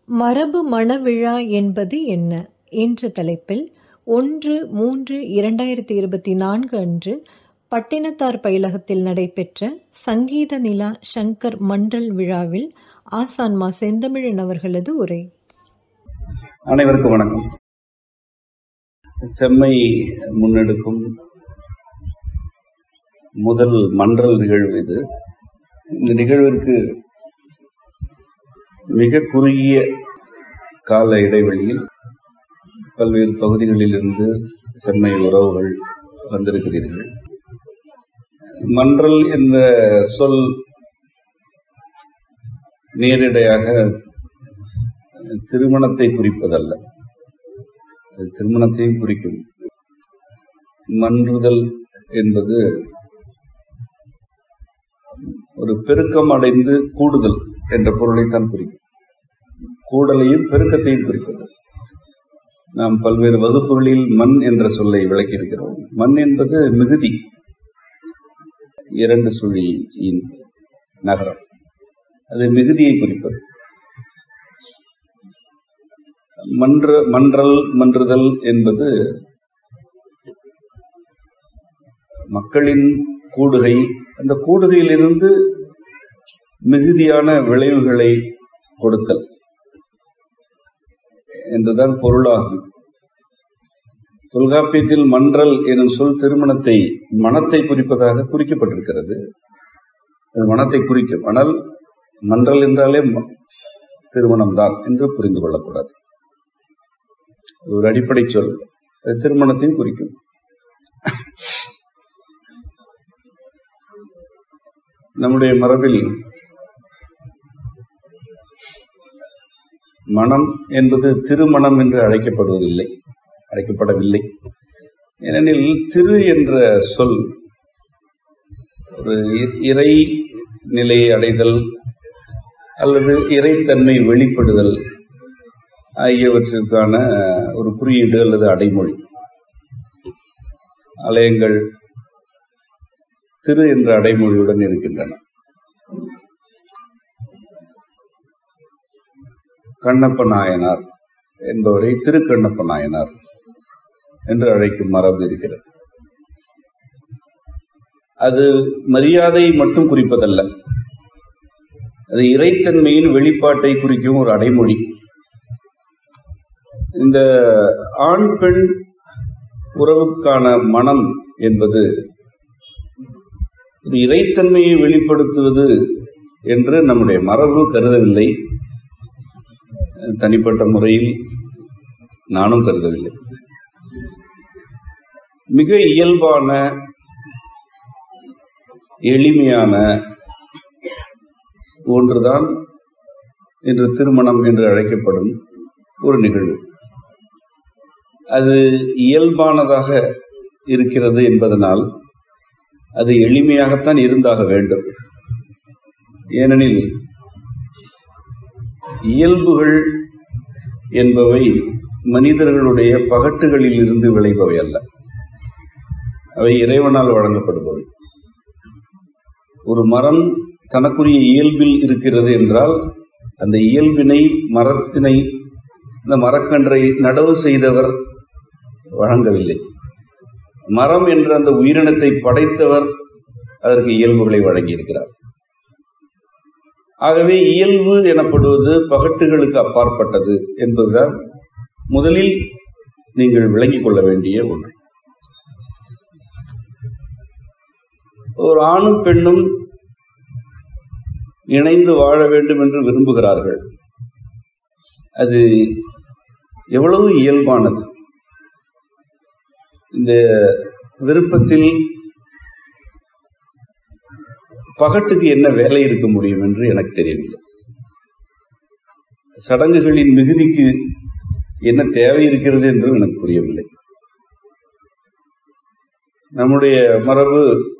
மரபு மணவிழா என்பது என்ன என்ற தலைப்பில் ஒன்று மூன்று இரண்டாயிரத்தி இருபத்தி நான்கு அன்று பட்டினத்தார் பயிலகத்தில் நடைபெற்ற சங்கீத நிலா சங்கர் மண்டல் விழாவில் ஆசான் மா செந்தமிழன் அவர்களது உரை அனைவருக்கும் வணக்கம் செம்மை முன்னெடுக்கும் முதல் மன்றல் நிகழ்வு இது இந்த நிகழ்விற்கு மிக குறுகிய கால இடைவெளியில் பல்வேறு பகுதிகளில் இருந்து செம்மை உறவுகள் வந்திருக்கிறீர்கள் மன்றல் என்ற சொல் நேரிடையாக திருமணத்தை குறிப்பதல்ல அது திருமணத்தையும் குறிக்கும் மன்றுதல் என்பது ஒரு பெருக்கம் அடைந்து கூடுதல் என்ற பொருளைத்தான் குறிக்கும் கூடலையும் பெருக்கத்தையும் குறிப்பது நாம் பல்வேறு வகுப்புகளில் மண் என்ற சொல்லை விளக்கியிருக்கிறோம் மண் என்பது மிகுதி இரண்டு சுழியின் நகரம் அது மிகுதியை குறிப்பது மன்ற மன்றல் மன்றுதல் என்பது மக்களின் கூடுகை அந்த கூடுகையிலிருந்து மிகுதியான விளைவுகளை கொடுத்தல் என்றுதான் பொருளாகும் தொல்காப்பியத்தில் மன்றல் எனும் சொல் திருமணத்தை மனத்தை குறிப்பதாக குறிக்கப்பட்டிருக்கிறது அது மனத்தை குறிக்கும் ஆனால் மன்றல் என்றாலே திருமணம் தான் என்று புரிந்து கொள்ளக்கூடாது ஒரு அடிப்படை சொல் அது திருமணத்தையும் குறிக்கும் நம்முடைய மரபில் மனம் என்பது திருமணம் என்று அழைக்கப்படுவதில்லை அழைக்கப்படவில்லை ஏனெனில் திரு என்ற சொல் ஒரு இறை நிலையை அடைதல் அல்லது இறைத்தன்மை வெளிப்படுதல் ஆகியவற்றிற்கான ஒரு குறியீடு அல்லது அடைமொழி ஆலயங்கள் திரு என்ற அடைமொழியுடன் இருக்கின்றன கண்ணப்ப நாயனார் என்பவரை திருக்கண்ணப்ப நாயனார் என்று அழைக்கும் மரபு இருக்கிறது அது மரியாதை மட்டும் குறிப்பதல்ல அது இறைத்தன்மையின் வெளிப்பாட்டை குறிக்கும் ஒரு அடைமொழி இந்த ஆண் பெண் உறவுக்கான மனம் என்பது ஒரு இறைத்தன்மையை வெளிப்படுத்துவது என்று நம்முடைய மரபு கருதவில்லை தனிப்பட்ட முறையில் நானும் கருதவில்லை மிக இயல்பான எளிமையான ஒன்றுதான் இன்று திருமணம் என்று அழைக்கப்படும் ஒரு நிகழ்வு அது இயல்பானதாக இருக்கிறது என்பதனால் அது எளிமையாகத்தான் இருந்தாக வேண்டும் ஏனெனில் இயல்புகள் என்பவை மனிதர்களுடைய பகட்டுகளில் இருந்து விளைபவை அல்ல அவை இறைவனால் வழங்கப்படுபவை ஒரு மரம் தனக்குரிய இயல்பில் இருக்கிறது என்றால் அந்த இயல்பினை மரத்தினை இந்த மரக்கன்றை நடவு செய்தவர் வழங்கவில்லை மரம் என்ற அந்த உயிரினத்தை படைத்தவர் அதற்கு இயல்புகளை வழங்கியிருக்கிறார் ஆகவே இயல்பு எனப்படுவது பகட்டுகளுக்கு அப்பாற்பட்டது என்பதுதான் முதலில் நீங்கள் விளங்கிக் கொள்ள வேண்டிய ஒன்று ஒரு ஆணும் பெண்ணும் இணைந்து வாழ வேண்டும் என்று விரும்புகிறார்கள் அது எவ்வளவு இயல்பானது இந்த விருப்பத்தில் பகட்டுக்கு என்ன வேலை இருக்க முடியும் என்று எனக்கு தெரியவில்லை சடங்குகளின் மிகுதிக்கு என்ன தேவை இருக்கிறது என்று எனக்கு புரியவில்லை நம்முடைய மரபு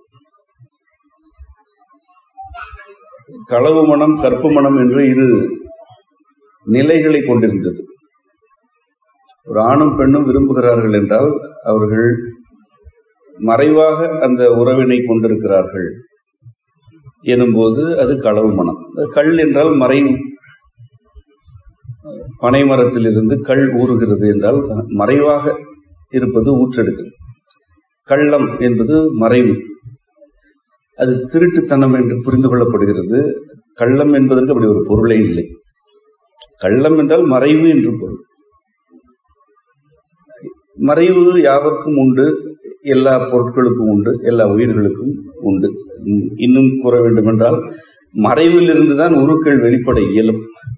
களவு மனம் கற்பு மனம் என்று இரு நிலைகளை கொண்டிருந்தது ஒரு ஆணும் பெண்ணும் விரும்புகிறார்கள் என்றால் அவர்கள் மறைவாக அந்த உறவினை கொண்டிருக்கிறார்கள் எனும்போது அது களவு மனம் கல் என்றால் மறைவு பனை மரத்திலிருந்து கள் ஊறுகிறது என்றால் மறைவாக இருப்பது ஊற்றெடுக்கிறது கள்ளம் என்பது மறைவு அது திருட்டுத்தனம் என்று புரிந்து கொள்ளப்படுகிறது கள்ளம் என்பதற்கு அப்படி ஒரு பொருளே இல்லை கள்ளம் என்றால் மறைவு என்று பொருள் மறைவு யாவருக்கும் உண்டு எல்லா பொருட்களுக்கும் உண்டு எல்லா உயிர்களுக்கும் உண்டு இன்னும் கூற வேண்டும் என்றால் மறைவில் இருந்துதான் உருக்கள் வெளிப்பட இயலும்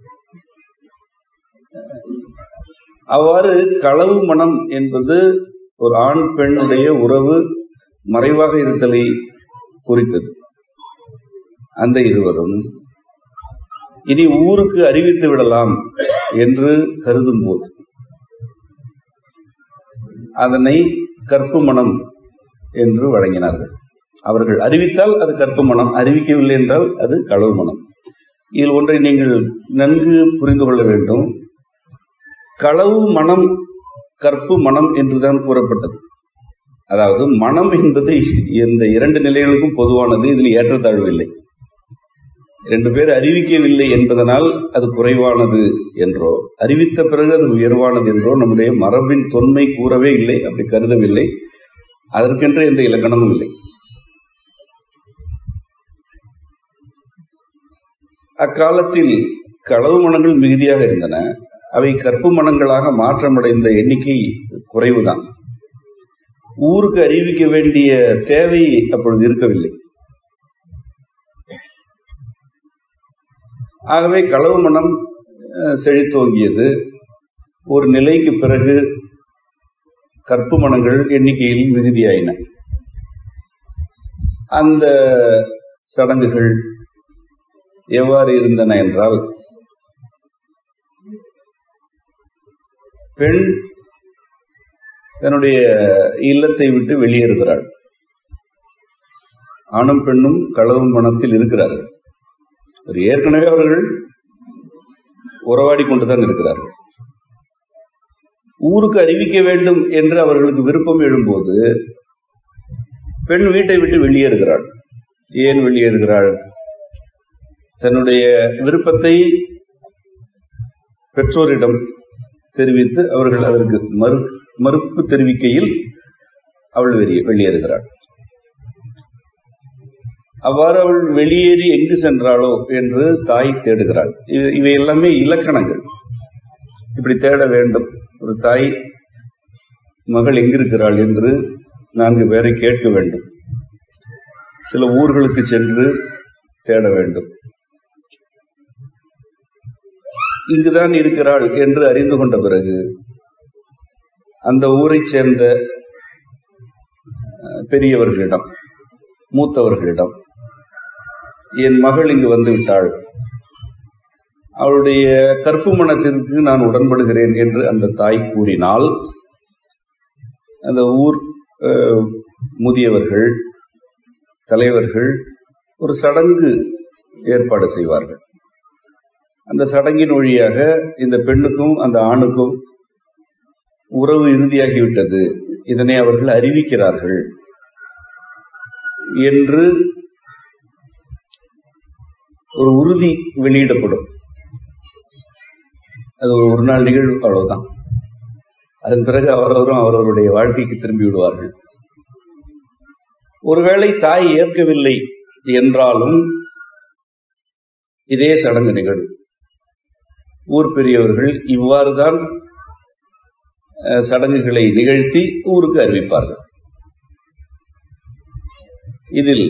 அவ்வாறு களவு மனம் என்பது ஒரு ஆண் பெண்ணுடைய உறவு மறைவாக இருத்தலை குறித்தது அந்த இருவரும் இனி ஊருக்கு அறிவித்து விடலாம் என்று கருதும் போது அதனை கற்பு மனம் என்று வழங்கினார்கள் அவர்கள் அறிவித்தால் அது கற்பு மனம் அறிவிக்கவில்லை என்றால் அது களவு மனம் இதில் ஒன்றை நீங்கள் நன்கு புரிந்து கொள்ள வேண்டும் களவு மனம் கற்பு மனம் என்றுதான் கூறப்பட்டது அதாவது மனம் என்பது இந்த இரண்டு நிலைகளுக்கும் பொதுவானது இதில் ஏற்றத்தாழ்வு இல்லை ரெண்டு பேர் அறிவிக்கவில்லை என்பதனால் அது குறைவானது என்றோ அறிவித்த பிறகு அது உயர்வானது என்றோ நம்முடைய மரபின் தொன்மை கூறவே இல்லை அப்படி கருதவில்லை அதற்கென்று எந்த இலக்கணமும் இல்லை அக்காலத்தில் களவு மனங்கள் மிகுதியாக இருந்தன அவை கற்பு மனங்களாக மாற்றமடைந்த எண்ணிக்கை குறைவுதான் ஊருக்கு அறிவிக்க வேண்டிய தேவை அப்பொழுது இருக்கவில்லை ஆகவே களவு மனம் செழித்தோங்கியது ஒரு நிலைக்கு பிறகு கற்பு மனங்கள் எண்ணிக்கையில் மிகுதியாயின அந்த சடங்குகள் எவ்வாறு இருந்தன என்றால் பெண் தன்னுடைய இல்லத்தை விட்டு வெளியேறுகிறாள் ஆணும் பெண்ணும் களவு மனத்தில் இருக்கிறார்கள் ஒரு ஏற்கனவே அவர்கள் உறவாடி கொண்டுதான் இருக்கிறார்கள் ஊருக்கு அறிவிக்க வேண்டும் என்று அவர்களுக்கு விருப்பம் எழும்போது பெண் வீட்டை விட்டு வெளியேறுகிறாள் ஏன் வெளியேறுகிறாள் தன்னுடைய விருப்பத்தை பெற்றோரிடம் தெரிவித்து அவர்கள் அதற்கு மறு மறுப்பு தெரிவிக்கையில் அவள் வெளியே வெளியேறுகிறாள் அவ்வாறு அவள் வெளியேறி எங்கு சென்றாளோ என்று தாய் தேடுகிறாள் இவை எல்லாமே இலக்கணங்கள் இப்படி தேட வேண்டும் ஒரு தாய் மகள் எங்கிருக்கிறாள் என்று நான்கு பேரை கேட்க வேண்டும் சில ஊர்களுக்கு சென்று தேட வேண்டும் இங்குதான் இருக்கிறாள் என்று அறிந்து கொண்ட பிறகு அந்த ஊரை சேர்ந்த பெரியவர்களிடம் மூத்தவர்களிடம் என் மகள் இங்கு வந்து விட்டாள் அவளுடைய கற்பு மனத்திற்கு நான் உடன்படுகிறேன் என்று அந்த தாய் கூறினால் அந்த ஊர் முதியவர்கள் தலைவர்கள் ஒரு சடங்கு ஏற்பாடு செய்வார்கள் அந்த சடங்கின் வழியாக இந்த பெண்ணுக்கும் அந்த ஆணுக்கும் உறவு இறுதியாகிவிட்டது இதனை அவர்கள் அறிவிக்கிறார்கள் என்று ஒரு உறுதி வெளியிடப்படும் அது ஒரு ஒரு நாள் நிகழ்வு அவ்வளவுதான் அதன் பிறகு அவரவரும் அவரவருடைய வாழ்க்கைக்கு திரும்பி விடுவார்கள் ஒருவேளை தாய் ஏற்கவில்லை என்றாலும் இதே சடங்கு நிகழும் ஊர் பெரியவர்கள் இவ்வாறுதான் சடங்குகளை நிகழ்த்தி ஊருக்கு அறிவிப்பார்கள் இதில்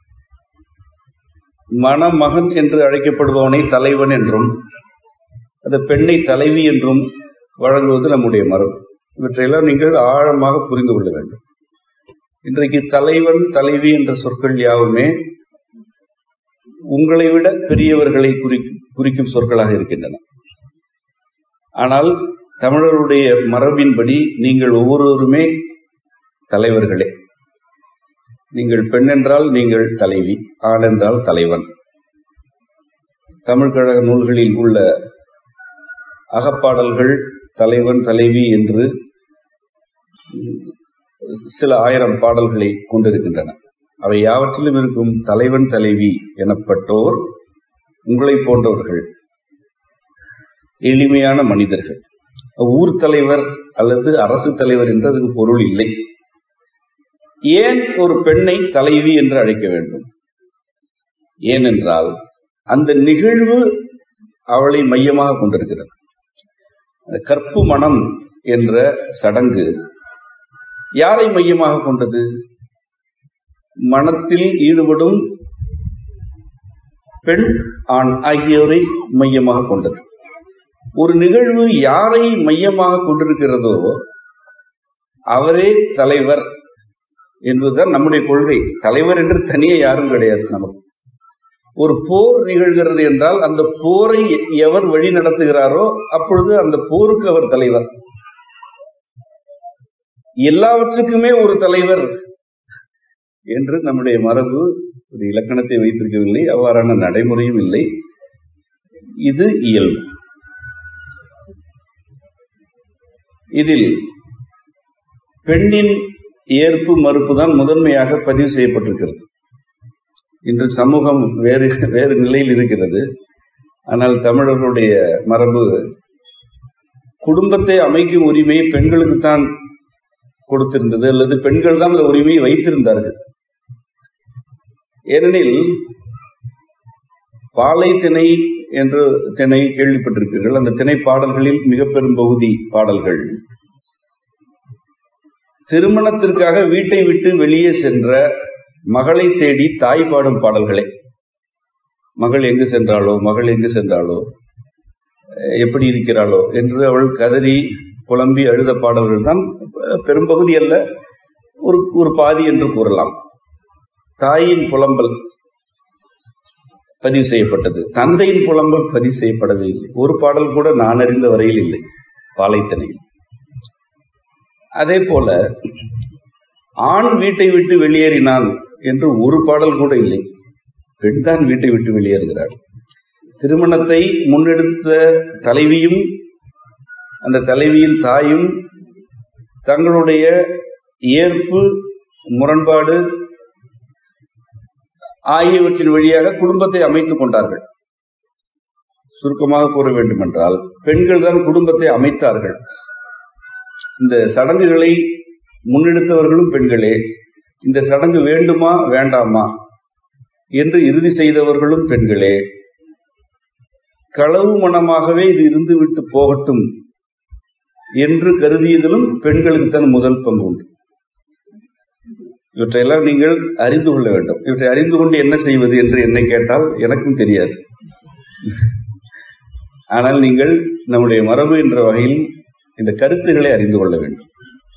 மணமகன் என்று அழைக்கப்படுபவனை தலைவன் என்றும் அந்த பெண்ணை தலைவி என்றும் வழங்குவது நம்முடைய மரபு இவற்றையெல்லாம் நீங்கள் ஆழமாக புரிந்து கொள்ள வேண்டும் இன்றைக்கு தலைவன் தலைவி என்ற சொற்கள் யாவுமே உங்களை விட பெரியவர்களை குறி குறிக்கும் சொற்களாக இருக்கின்றன ஆனால் தமிழருடைய மரபின்படி நீங்கள் ஒவ்வொருவருமே தலைவர்களே நீங்கள் பெண் என்றால் நீங்கள் தலைவி ஆண் என்றால் தலைவன் தமிழ் கழக நூல்களில் உள்ள அகப்பாடல்கள் தலைவன் தலைவி என்று சில ஆயிரம் பாடல்களை கொண்டிருக்கின்றன அவை யாவற்றிலும் இருக்கும் தலைவன் தலைவி எனப்பட்டோர் உங்களை போன்றவர்கள் எளிமையான மனிதர்கள் ஊர் தலைவர் அல்லது அரசு தலைவர் என்று அதுக்கு பொருள் இல்லை ஏன் ஒரு பெண்ணை தலைவி என்று அழைக்க வேண்டும் ஏனென்றால் அந்த நிகழ்வு அவளை மையமாக கொண்டிருக்கிறது கற்பு மனம் என்ற சடங்கு யாரை மையமாக கொண்டது மனத்தில் ஈடுபடும் பெண் ஆண் ஆகியோரை மையமாக கொண்டது ஒரு நிகழ்வு யாரை மையமாக கொண்டிருக்கிறதோ அவரே தலைவர் என்பதுதான் நம்முடைய கொள்கை தலைவர் என்று தனியே யாரும் கிடையாது நமக்கு ஒரு போர் நிகழ்கிறது என்றால் அந்த போரை எவர் வழி நடத்துகிறாரோ அப்பொழுது அந்த போருக்கு அவர் தலைவர் எல்லாவற்றுக்குமே ஒரு தலைவர் என்று நம்முடைய மரபு ஒரு இலக்கணத்தை வைத்திருக்கவில்லை அவ்வாறான நடைமுறையும் இல்லை இது இயல்பு இதில் பெண்ணின் ஏற்பு மறுப்பு தான் முதன்மையாக பதிவு செய்யப்பட்டிருக்கிறது இன்று சமூகம் வேறு வேறு நிலையில் இருக்கிறது ஆனால் தமிழர்களுடைய மரபு குடும்பத்தை அமைக்கும் உரிமையை பெண்களுக்கு தான் கொடுத்திருந்தது அல்லது பெண்கள் தான் அந்த உரிமையை வைத்திருந்தார்கள் ஏனெனில் பாலை திணை என்று திணை கேள்விப்பட்டிருப்பீர்கள் அந்த திணை பாடல்களில் மிக பெரும் பகுதி பாடல்கள் திருமணத்திற்காக வீட்டை விட்டு வெளியே சென்ற மகளை தேடி தாய் பாடும் பாடல்களை மகள் எங்கு சென்றாளோ மகள் எங்கு சென்றாளோ எப்படி இருக்கிறாளோ என்று அவள் கதறி புலம்பி அழுத பாடல்கள் தான் பெரும்பகுதி அல்ல ஒரு ஒரு பாதி என்று கூறலாம் தாயின் புலம்பல் பதிவு செய்யப்பட்டது தந்தையின் புலம்பல் பதிவு செய்யப்படவே இல்லை ஒரு பாடல் கூட நான் அறிந்த வரையில் இல்லை பாலைத்தனையில் அதே போல ஆண் வீட்டை விட்டு வெளியேறினான் என்று ஒரு பாடல் கூட இல்லை பெண் தான் வீட்டை விட்டு வெளியேறுகிறாள் திருமணத்தை முன்னெடுத்த தலைவியும் அந்த தலைவியின் தாயும் தங்களுடைய ஏற்பு முரண்பாடு ஆகியவற்றின் வழியாக குடும்பத்தை அமைத்துக் கொண்டார்கள் சுருக்கமாக கூற வேண்டுமென்றால் பெண்கள் தான் குடும்பத்தை அமைத்தார்கள் இந்த சடங்குகளை முன்னெடுத்தவர்களும் பெண்களே இந்த சடங்கு வேண்டுமா வேண்டாமா என்று இறுதி செய்தவர்களும் பெண்களே களவு மனமாகவே இது இருந்துவிட்டு போகட்டும் என்று கருதியதிலும் பெண்களுக்கு தான் முதல் பங்கு உண்டு இவற்றையெல்லாம் நீங்கள் அறிந்து கொள்ள வேண்டும் இவற்றை அறிந்து கொண்டு என்ன செய்வது என்று என்னை கேட்டால் எனக்கும் தெரியாது ஆனால் நீங்கள் நம்முடைய மரபு என்ற வகையில் இந்த கருத்துக்களை அறிந்து கொள்ள வேண்டும்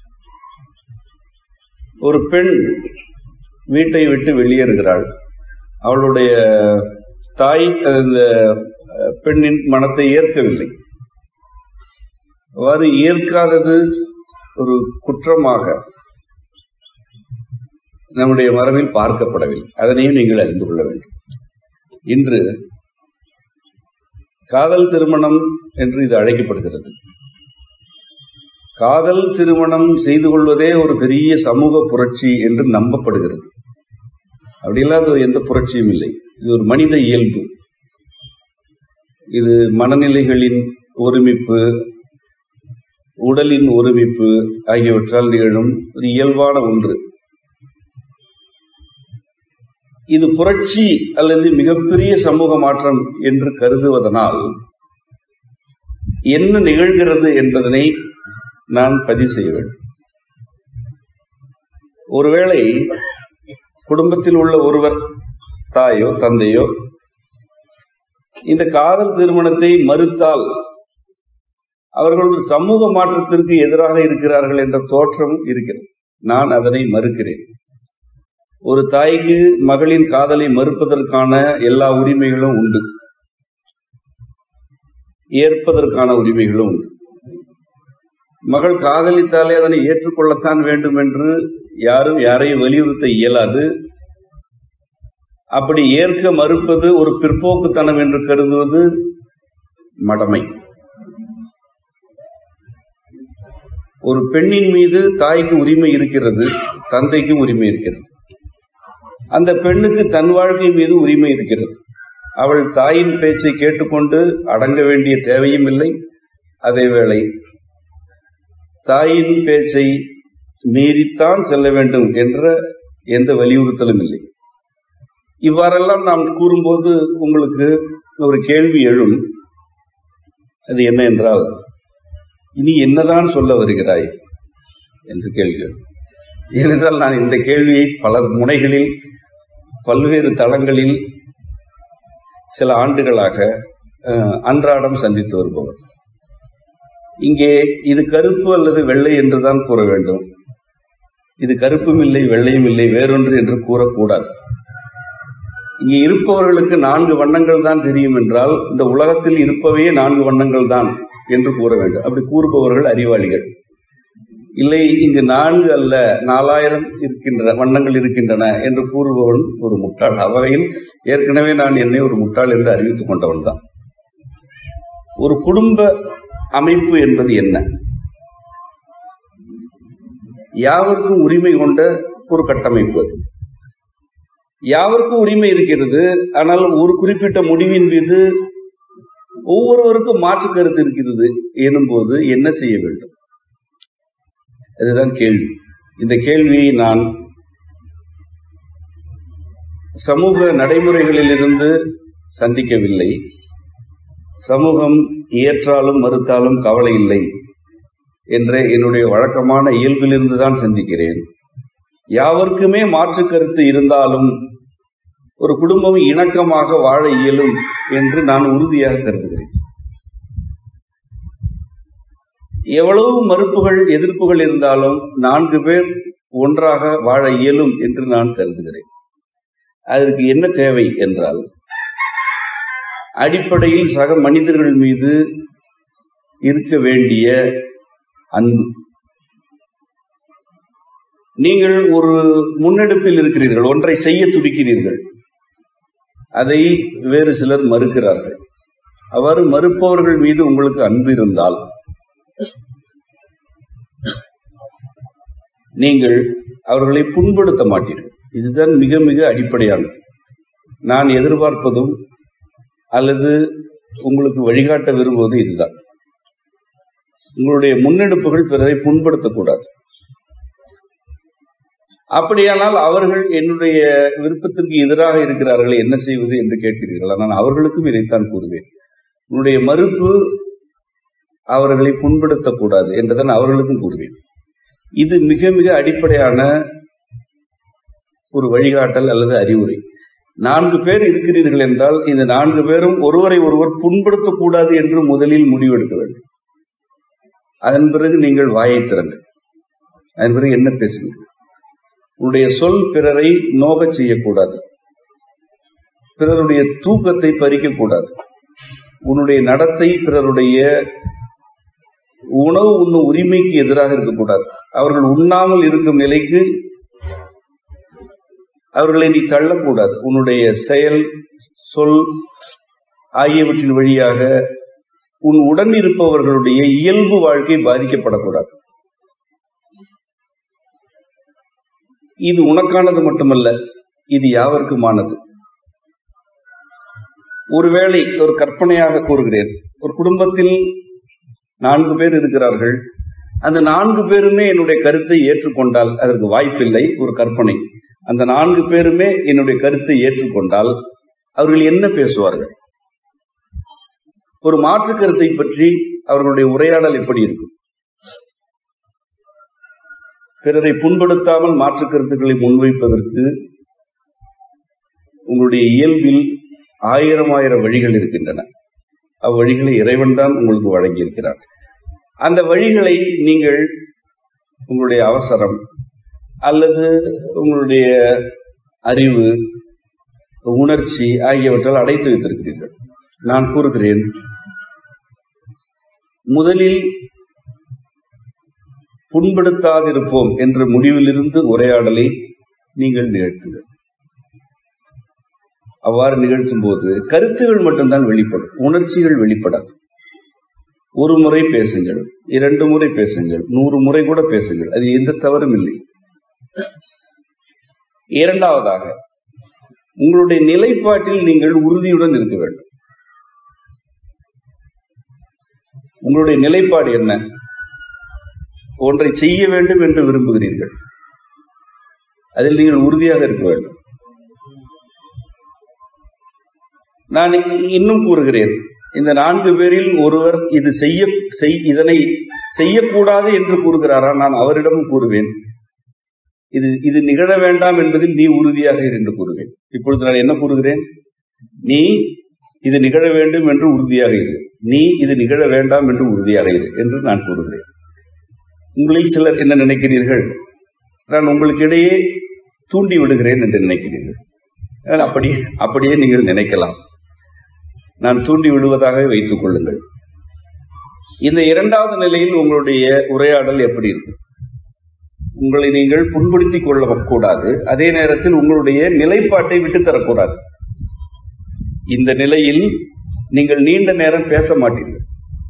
ஒரு பெண் வீட்டை விட்டு வெளியேறுகிறாள் அவளுடைய தாய் அந்த பெண்ணின் மனத்தை ஏற்கவில்லை அவ்வாறு ஏற்காதது ஒரு குற்றமாக நம்முடைய மரபில் பார்க்கப்படவில்லை அதனையும் நீங்கள் அறிந்து கொள்ள வேண்டும் இன்று காதல் திருமணம் என்று இது அழைக்கப்படுகிறது காதல் திருமணம் செய்து கொள்வதே ஒரு பெரிய சமூக புரட்சி என்று நம்பப்படுகிறது அப்படி இல்லாத எந்த புரட்சியும் இல்லை இது ஒரு மனித இயல்பு இது மனநிலைகளின் ஒருமிப்பு உடலின் ஒருமிப்பு ஆகியவற்றால் நிகழும் ஒரு இயல்பான ஒன்று இது புரட்சி அல்லது மிகப்பெரிய சமூக மாற்றம் என்று கருதுவதனால் என்ன நிகழ்கிறது என்பதனை நான் பதிவு செய்ய வேண்டும் ஒருவேளை குடும்பத்தில் உள்ள ஒருவர் தாயோ தந்தையோ இந்த காதல் திருமணத்தை மறுத்தால் அவர்கள் ஒரு சமூக மாற்றத்திற்கு எதிராக இருக்கிறார்கள் என்ற தோற்றம் இருக்கிறது நான் அதனை மறுக்கிறேன் ஒரு தாய்க்கு மகளின் காதலை மறுப்பதற்கான எல்லா உரிமைகளும் உண்டு ஏற்பதற்கான உரிமைகளும் உண்டு மகள் காதலித்தாலே அதனை ஏற்றுக்கொள்ளத்தான் வேண்டும் என்று யாரும் யாரையும் வலியுறுத்த இயலாது அப்படி ஏற்க மறுப்பது ஒரு பிற்போக்குத்தனம் என்று கருதுவது மடமை ஒரு பெண்ணின் மீது தாய்க்கு உரிமை இருக்கிறது தந்தைக்கும் உரிமை இருக்கிறது அந்த பெண்ணுக்கு தன் வாழ்க்கை மீது உரிமை இருக்கிறது அவள் தாயின் பேச்சை கேட்டுக்கொண்டு அடங்க வேண்டிய தேவையும் இல்லை அதேவேளை தாயின் பேச்சை மீறித்தான் செல்ல வேண்டும் என்ற எந்த வலியுறுத்தலும் இல்லை இவ்வாறெல்லாம் நாம் கூறும்போது உங்களுக்கு ஒரு கேள்வி எழும் அது என்ன என்றால் இனி என்னதான் சொல்ல வருகிறாய் என்று கேள்வி எழும் ஏனென்றால் நான் இந்த கேள்வியை பல முனைகளில் பல்வேறு தளங்களில் சில ஆண்டுகளாக அஹ், அன்றாடம் சந்தித்து வருபவர் இங்கே இது கருப்பு அல்லது வெள்ளை என்றுதான் கூற வேண்டும் இது கருப்பும் இல்லை வெள்ளையும் இல்லை வேறொன்று என்று கூறக்கூடாது இங்கே இருப்பவர்களுக்கு நான்கு வண்ணங்கள் தான் தெரியும் என்றால் இந்த உலகத்தில் இருப்பவே நான்கு வண்ணங்கள் தான் என்று கூற வேண்டும் அப்படி கூறுபவர்கள் அறிவாளிகள் இல்லை இங்கு நான்கு அல்ல நாலாயிரம் இருக்கின்றன வண்ணங்கள் இருக்கின்றன என்று கூறுபவன் ஒரு முட்டாள் அவ்வகையில் ஏற்கனவே நான் என்னை ஒரு முட்டாள் என்று அறிவித்துக் கொண்டவன் தான் ஒரு குடும்ப அமைப்பு என்பது என்ன யாவருக்கும் உரிமை கொண்ட ஒரு கட்டமைப்பு அது யாவருக்கும் உரிமை இருக்கிறது ஆனால் ஒரு குறிப்பிட்ட முடிவின் மீது ஒவ்வொருவருக்கும் மாற்று கருத்து இருக்கிறது எனும்போது என்ன செய்ய வேண்டும் அதுதான் கேள்வி இந்த கேள்வியை நான் சமூக நடைமுறைகளிலிருந்து சந்திக்கவில்லை சமூகம் ஏற்றாலும் மறுத்தாலும் கவலை இல்லை என்ற என்னுடைய வழக்கமான இயல்பிலிருந்து தான் சந்திக்கிறேன் யாவருக்குமே மாற்று கருத்து இருந்தாலும் ஒரு குடும்பம் இணக்கமாக வாழ இயலும் என்று நான் உறுதியாக கருதுகிறேன் எவ்வளவு மறுப்புகள் எதிர்ப்புகள் இருந்தாலும் நான்கு பேர் ஒன்றாக வாழ இயலும் என்று நான் கருதுகிறேன் அதற்கு என்ன தேவை என்றால் அடிப்படையில் சக மனிதர்கள் மீது இருக்க வேண்டிய அன்பு நீங்கள் ஒரு முன்னெடுப்பில் இருக்கிறீர்கள் ஒன்றை செய்ய துடிக்கிறீர்கள் அதை வேறு சிலர் மறுக்கிறார்கள் அவ்வாறு மறுப்பவர்கள் மீது உங்களுக்கு அன்பு இருந்தால் நீங்கள் அவர்களை புண்படுத்த மாட்டீர்கள் இதுதான் மிக மிக அடிப்படையானது நான் எதிர்பார்ப்பதும் அல்லது உங்களுக்கு வழிகாட்ட விரும்புவது இதுதான் உங்களுடைய முன்னெடுப்புகள் பிறரை புண்படுத்தக்கூடாது அப்படியானால் அவர்கள் என்னுடைய விருப்பத்திற்கு எதிராக இருக்கிறார்கள் என்ன செய்வது என்று கேட்கிறீர்கள் ஆனால் அவர்களுக்கும் இதைத்தான் கூறுவேன் உன்னுடைய மறுப்பு அவர்களை புண்படுத்தக்கூடாது என்றுதான் அவர்களுக்கும் கூறுவேன் இது மிக மிக அடிப்படையான ஒரு வழிகாட்டல் அல்லது அறிவுரை நான்கு பேர் இருக்கிறீர்கள் என்றால் இந்த நான்கு பேரும் ஒருவரை ஒருவர் புண்படுத்தக்கூடாது என்று முதலில் முடிவெடுக்க வேண்டும் அதன் பிறகு நீங்கள் வாயை திறங்கள் அதன் பிறகு என்ன பேசுவீர்கள் உன்னுடைய சொல் பிறரை நோகச் செய்யக்கூடாது பிறருடைய தூக்கத்தை பறிக்கக்கூடாது உன்னுடைய நடத்தை பிறருடைய உணவு உண்ணும் உரிமைக்கு எதிராக இருக்கக்கூடாது அவர்கள் உண்ணாமல் இருக்கும் நிலைக்கு அவர்களை நீ தள்ளக்கூடாது உன்னுடைய செயல் சொல் ஆகியவற்றின் வழியாக உன் உடன் இருப்பவர்களுடைய இயல்பு வாழ்க்கை பாதிக்கப்படக்கூடாது இது உனக்கானது மட்டுமல்ல இது யாவருக்குமானது ஒருவேளை ஒரு கற்பனையாக கூறுகிறேன் ஒரு குடும்பத்தில் நான்கு பேர் இருக்கிறார்கள் அந்த நான்கு பேருமே என்னுடைய கருத்தை ஏற்றுக்கொண்டால் அதற்கு வாய்ப்பில்லை ஒரு கற்பனை அந்த நான்கு பேருமே என்னுடைய கருத்தை ஏற்றுக்கொண்டால் அவர்கள் என்ன பேசுவார்கள் ஒரு மாற்று கருத்தை பற்றி அவர்களுடைய உரையாடல் எப்படி இருக்கும் பிறரை புண்படுத்தாமல் மாற்று கருத்துக்களை முன்வைப்பதற்கு உங்களுடைய இயல்பில் ஆயிரம் ஆயிரம் வழிகள் இருக்கின்றன அவ்வழிகளை இறைவன் தான் உங்களுக்கு வழங்கியிருக்கிறார் அந்த வழிகளை நீங்கள் உங்களுடைய அவசரம் அல்லது உங்களுடைய அறிவு உணர்ச்சி ஆகியவற்றால் அடைத்து வைத்திருக்கிறீர்கள் நான் கூறுகிறேன் முதலில் புண்படுத்தாதிருப்போம் என்ற முடிவிலிருந்து உரையாடலை நீங்கள் நிகழ்த்துங்கள் அவ்வாறு நிகழ்த்தும் போது கருத்துகள் மட்டும்தான் வெளிப்படும் உணர்ச்சிகள் வெளிப்படாது ஒரு முறை பேசுங்கள் இரண்டு முறை பேசுங்கள் நூறு முறை கூட பேசுங்கள் அது எந்த தவறும் இல்லை இரண்டாவதாக உங்களுடைய நிலைப்பாட்டில் நீங்கள் உறுதியுடன் இருக்க வேண்டும் உங்களுடைய நிலைப்பாடு என்ன ஒன்றை செய்ய வேண்டும் என்று விரும்புகிறீர்கள் அதில் நீங்கள் உறுதியாக இருக்க வேண்டும் நான் இன்னும் கூறுகிறேன் இந்த நான்கு பேரில் ஒருவர் இது செய்ய செய்- இதனை செய்யக்கூடாது என்று கூறுகிறாரா நான் அவரிடமும் கூறுவேன் இது இது நிகழ வேண்டாம் என்பதில் நீ உறுதியாக இரு என்று கூறுவேன் இப்பொழுது நான் என்ன கூறுகிறேன் நீ இது நிகழ வேண்டும் என்று உறுதியாக இரு நீ இது நிகழ வேண்டாம் என்று உறுதியாக இரு என்று நான் கூறுகிறேன் உங்களில் சிலர் என்ன நினைக்கிறீர்கள் நான் உங்களுக்கு இடையே தூண்டி விடுகிறேன் என்று நினைக்கிறீர்கள் ஆனால் அப்படி அப்படியே நீங்கள் நினைக்கலாம் நான் தூண்டி விடுவதாகவே வைத்துக் கொள்ளுங்கள் இந்த இரண்டாவது நிலையில் உங்களுடைய உரையாடல் எப்படி இருக்கு உங்களை நீங்கள் புண்படுத்திக் கொள்ளக்கூடாது அதே நேரத்தில் உங்களுடைய நிலைப்பாட்டை விட்டு தரக்கூடாது இந்த நிலையில் நீங்கள் நீண்ட நேரம் பேச மாட்டீர்கள்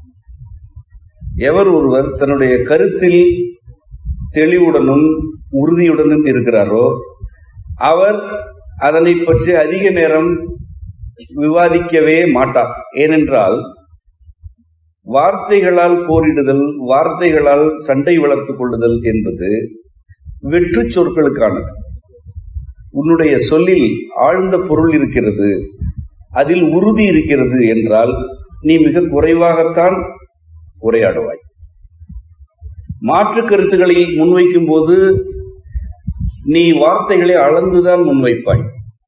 எவர் ஒருவர் தன்னுடைய கருத்தில் தெளிவுடனும் உறுதியுடனும் இருக்கிறாரோ அவர் அதனை பற்றி அதிக நேரம் விவாதிக்கவே மாட்டார் ஏனென்றால் வார்த்தைகளால் போரிடுதல் வார்த்தைகளால் சண்டை வளர்த்துக் கொள்ளுதல் என்பது வெற்று சொற்களுக்கானது உன்னுடைய சொல்லில் ஆழ்ந்த பொருள் இருக்கிறது அதில் உறுதி இருக்கிறது என்றால் நீ மிக குறைவாகத்தான் உரையாடுவாய் மாற்று கருத்துக்களை முன்வைக்கும் போது நீ வார்த்தைகளை அளந்துதான் முன்வைப்பாய்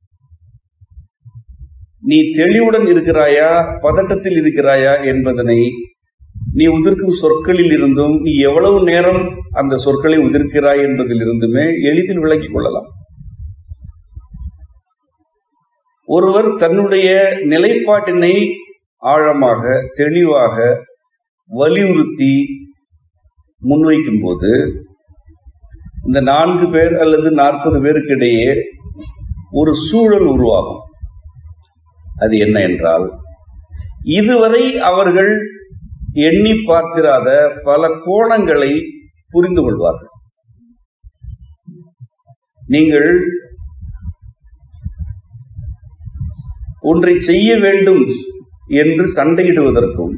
நீ தெளிவுடன் இருக்கிறாயா பதட்டத்தில் இருக்கிறாயா என்பதனை நீ உதிர்க்கும் சொற்களில் இருந்தும் நீ எவ்வளவு நேரம் அந்த சொற்களை உதிர்க்கிறாய் என்பதில் இருந்துமே எளிதில் விளங்கிக் கொள்ளலாம் ஒருவர் தன்னுடைய நிலைப்பாட்டினை ஆழமாக தெளிவாக வலியுறுத்தி முன்வைக்கும் போது இந்த நான்கு பேர் அல்லது நாற்பது பேருக்கு இடையே ஒரு சூழல் உருவாகும் அது என்ன என்றால் இதுவரை அவர்கள் எண்ணி பார்த்திராத பல கோணங்களை புரிந்து கொள்வார்கள் நீங்கள் ஒன்றை செய்ய வேண்டும் என்று சண்டையிடுவதற்கும்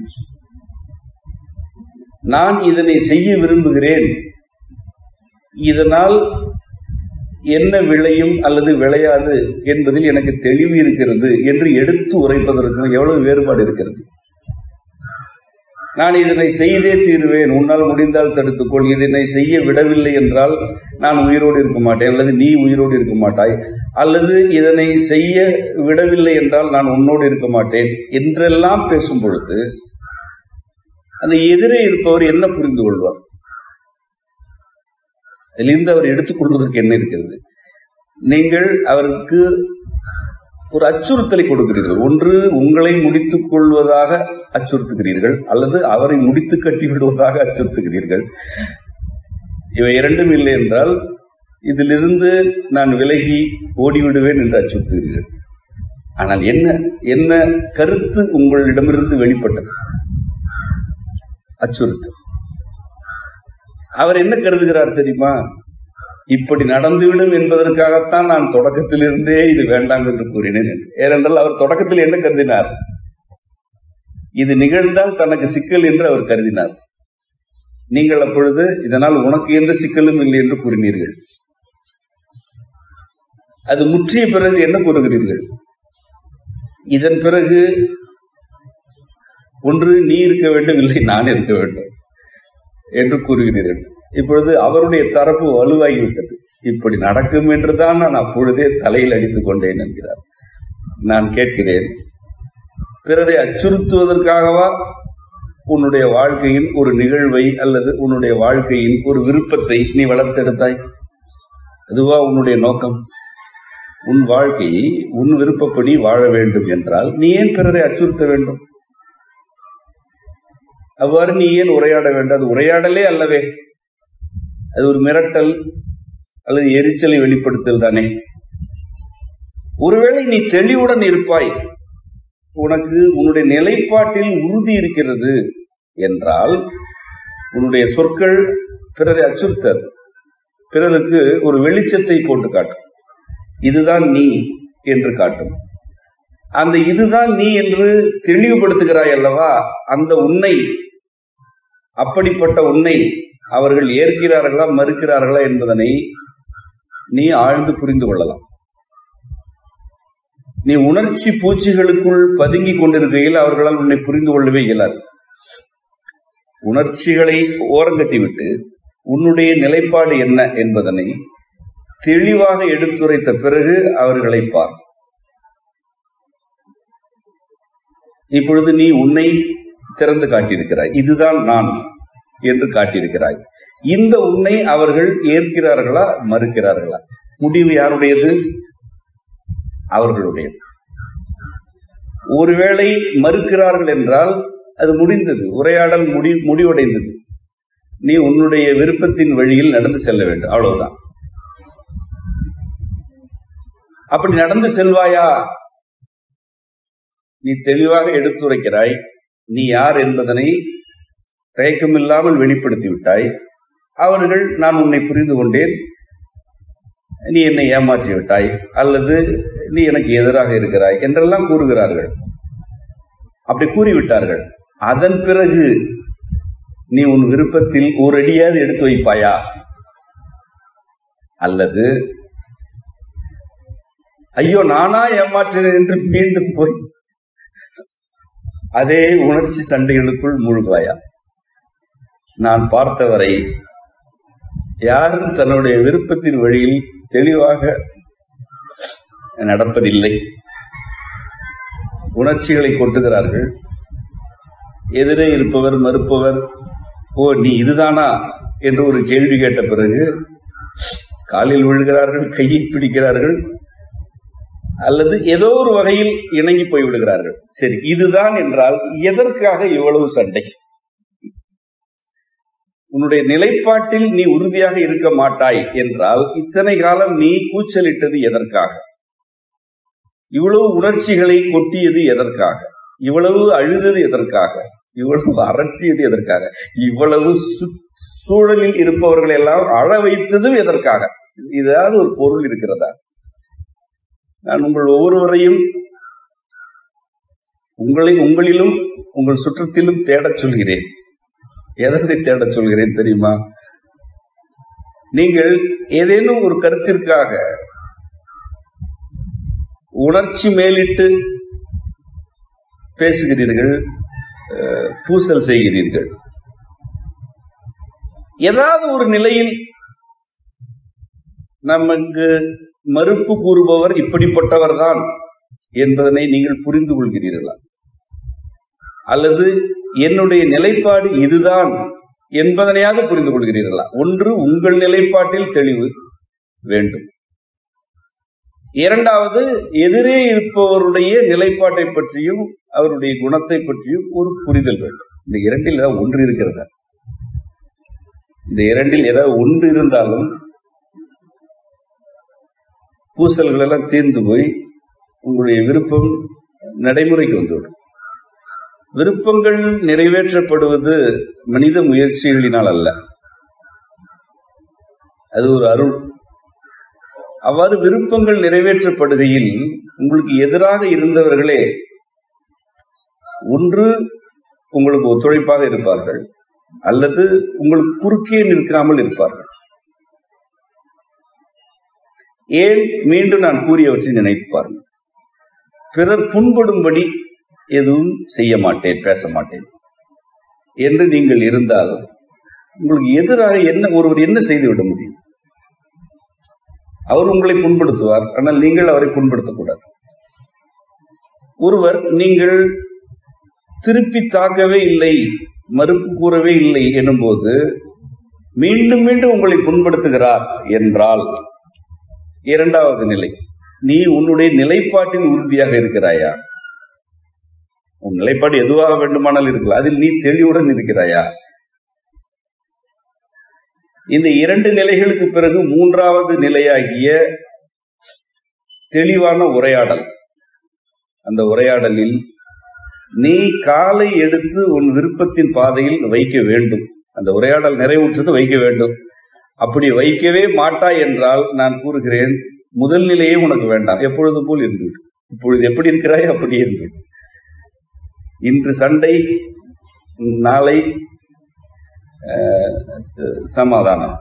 நான் இதனை செய்ய விரும்புகிறேன் இதனால் என்ன விளையும் அல்லது விளையாது என்பதில் எனக்கு தெளிவு இருக்கிறது என்று எடுத்து உரைப்பதற்கு எவ்வளவு வேறுபாடு இருக்கிறது நான் இதனை செய்தே தீருவேன் உன்னால் முடிந்தால் தடுத்துக்கொள் இதனை செய்ய விடவில்லை என்றால் நான் உயிரோடு இருக்க மாட்டேன் அல்லது நீ உயிரோடு இருக்க மாட்டாய் அல்லது இதனை செய்ய விடவில்லை என்றால் நான் உன்னோடு இருக்க மாட்டேன் என்றெல்லாம் பேசும் பொழுது அந்த எதிரே இருப்பவர் என்ன புரிந்து கொள்வார் அதிலிருந்து அவர் எடுத்துக்கொள்வதற்கு என்ன இருக்கிறது நீங்கள் அவருக்கு ஒரு அச்சுறுத்தலை கொடுக்கிறீர்கள் ஒன்று உங்களை முடித்துக் கொள்வதாக அச்சுறுத்துகிறீர்கள் அல்லது அவரை முடித்து கட்டி விடுவதாக அச்சுறுத்துகிறீர்கள் இவை இரண்டும் இல்லை என்றால் இதிலிருந்து நான் விலகி ஓடிவிடுவேன் என்று அச்சுறுத்துகிறீர்கள் ஆனால் என்ன என்ன கருத்து உங்களிடமிருந்து வெளிப்பட்டது அச்சுறுத்தல் அவர் என்ன கருதுகிறார் தெரியுமா இப்படி நடந்துவிடும் என்பதற்காகத்தான் நான் தொடக்கத்திலிருந்தே இது வேண்டாம் என்று கூறினேன் என்று. ஏனென்றால் அவர் தொடக்கத்தில் என்ன கருதினார் இது நிகழ்ந்தால் தனக்கு சிக்கல் என்று அவர் கருதினார் நீங்கள் அப்பொழுது இதனால் உனக்கு எந்த சிக்கலும் இல்லை என்று கூறினீர்கள் அது முற்றிய பிறகு என்ன கூறுகிறீர்கள் இதன் பிறகு ஒன்று நீ இருக்க வேண்டும் இல்லை நான் இருக்க வேண்டும் என்று கூறுகிறீர்கள் இப்பொழுது அவருடைய தரப்பு வலுவாகிவிட்டது இப்படி நடக்கும் என்றுதான் நான் அப்பொழுதே தலையில் அடித்துக் கொண்டேன் என்கிறார் நான் கேட்கிறேன் பிறரை அச்சுறுத்துவதற்காகவா உன்னுடைய வாழ்க்கையின் ஒரு நிகழ்வை அல்லது உன்னுடைய வாழ்க்கையின் ஒரு விருப்பத்தை நீ வளர்த்தெடுத்தாய் அதுவா உன்னுடைய நோக்கம் உன் வாழ்க்கையை உன் விருப்பப்படி வாழ வேண்டும் என்றால் நீ ஏன் பிறரை அச்சுறுத்த வேண்டும் அவ்வாறு நீ ஏன் உரையாட வேண்டும் அது உரையாடலே அல்லவே அது ஒரு மிரட்டல் அல்லது எரிச்சலை வெளிப்படுத்தல் தானே ஒருவேளை நீ தெளிவுடன் இருப்பாய் உனக்கு உன்னுடைய நிலைப்பாட்டில் உறுதி இருக்கிறது என்றால் உன்னுடைய சொற்கள் பிறரை அச்சுறுத்தல் பிறருக்கு ஒரு வெளிச்சத்தை போட்டு காட்டும் இதுதான் நீ என்று காட்டும் அந்த இதுதான் நீ என்று தெளிவுபடுத்துகிறாய் அல்லவா அந்த உன்னை அப்படிப்பட்ட உன்னை அவர்கள் ஏற்கிறார்களா மறுக்கிறார்களா என்பதனை நீ ஆழ்ந்து புரிந்து கொள்ளலாம் நீ உணர்ச்சி பூச்சிகளுக்குள் பதுங்கி கொண்டிருக்கையில் அவர்களால் உன்னை புரிந்து கொள்ளவே இயலாது உணர்ச்சிகளை ஓரங்கட்டிவிட்டு உன்னுடைய நிலைப்பாடு என்ன என்பதனை தெளிவாக எடுத்துரைத்த பிறகு அவர்களை பார் இப்பொழுது நீ உன்னை திறந்து காட்டியிருக்கிறாய் இதுதான் நான் என்று காட்டியிருக்கிறாய் இந்த உன்னை அவர்கள் ஏற்கிறார்களா மறுக்கிறார்களா முடிவு யாருடையது அவர்களுடையது ஒருவேளை மறுக்கிறார்கள் என்றால் அது முடிந்தது உரையாடல் முடி முடிவடைந்தது நீ உன்னுடைய விருப்பத்தின் வழியில் நடந்து செல்ல வேண்டும் அவ்வளவுதான் அப்படி நடந்து செல்வாயா நீ தெளிவாக எடுத்துரைக்கிறாய் நீ யார் என்பதனை தயக்கமில்லாமல் வெளிப்படுத்தி விட்டாய் அவர்கள் நான் உன்னை புரிந்து கொண்டேன் நீ என்னை ஏமாற்றி விட்டாய் அல்லது நீ எனக்கு எதிராக இருக்கிறாய் என்றெல்லாம் கூறுகிறார்கள் அப்படி கூறிவிட்டார்கள் அதன் பிறகு நீ உன் விருப்பத்தில் ஒரு அடியாவது எடுத்து வைப்பாயா அல்லது ஐயோ நானா ஏமாற்றினேன் என்று மீண்டும் போய் அதே உணர்ச்சி சண்டைகளுக்குள் மூழ்குவாயா நான் பார்த்தவரை யாரும் தன்னுடைய விருப்பத்தின் வழியில் தெளிவாக நடப்பதில்லை உணர்ச்சிகளை கொட்டுகிறார்கள் எதிரே இருப்பவர் மறுப்பவர் ஓ நீ இதுதானா என்று ஒரு கேள்வி கேட்ட பிறகு காலில் விழுகிறார்கள் கையை பிடிக்கிறார்கள் அல்லது ஏதோ ஒரு வகையில் இணங்கி போய் விடுகிறார்கள் சரி இதுதான் என்றால் எதற்காக இவ்வளவு சண்டை உன்னுடைய நிலைப்பாட்டில் நீ உறுதியாக இருக்க மாட்டாய் என்றால் இத்தனை காலம் நீ கூச்சலிட்டது எதற்காக இவ்வளவு உணர்ச்சிகளை கொட்டியது எதற்காக இவ்வளவு அழுதது எதற்காக இவ்வளவு அரற்றியது எதற்காக இவ்வளவு சூழலில் இருப்பவர்கள் எல்லாம் அழ வைத்ததும் எதற்காக ஏதாவது ஒரு பொருள் இருக்கிறதா நான் உங்கள் ஒவ்வொருவரையும் உங்களை உங்களிலும் உங்கள் சுற்றத்திலும் தேடச் சொல்கிறேன் எதனை தேடச் சொல்கிறேன் தெரியுமா நீங்கள் ஏதேனும் ஒரு கருத்திற்காக உணர்ச்சி மேலிட்டு பேசுகிறீர்கள் பூசல் செய்கிறீர்கள் ஏதாவது ஒரு நிலையில் நமக்கு மறுப்பு கூறுபவர் இப்படிப்பட்டவர் தான் என்பதனை நீங்கள் புரிந்து கொள்கிறீர்களா அல்லது என்னுடைய நிலைப்பாடு இதுதான் என்பதனையாவது புரிந்து கொள்கிறீர்களா ஒன்று உங்கள் நிலைப்பாட்டில் தெளிவு வேண்டும் இரண்டாவது எதிரே இருப்பவருடைய நிலைப்பாட்டை பற்றியும் அவருடைய குணத்தை பற்றியும் ஒரு புரிதல் வேண்டும் இந்த இரண்டில் ஏதாவது ஒன்று இருக்கிறதா இந்த இரண்டில் ஏதாவது ஒன்று இருந்தாலும் பூசல்கள் எல்லாம் தீர்ந்து போய் உங்களுடைய விருப்பம் நடைமுறைக்கு வந்துவிடும் விருப்பங்கள் நிறைவேற்றப்படுவது மனித முயற்சிகளினால் அல்ல அது ஒரு அருள் அவ்வாறு விருப்பங்கள் நிறைவேற்றப்படுகையில் உங்களுக்கு எதிராக இருந்தவர்களே ஒன்று உங்களுக்கு ஒத்துழைப்பாக இருப்பார்கள் அல்லது உங்களுக்கு குறுக்கே நிற்காமல் இருப்பார்கள் ஏன் மீண்டும் நான் கூறியவற்றை நினைப்பார்கள் பிறர் புண்படும்படி எதுவும் செய்ய மாட்டேன் பேச மாட்டேன் என்று நீங்கள் இருந்தால் உங்களுக்கு எதிராக என்ன ஒருவர் என்ன செய்து விட முடியும் அவர் உங்களை புண்படுத்துவார் ஆனால் நீங்கள் அவரை புண்படுத்தக்கூடாது ஒருவர் நீங்கள் திருப்பி தாக்கவே இல்லை மறுப்பு கூறவே இல்லை எனும்போது மீண்டும் மீண்டும் உங்களை புண்படுத்துகிறார் என்றால் இரண்டாவது நிலை நீ உன்னுடைய நிலைப்பாட்டில் உறுதியாக இருக்கிறாயா உன் நிலைப்பாடு எதுவாக வேண்டுமானால் இருக்கலாம் அதில் நீ தெளிவுடன் இருக்கிறாயா இந்த இரண்டு நிலைகளுக்கு பிறகு மூன்றாவது நிலையாகிய தெளிவான உரையாடல் அந்த உரையாடலில் நீ காலை எடுத்து உன் விருப்பத்தின் பாதையில் வைக்க வேண்டும் அந்த உரையாடல் நிறைவுற்றது வைக்க வேண்டும் அப்படி வைக்கவே மாட்டாய் என்றால் நான் கூறுகிறேன் முதல் நிலையே உனக்கு வேண்டாம் எப்பொழுது போல் இருந்து இப்பொழுது எப்படி இருக்கிறாய் அப்படியே இருந்து இன்று சண்டை நாளை சமாதானம்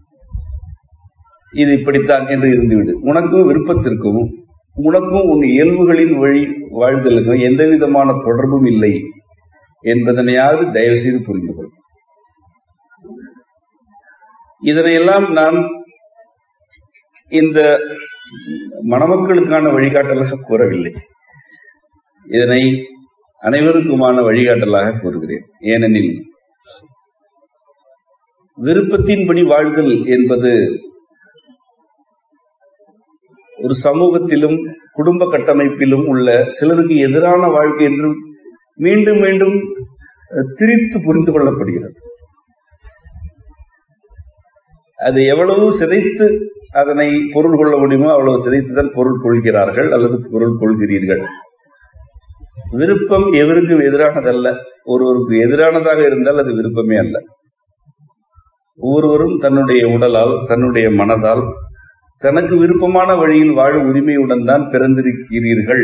இது இப்படித்தான் என்று இருந்துவிடு உனக்கும் விருப்பத்திற்கும் உனக்கும் உன் இயல்புகளின் வழி வாழ்தலுக்கும் எந்த விதமான தொடர்பும் இல்லை என்பதனையாவது தயவு செய்து புரிந்து கொள் இதனையெல்லாம் நான் இந்த மணமக்களுக்கான வழிகாட்டலாக கூறவில்லை இதனை அனைவருக்குமான வழிகாட்டலாக கூறுகிறேன் ஏனெனில் விருப்பத்தின்படி வாழ்தல் என்பது ஒரு சமூகத்திலும் குடும்ப கட்டமைப்பிலும் உள்ள சிலருக்கு எதிரான வாழ்க்கை என்று மீண்டும் மீண்டும் திரித்து புரிந்து கொள்ளப்படுகிறது அது எவ்வளவு சிதைத்து அதனை பொருள் கொள்ள முடியுமோ அவ்வளவு சிதைத்துதான் பொருள் கொள்கிறார்கள் அல்லது பொருள் கொள்கிறீர்கள் விருப்பம் எவருக்கும் எதிரானதல்ல ஒருவருக்கு எதிரானதாக இருந்தால் அது விருப்பமே அல்ல ஒவ்வொருவரும் தன்னுடைய உடலால் தன்னுடைய மனதால் தனக்கு விருப்பமான வழியில் வாழும் உரிமையுடன் தான் பிறந்திருக்கிறீர்கள்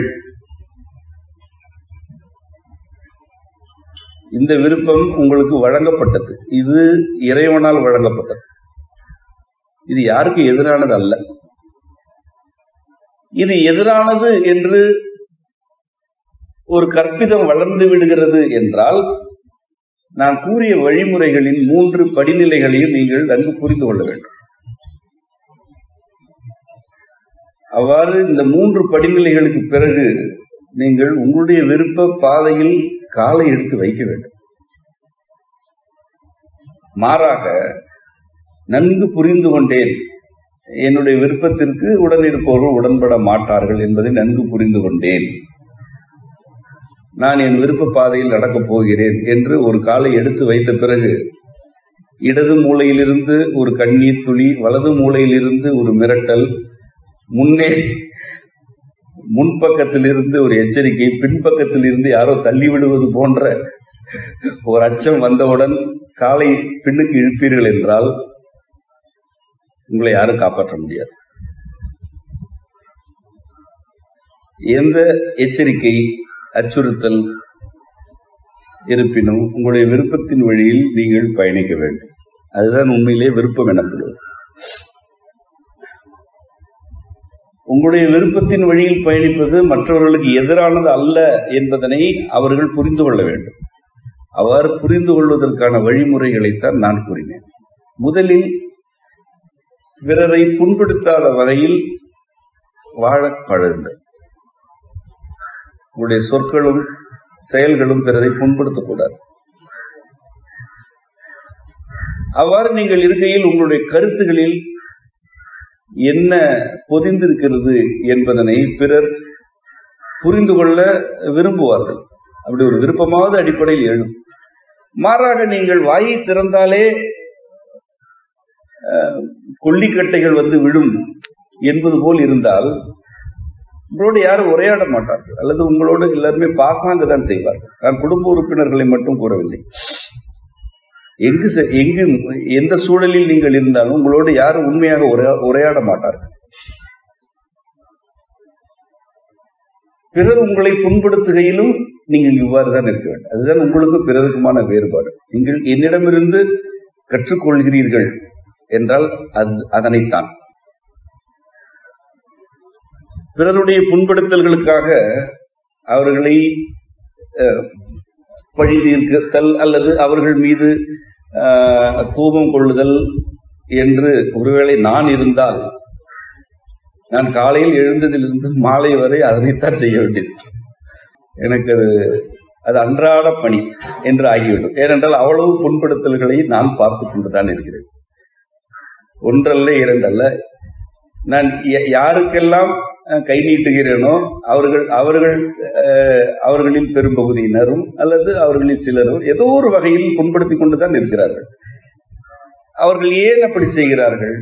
இந்த விருப்பம் உங்களுக்கு வழங்கப்பட்டது இது இறைவனால் வழங்கப்பட்டது இது யாருக்கு எதிரானது அல்ல இது எதிரானது என்று ஒரு கற்பிதம் வளர்ந்து விடுகிறது என்றால் நான் கூறிய வழிமுறைகளின் மூன்று படிநிலைகளையும் நீங்கள் நன்கு புரிந்து கொள்ள வேண்டும் அவ்வாறு இந்த மூன்று படிநிலைகளுக்கு பிறகு நீங்கள் உங்களுடைய விருப்ப பாதையில் காலை எடுத்து வைக்க வேண்டும் மாறாக நன்கு புரிந்து கொண்டேன் என்னுடைய விருப்பத்திற்கு உடன் இருப்பவர்கள் உடன்பட மாட்டார்கள் என்பதை நன்கு புரிந்து கொண்டேன் நான் என் விருப்ப பாதையில் நடக்கப் போகிறேன் என்று ஒரு காலை எடுத்து வைத்த பிறகு இடது மூலையிலிருந்து ஒரு கண்ணீர் துளி வலது மூலையிலிருந்து ஒரு மிரட்டல் முன்னே முன்பக்கத்திலிருந்து ஒரு எச்சரிக்கை பின்பக்கத்தில் இருந்து யாரோ தள்ளி விடுவது போன்ற ஒரு அச்சம் வந்தவுடன் காலை பின்னுக்கு இழுப்பீர்கள் என்றால் உங்களை யாரும் காப்பாற்ற முடியாது எந்த எச்சரிக்கை அச்சுறுத்தல் இருப்பினும் உங்களுடைய விருப்பத்தின் வழியில் நீங்கள் பயணிக்க வேண்டும் அதுதான் உண்மையிலே விருப்பம் எனப்படுவது உங்களுடைய விருப்பத்தின் வழியில் பயணிப்பது மற்றவர்களுக்கு எதிரானது அல்ல என்பதனை அவர்கள் புரிந்து கொள்ள வேண்டும் அவ்வாறு புரிந்து கொள்வதற்கான வழிமுறைகளைத்தான் நான் கூறினேன் முதலில் பிறரை புண்படுத்தாத வகையில் வாழ பழகுங்கள் உங்களுடைய சொற்களும் செயல்களும் பிறரை புண்படுத்தக்கூடாது அவ்வாறு நீங்கள் இருக்கையில் உங்களுடைய கருத்துகளில் என்ன பொதிந்திருக்கிறது என்பதனை பிறர் புரிந்து கொள்ள விரும்புவார்கள் அப்படி ஒரு விருப்பமாவது அடிப்படையில் எழும் மாறாக நீங்கள் வாயை திறந்தாலே கொல்லிக்கட்டைகள் வந்து விழும் என்பது போல் இருந்தால் உங்களோடு யாரும் உரையாட மாட்டார்கள் அல்லது உங்களோடு எல்லாருமே பாசாங்க தான் செய்வார்கள் நான் குடும்ப உறுப்பினர்களை மட்டும் கூறவில்லை எங்கு எங்கு எந்த சூழலில் நீங்கள் இருந்தாலும் உங்களோடு யாரும் உண்மையாக உரையாட மாட்டார்கள் பிறர் உங்களை புண்படுத்துகையிலும் நீங்கள் இவ்வாறு தான் இருக்க வேண்டும் அதுதான் உங்களுக்கு பிறருக்குமான வேறுபாடு நீங்கள் என்னிடமிருந்து கற்றுக்கொள்கிறீர்கள் என்றால் அது அதனைத்தான் பிறருடைய புண்படுத்தல்களுக்காக அவர்களை பழி தீர்த்தல் அல்லது அவர்கள் மீது கோபம் கொள்ளுதல் என்று ஒருவேளை நான் இருந்தால் நான் காலையில் எழுந்ததிலிருந்து மாலை வரை அதனைத்தான் செய்ய வேண்டியது எனக்கு அது அது அன்றாட பணி என்று ஆகிவிடும் ஏனென்றால் அவ்வளவு புண்படுத்தல்களை நான் பார்த்து கொண்டுதான் இருக்கிறேன் ஒன்றல்ல இரண்டல்ல நான் யாருக்கெல்லாம் கை நீட்டுகிறேனோ அவர்கள் அவர்கள் அவர்களில் பெரும்பகுதியினரும் அல்லது அவர்களில் சிலரும் ஏதோ ஒரு வகையில் புண்படுத்திக் கொண்டுதான் இருக்கிறார்கள் அவர்கள் ஏன் அப்படி செய்கிறார்கள்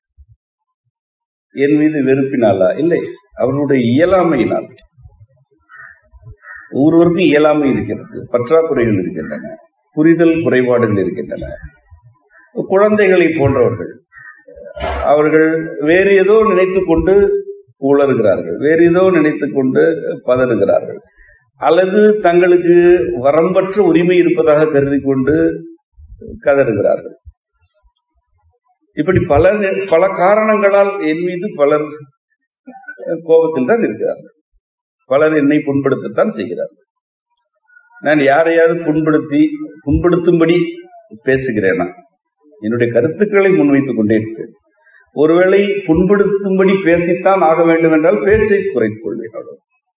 என் மீது வெறுப்பினாலா இல்லை அவர்களுடைய இயலாமையினால் ஒவ்வொருவருக்கும் இயலாமை இருக்கிறது பற்றாக்குறைகள் இருக்கின்றன புரிதல் குறைபாடுகள் இருக்கின்றன குழந்தைகளை போன்றவர்கள் அவர்கள் வேறு ஏதோ நினைத்துக் கொண்டு உளறுகிறார்கள் வேறு ஏதோ நினைத்துக் கொண்டு பதறுகிறார்கள் அல்லது தங்களுக்கு வரம்பற்ற உரிமை இருப்பதாக கருதி கொண்டு கதறுகிறார்கள் இப்படி பல பல காரணங்களால் என் மீது பலர் கோபத்தில் தான் இருக்கிறார்கள் பலர் என்னை புண்படுத்தத்தான் செய்கிறார்கள் நான் யாரையாவது புண்படுத்தி புண்படுத்தும்படி பேசுகிறேனா என்னுடைய கருத்துக்களை முன்வைத்துக் கொண்டே இருக்கிறேன் ஒருவேளை புண்படுத்தும்படி பேசித்தான் ஆக வேண்டும் என்றால் பேச்சை குறைத்துக் கொள்வேன் அவ்வளவு.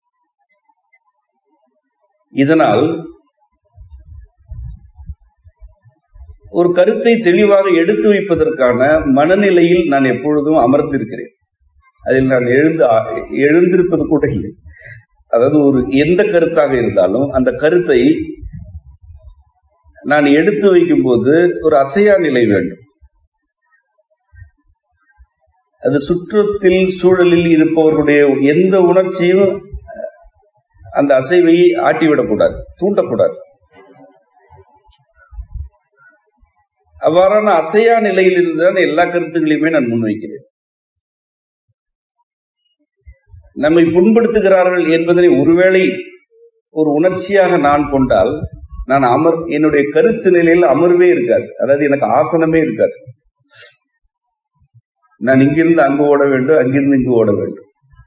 இதனால் ஒரு கருத்தை தெளிவாக எடுத்து வைப்பதற்கான மனநிலையில் நான் எப்பொழுதும் அமர்ந்திருக்கிறேன் அதில் நான் எழுந்து எழுந்திருப்பது கூட இல்லை அதாவது ஒரு எந்த கருத்தாக இருந்தாலும் அந்த கருத்தை நான் எடுத்து வைக்கும் போது ஒரு அசையா நிலை வேண்டும் அது சுற்றத்தில் சூழலில் இருப்பவர்களுடைய எந்த உணர்ச்சியும் அந்த அசைவை ஆட்டிவிடக்கூடாது தூண்டக்கூடாது அவ்வாறான அசையா நிலையில் இருந்துதான் எல்லா கருத்துக்களையுமே நான் முன்வைக்கிறேன் நம்மை புண்படுத்துகிறார்கள் என்பதனை ஒருவேளை ஒரு உணர்ச்சியாக நான் கொண்டால் நான் அமர் என்னுடைய கருத்து நிலையில் அமர்வே இருக்காது அதாவது எனக்கு ஆசனமே இருக்காது நான் இங்கிருந்து அங்கு ஓட வேண்டும் அங்கிருந்து இங்கு ஓட வேண்டும்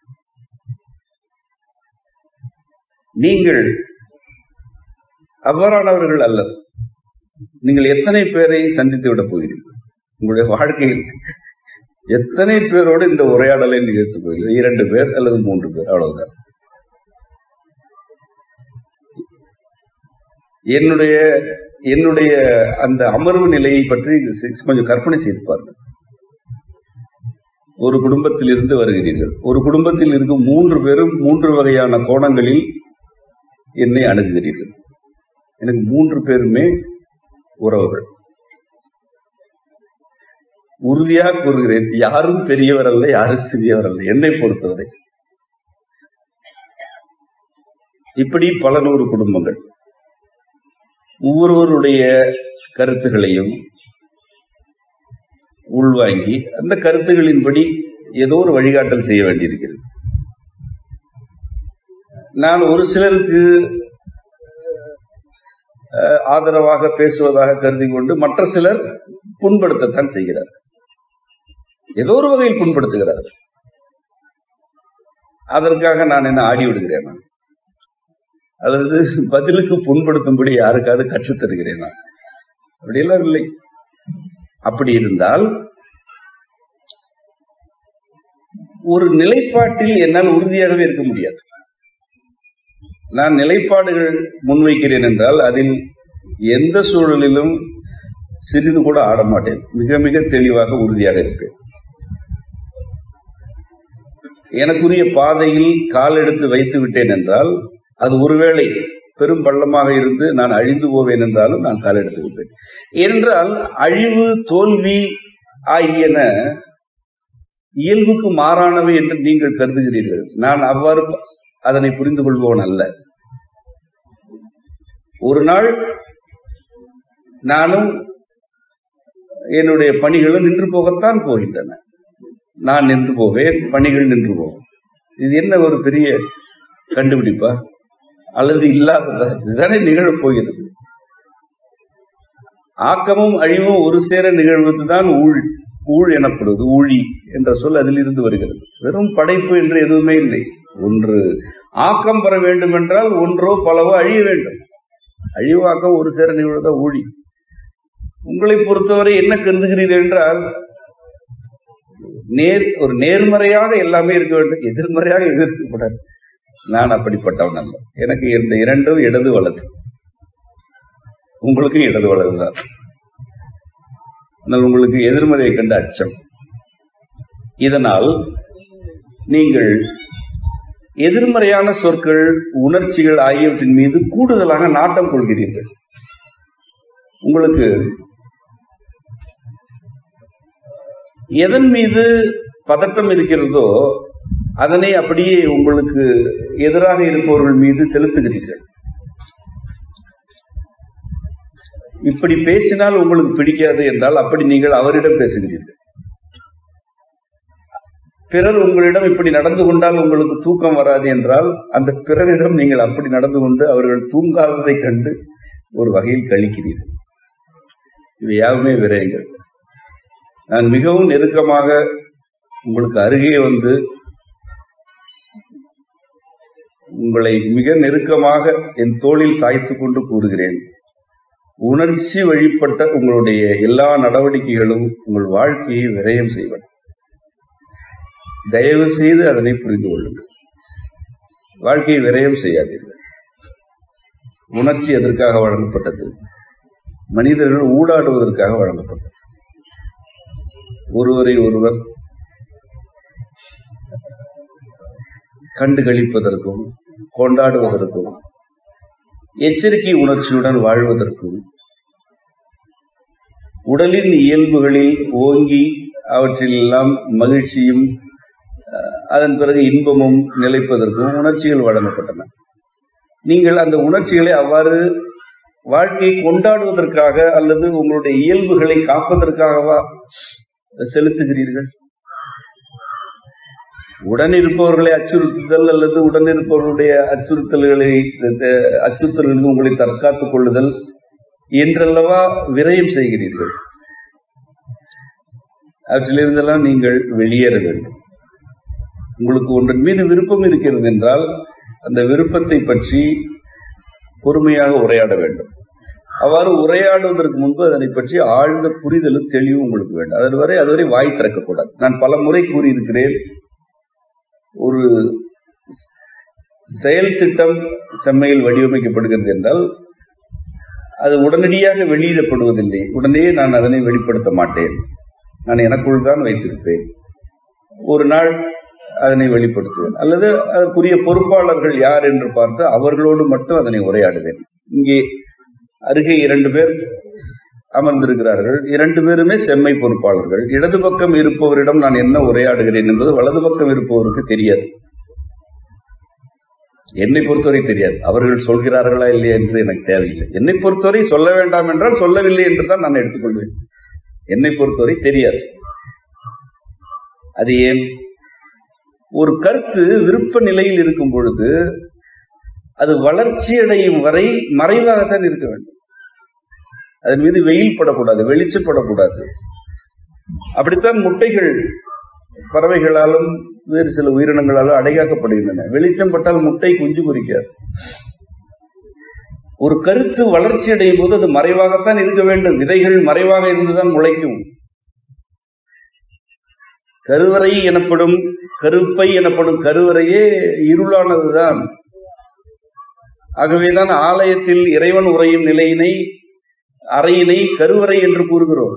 நீங்கள் அவ்வாறானவர்கள் அல்ல நீங்கள் எத்தனை பேரை சந்தித்து விட போகிறீர்கள் உங்களுடைய வாழ்க்கையில் எத்தனை பேரோடு இந்த உரையாடலை நிகழ்த்து போகிறீர்கள் இரண்டு பேர் அல்லது மூன்று பேர் அவ்வளவுதான் என்னுடைய என்னுடைய அந்த அமர்வு நிலையை பற்றி கொஞ்சம் கற்பனை செய்து பாருங்கள் ஒரு குடும்பத்தில் இருந்து வருகிறீர்கள் ஒரு குடும்பத்தில் இருக்கும் மூன்று பேரும் மூன்று வகையான கோணங்களில் என்னை அணுகுகிறீர்கள் எனக்கு மூன்று பேருமே உறவுகள் உறுதியாக கூறுகிறேன் யாரும் பெரியவர் அல்ல யாரும் சிறியவர் அல்ல என்னை பொறுத்தவரை இப்படி பல நூறு குடும்பங்கள் ஒவ்வொருவருடைய கருத்துகளையும் உள்வாங்கி அந்த கருத்துகளின்படி ஏதோ ஒரு வழிகாட்டல் செய்ய வேண்டியிருக்கிறது நான் ஒரு சிலருக்கு ஆதரவாக பேசுவதாக கருதி கொண்டு மற்ற சிலர் புண்படுத்தத்தான் செய்கிறார் ஏதோ ஒரு வகையில் புண்படுத்துகிறார்கள் அதற்காக நான் என்ன ஆடி விடுகிறேனா அல்லது பதிலுக்கு புண்படுத்தும்படி யாருக்காவது கற்றுத் தருகிறேனா அப்படியெல்லாம் இல்லை அப்படி இருந்தால் ஒரு நிலைப்பாட்டில் என்னால் உறுதியாகவே இருக்க முடியாது நான் நிலைப்பாடுகள் முன்வைக்கிறேன் என்றால் அதில் எந்த சூழலிலும் சிறிது கூட ஆட மாட்டேன் மிக மிக தெளிவாக உறுதியாக இருப்பேன் எனக்குரிய பாதையில் கால் எடுத்து வைத்து விட்டேன் என்றால் அது ஒருவேளை பெரும் பள்ளமாக இருந்து நான் அழிந்து போவேன் என்றாலும் நான் கால் எடுத்து விட்டேன் என்றால் அழிவு தோல்வி ஆகியன இயல்புக்கு மாறானவை என்று நீங்கள் கருதுகிறீர்கள் நான் அவ்வாறு அதனை புரிந்து கொள்பவன் அல்ல ஒரு நாள் நானும் என்னுடைய பணிகளும் நின்று போகத்தான் போகின்றன நான் நின்று போவேன் பணிகள் நின்று போகும் இது என்ன ஒரு பெரிய கண்டுபிடிப்பா அல்லது இல்லாததா இதுதானே நிகழப் போகிறது ஆக்கமும் அழிவும் ஒரு சேர நிகழ்வதுதான் ஊழ் ஊழ் எனப்படுவது ஊழி என்ற சொல் அதிலிருந்து வருகிறது வெறும் படைப்பு என்று எதுவுமே இல்லை ஒன்று ஆக்கம் பெற வேண்டும் என்றால் ஒன்றோ பலவோ அழிய வேண்டும் அழிவாக்கம் ஒரு சேர நிகழ்வதா ஊழி உங்களை பொறுத்தவரை என்ன கருதுகிறீர்கள் என்றால் நேர் ஒரு நேர்மறையாக எல்லாமே இருக்க வேண்டும் எதிர்மறையாக எது இருக்கக்கூடாது நான் அப்படிப்பட்டவன் அல்ல எனக்கு இந்த இரண்டும் இடது வலது உங்களுக்கும் இடது வலதுதான் ஆனால் உங்களுக்கு எதிர்மறையை கண்ட அச்சம் இதனால் நீங்கள் எதிர்மறையான சொற்கள் உணர்ச்சிகள் ஆகியவற்றின் மீது கூடுதலாக நாட்டம் கொள்கிறீர்கள் உங்களுக்கு எதன் மீது பதட்டம் இருக்கிறதோ அதனை அப்படியே உங்களுக்கு எதிராக இருப்பவர்கள் மீது செலுத்துகிறீர்கள் இப்படி பேசினால் உங்களுக்கு பிடிக்காது என்றால் அப்படி நீங்கள் அவரிடம் பேசுகிறீர்கள் பிறர் உங்களிடம் இப்படி நடந்து கொண்டால் உங்களுக்கு தூக்கம் வராது என்றால் அந்த பிறரிடம் நீங்கள் அப்படி நடந்து கொண்டு அவர்கள் தூங்காததை கண்டு ஒரு வகையில் கழிக்கிறீர்கள் இவை யாவுமே விரயங்கள் நான் மிகவும் நெருக்கமாக உங்களுக்கு அருகே வந்து உங்களை மிக நெருக்கமாக என் தோளில் சாய்த்து கொண்டு கூறுகிறேன் உணர்ச்சி வழிபட்ட உங்களுடைய எல்லா நடவடிக்கைகளும் உங்கள் வாழ்க்கையை விரயம் செய்வன தயவு செய்து அதனை புரிந்து கொள்ளுங்கள் வாழ்க்கையை விரயம் செய்யாதீர்கள் உணர்ச்சி எதற்காக வழங்கப்பட்டது மனிதர்கள் ஊடாடுவதற்காக வழங்கப்பட்டது ஒருவரை ஒருவர் கண்டுகளிப்பதற்கும் கொண்டாடுவதற்கும் எச்சரிக்கை உணர்ச்சியுடன் வாழ்வதற்கும் உடலின் இயல்புகளில் ஓங்கி அவற்றிலெல்லாம் மகிழ்ச்சியும் அதன் பிறகு இன்பமும் நிலைப்பதற்கும் உணர்ச்சிகள் வழங்கப்பட்டன நீங்கள் அந்த உணர்ச்சிகளை அவ்வாறு வாழ்க்கையை கொண்டாடுவதற்காக அல்லது உங்களுடைய இயல்புகளை காப்பதற்காகவா செலுத்துகிறீர்கள் உடன் இருப்பவர்களை அச்சுறுத்துதல் அல்லது உடன் இருப்பவர்களுடைய அச்சுறுத்தல்களை அச்சுறுத்தல்களுக்கு உங்களை தற்காத்துக் கொள்ளுதல் என்றல்லவா விரயம் செய்கிறீர்கள் அவற்றிலிருந்தெல்லாம் நீங்கள் வெளியேற வேண்டும் உங்களுக்கு ஒன்றின் மீது விருப்பம் இருக்கிறது என்றால் அந்த விருப்பத்தை பற்றி பொறுமையாக உரையாட வேண்டும் அவ்வாறு உரையாடுவதற்கு முன்பு அதனை பற்றி ஆழ்ந்த புரிதலும் தெளிவும் உங்களுக்கு வேண்டும் அது வரை அதுவரை வாய் திறக்கக்கூடாது நான் பல முறை கூறியிருக்கிறேன் ஒரு செயல் திட்டம் செம்மையில் வடிவமைக்கப்படுகிறது என்றால் அது உடனடியாக வெளியிடப்படுவதில்லை உடனே நான் அதனை வெளிப்படுத்த மாட்டேன் நான் எனக்குள் தான் வைத்திருப்பேன் ஒரு நாள் அதனை வெளிப்படுத்துவேன் அல்லது அதற்குரிய பொறுப்பாளர்கள் யார் என்று பார்த்து அவர்களோடு மட்டும் அதனை உரையாடுவேன் இங்கே அருகே இரண்டு பேர் அமர்ந்திருக்கிறார்கள் இரண்டு பேருமே செம்மை பொறுப்பாளர்கள் இடது பக்கம் இருப்பவரிடம் நான் என்ன உரையாடுகிறேன் என்பது வலது பக்கம் இருப்பவருக்கு தெரியாது என்னை பொறுத்தவரை தெரியாது அவர்கள் சொல்கிறார்களா இல்லையா என்று எனக்கு தேவையில்லை என்னை பொறுத்தவரை சொல்ல வேண்டாம் என்றால் சொல்லவில்லை என்று தான் நான் எடுத்துக்கொள்வேன் என்னை பொறுத்தவரை தெரியாது அது ஏன் ஒரு கருத்து விருப்ப நிலையில் இருக்கும் பொழுது அது வளர்ச்சி அடையும் வரை மறைவாகத்தான் இருக்க வேண்டும் அதன் மீது வெயில் படக்கூடாது வெளிச்சப்படக்கூடாது அப்படித்தான் முட்டைகள் பறவைகளாலும் வேறு சில உயிரினங்களாலும் அடைகாக்கப்படுகின்றன வெளிச்சம் பட்டால் முட்டை குஞ்சு குறிக்காது ஒரு கருத்து வளர்ச்சி அடையும் போது அது மறைவாகத்தான் இருக்க வேண்டும் விதைகள் மறைவாக இருந்துதான் முளைக்கும் கருவறை எனப்படும் கருப்பை எனப்படும் கருவறையே இருளானதுதான் ஆகவேதான் ஆலயத்தில் இறைவன் உரையும் நிலையினை அறையினை கருவறை என்று கூறுகிறோம்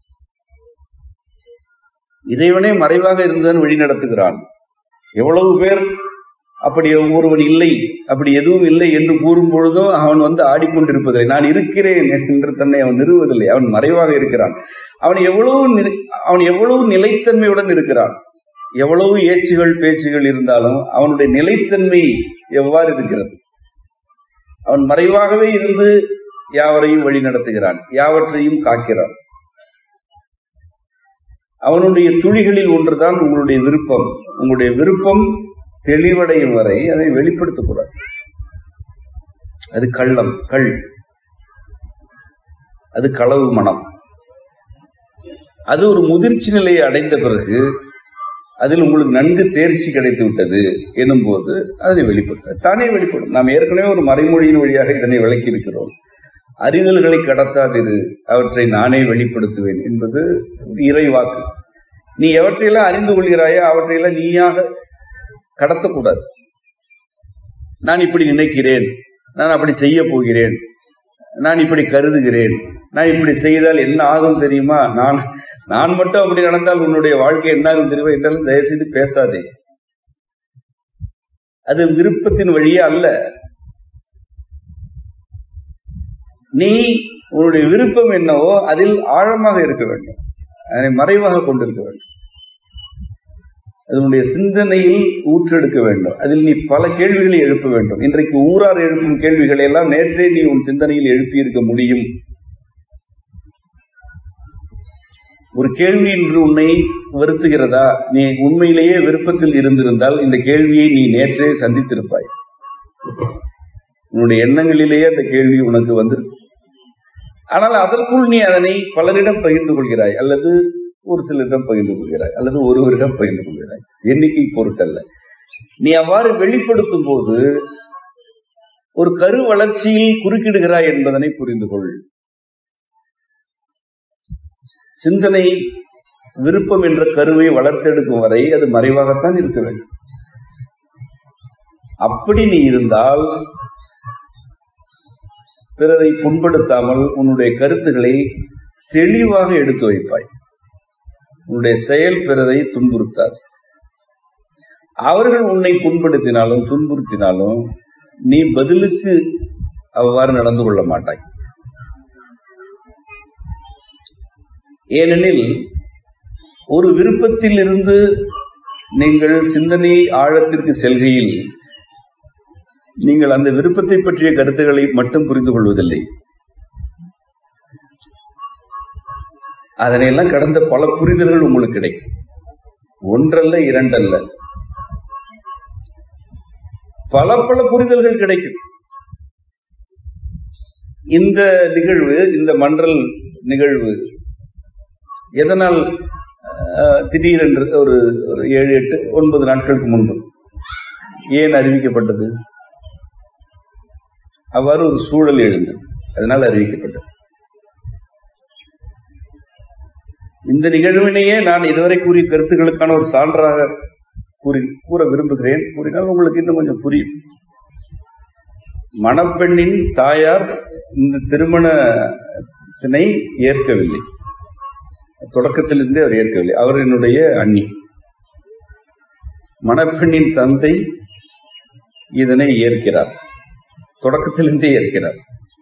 இறைவனே மறைவாக இருந்துதான் வழி நடத்துகிறான் எவ்வளவு பேர் அப்படி ஒருவன் இல்லை அப்படி எதுவும் இல்லை என்று கூறும் பொழுதும் அவன் வந்து ஆடிக்கொண்டிருப்பதில்லை நான் இருக்கிறேன் என்று தன்னை அவன் நிறுவதில்லை அவன் மறைவாக இருக்கிறான் அவன் எவ்வளவு அவன் எவ்வளவு நிலைத்தன்மையுடன் இருக்கிறான் எவ்வளவு ஏச்சுகள் பேச்சுகள் இருந்தாலும் அவனுடைய நிலைத்தன்மை எவ்வாறு இருக்கிறது அவன் மறைவாகவே இருந்து யாவரையும் வழி நடத்துகிறான் யாவற்றையும் காக்கிறான் அவனுடைய துளிகளில் ஒன்றுதான் உங்களுடைய விருப்பம் உங்களுடைய விருப்பம் தெளிவடையும் வரை அதை வெளிப்படுத்தக்கூடாது அது கள்ளம் கள் அது களவு மனம் அது ஒரு முதிர்ச்சி நிலையை அடைந்த பிறகு அதில் உங்களுக்கு நன்கு தேர்ச்சி கிடைத்து விட்டது எனும் போது அதனை வெளிப்படுத்த தானே வெளிப்படும் நாம் ஏற்கனவே ஒரு மறைமொழியின் வழியாக இதனை விளக்கி இருக்கிறோம் அறிதல்களை கடத்தாதிரு அவற்றை நானே வெளிப்படுத்துவேன் என்பது இறைவாக்கு நீ எவற்றையெல்லாம் அறிந்து கொள்கிறாயோ அவற்றையெல்லாம் நீயாக கடத்தக்கூடாது நான் இப்படி நினைக்கிறேன் நான் அப்படி செய்ய போகிறேன் நான் இப்படி கருதுகிறேன் நான் இப்படி செய்தால் என்ன ஆகும் தெரியுமா நான் நான் மட்டும் அப்படி நடந்தால் உன்னுடைய வாழ்க்கை என்ன ஆகும் தெரியுமா என்றாலும் தயவுசெய்து பேசாதே அது விருப்பத்தின் வழியே அல்ல நீ உன்னுடைய விருப்பம் என்னவோ அதில் ஆழமாக இருக்க வேண்டும் அதனை மறைவாக கொண்டிருக்க வேண்டும் அதனுடைய சிந்தனையில் ஊற்றெடுக்க வேண்டும் அதில் நீ பல கேள்விகளை எழுப்ப வேண்டும் இன்றைக்கு ஊரார் எழுப்பும் கேள்விகளை எல்லாம் நேற்றே நீ உன் சிந்தனையில் எழுப்பி இருக்க முடியும் ஒரு கேள்வி இன்று உன்னை வருத்துகிறதா நீ உண்மையிலேயே விருப்பத்தில் இருந்திருந்தால் இந்த கேள்வியை நீ நேற்றே சந்தித்திருப்பாய் உன்னுடைய எண்ணங்களிலேயே அந்த கேள்வி உனக்கு வந்திருக்கும் ஆனால் அதற்குள் நீ அதனை பலரிடம் பகிர்ந்து கொள்கிறாய் அல்லது ஒரு சிலரிடம் பகிர்ந்து கொள்கிறாய் அல்லது ஒருவரிடம் பகிர்ந்து கொள்கிறாய் எண்ணிக்கை பொருட்டல்ல நீ அவ்வாறு வெளிப்படுத்தும் போது ஒரு கரு வளர்ச்சியில் குறுக்கிடுகிறாய் என்பதனை புரிந்து கொள் சிந்தனை விருப்பம் என்ற கருவை வளர்த்தெடுக்கும் வரை அது மறைவாகத்தான் இருக்க வேண்டும் அப்படி நீ இருந்தால் பிறரை புண்படுத்தாமல் உன்னுடைய கருத்துக்களை தெளிவாக எடுத்து வைப்பாய் உன்னுடைய செயல் பிறரை துன்புறுத்தாது அவர்கள் உன்னை புண்படுத்தினாலும் துன்புறுத்தினாலும் நீ பதிலுக்கு அவ்வாறு நடந்து கொள்ள மாட்டாய் ஏனெனில் ஒரு விருப்பத்தில் இருந்து நீங்கள் சிந்தனை ஆழத்திற்கு செல்கையில் நீங்கள் அந்த விருப்பத்தை பற்றிய கருத்துக்களை மட்டும் புரிந்து கொள்வதில்லை அதனையெல்லாம் கடந்த பல புரிதல்கள் உங்களுக்கு கிடைக்கும் ஒன்றல்ல இரண்டல்ல பல பல புரிதல்கள் கிடைக்கும் இந்த நிகழ்வு இந்த மன்றல் நிகழ்வு எதனால் அஹ், திடீரென்று ஒரு ஒரு ஏழு எட்டு ஒன்பது நாட்களுக்கு முன்பு ஏன் அறிவிக்கப்பட்டது அவ்வாறு ஒரு சூழல் எழுந்தது அதனால் அறிவிக்கப்பட்டது இந்த நிகழ்வினையே நான் இதுவரை கூறிய கருத்துக்களுக்கான ஒரு சான்றாக கூறி கூற விரும்புகிறேன் கூறினால் உங்களுக்கு இன்னும் கொஞ்சம் புரியும் மணப்பெண்ணின் தாயார் இந்த திருமணத்தினை ஏற்கவில்லை தொடக்கத்திலிருந்தே அவர் ஏற்கவில்லை அவர் என்னுடைய அண்ணி மணப்பெண்ணின் தந்தை இதனை ஏற்கிறார் தொடக்கத்திலிருந்தே ஏற்கிறார்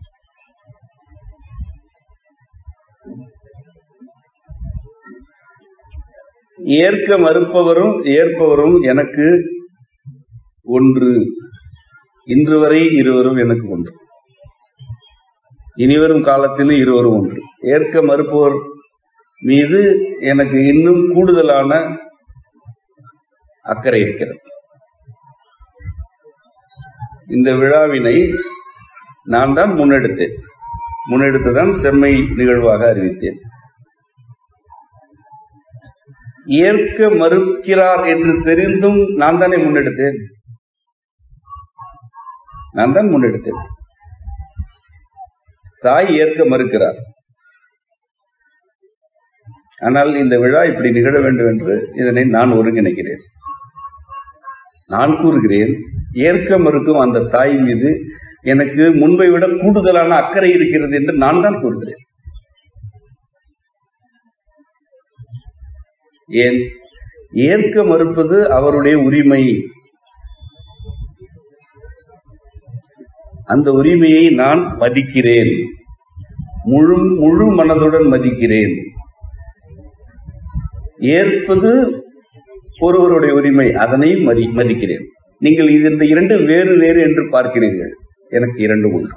ஏற்க மறுப்பவரும் ஏற்பவரும் எனக்கு ஒன்று இன்று வரை இருவரும் எனக்கு ஒன்று இனிவரும் காலத்திலும் இருவரும் ஒன்று ஏற்க மறுப்பவர் மீது எனக்கு இன்னும் கூடுதலான அக்கறை இருக்கிறது இந்த விழாவினை நான் தான் முன்னெடுத்தேன் முன்னெடுத்துதான் செம்மை நிகழ்வாக அறிவித்தேன் ஏற்க மறுக்கிறார் என்று தெரிந்தும் நான் தானே முன்னெடுத்தேன் நான் தான் முன்னெடுத்தேன் தாய் ஏற்க மறுக்கிறார் ஆனால் இந்த விழா இப்படி நிகழ வேண்டும் என்று இதனை நான் ஒருங்கிணைக்கிறேன் நான் கூறுகிறேன் ஏற்க மறுக்கும் அந்த தாய் மீது எனக்கு முன்பை விட கூடுதலான அக்கறை இருக்கிறது என்று நான் தான் கூறுகிறேன் ஏன் ஏற்க மறுப்பது அவருடைய உரிமை அந்த உரிமையை நான் மதிக்கிறேன் முழு முழு மனதுடன் மதிக்கிறேன் ஏற்பது ஒருவருடைய உரிமை அதனை மதி மதிக்கிறேன் நீங்கள் இது இந்த இரண்டு வேறு வேறு என்று பார்க்கிறீர்கள் எனக்கு இரண்டு உண்டு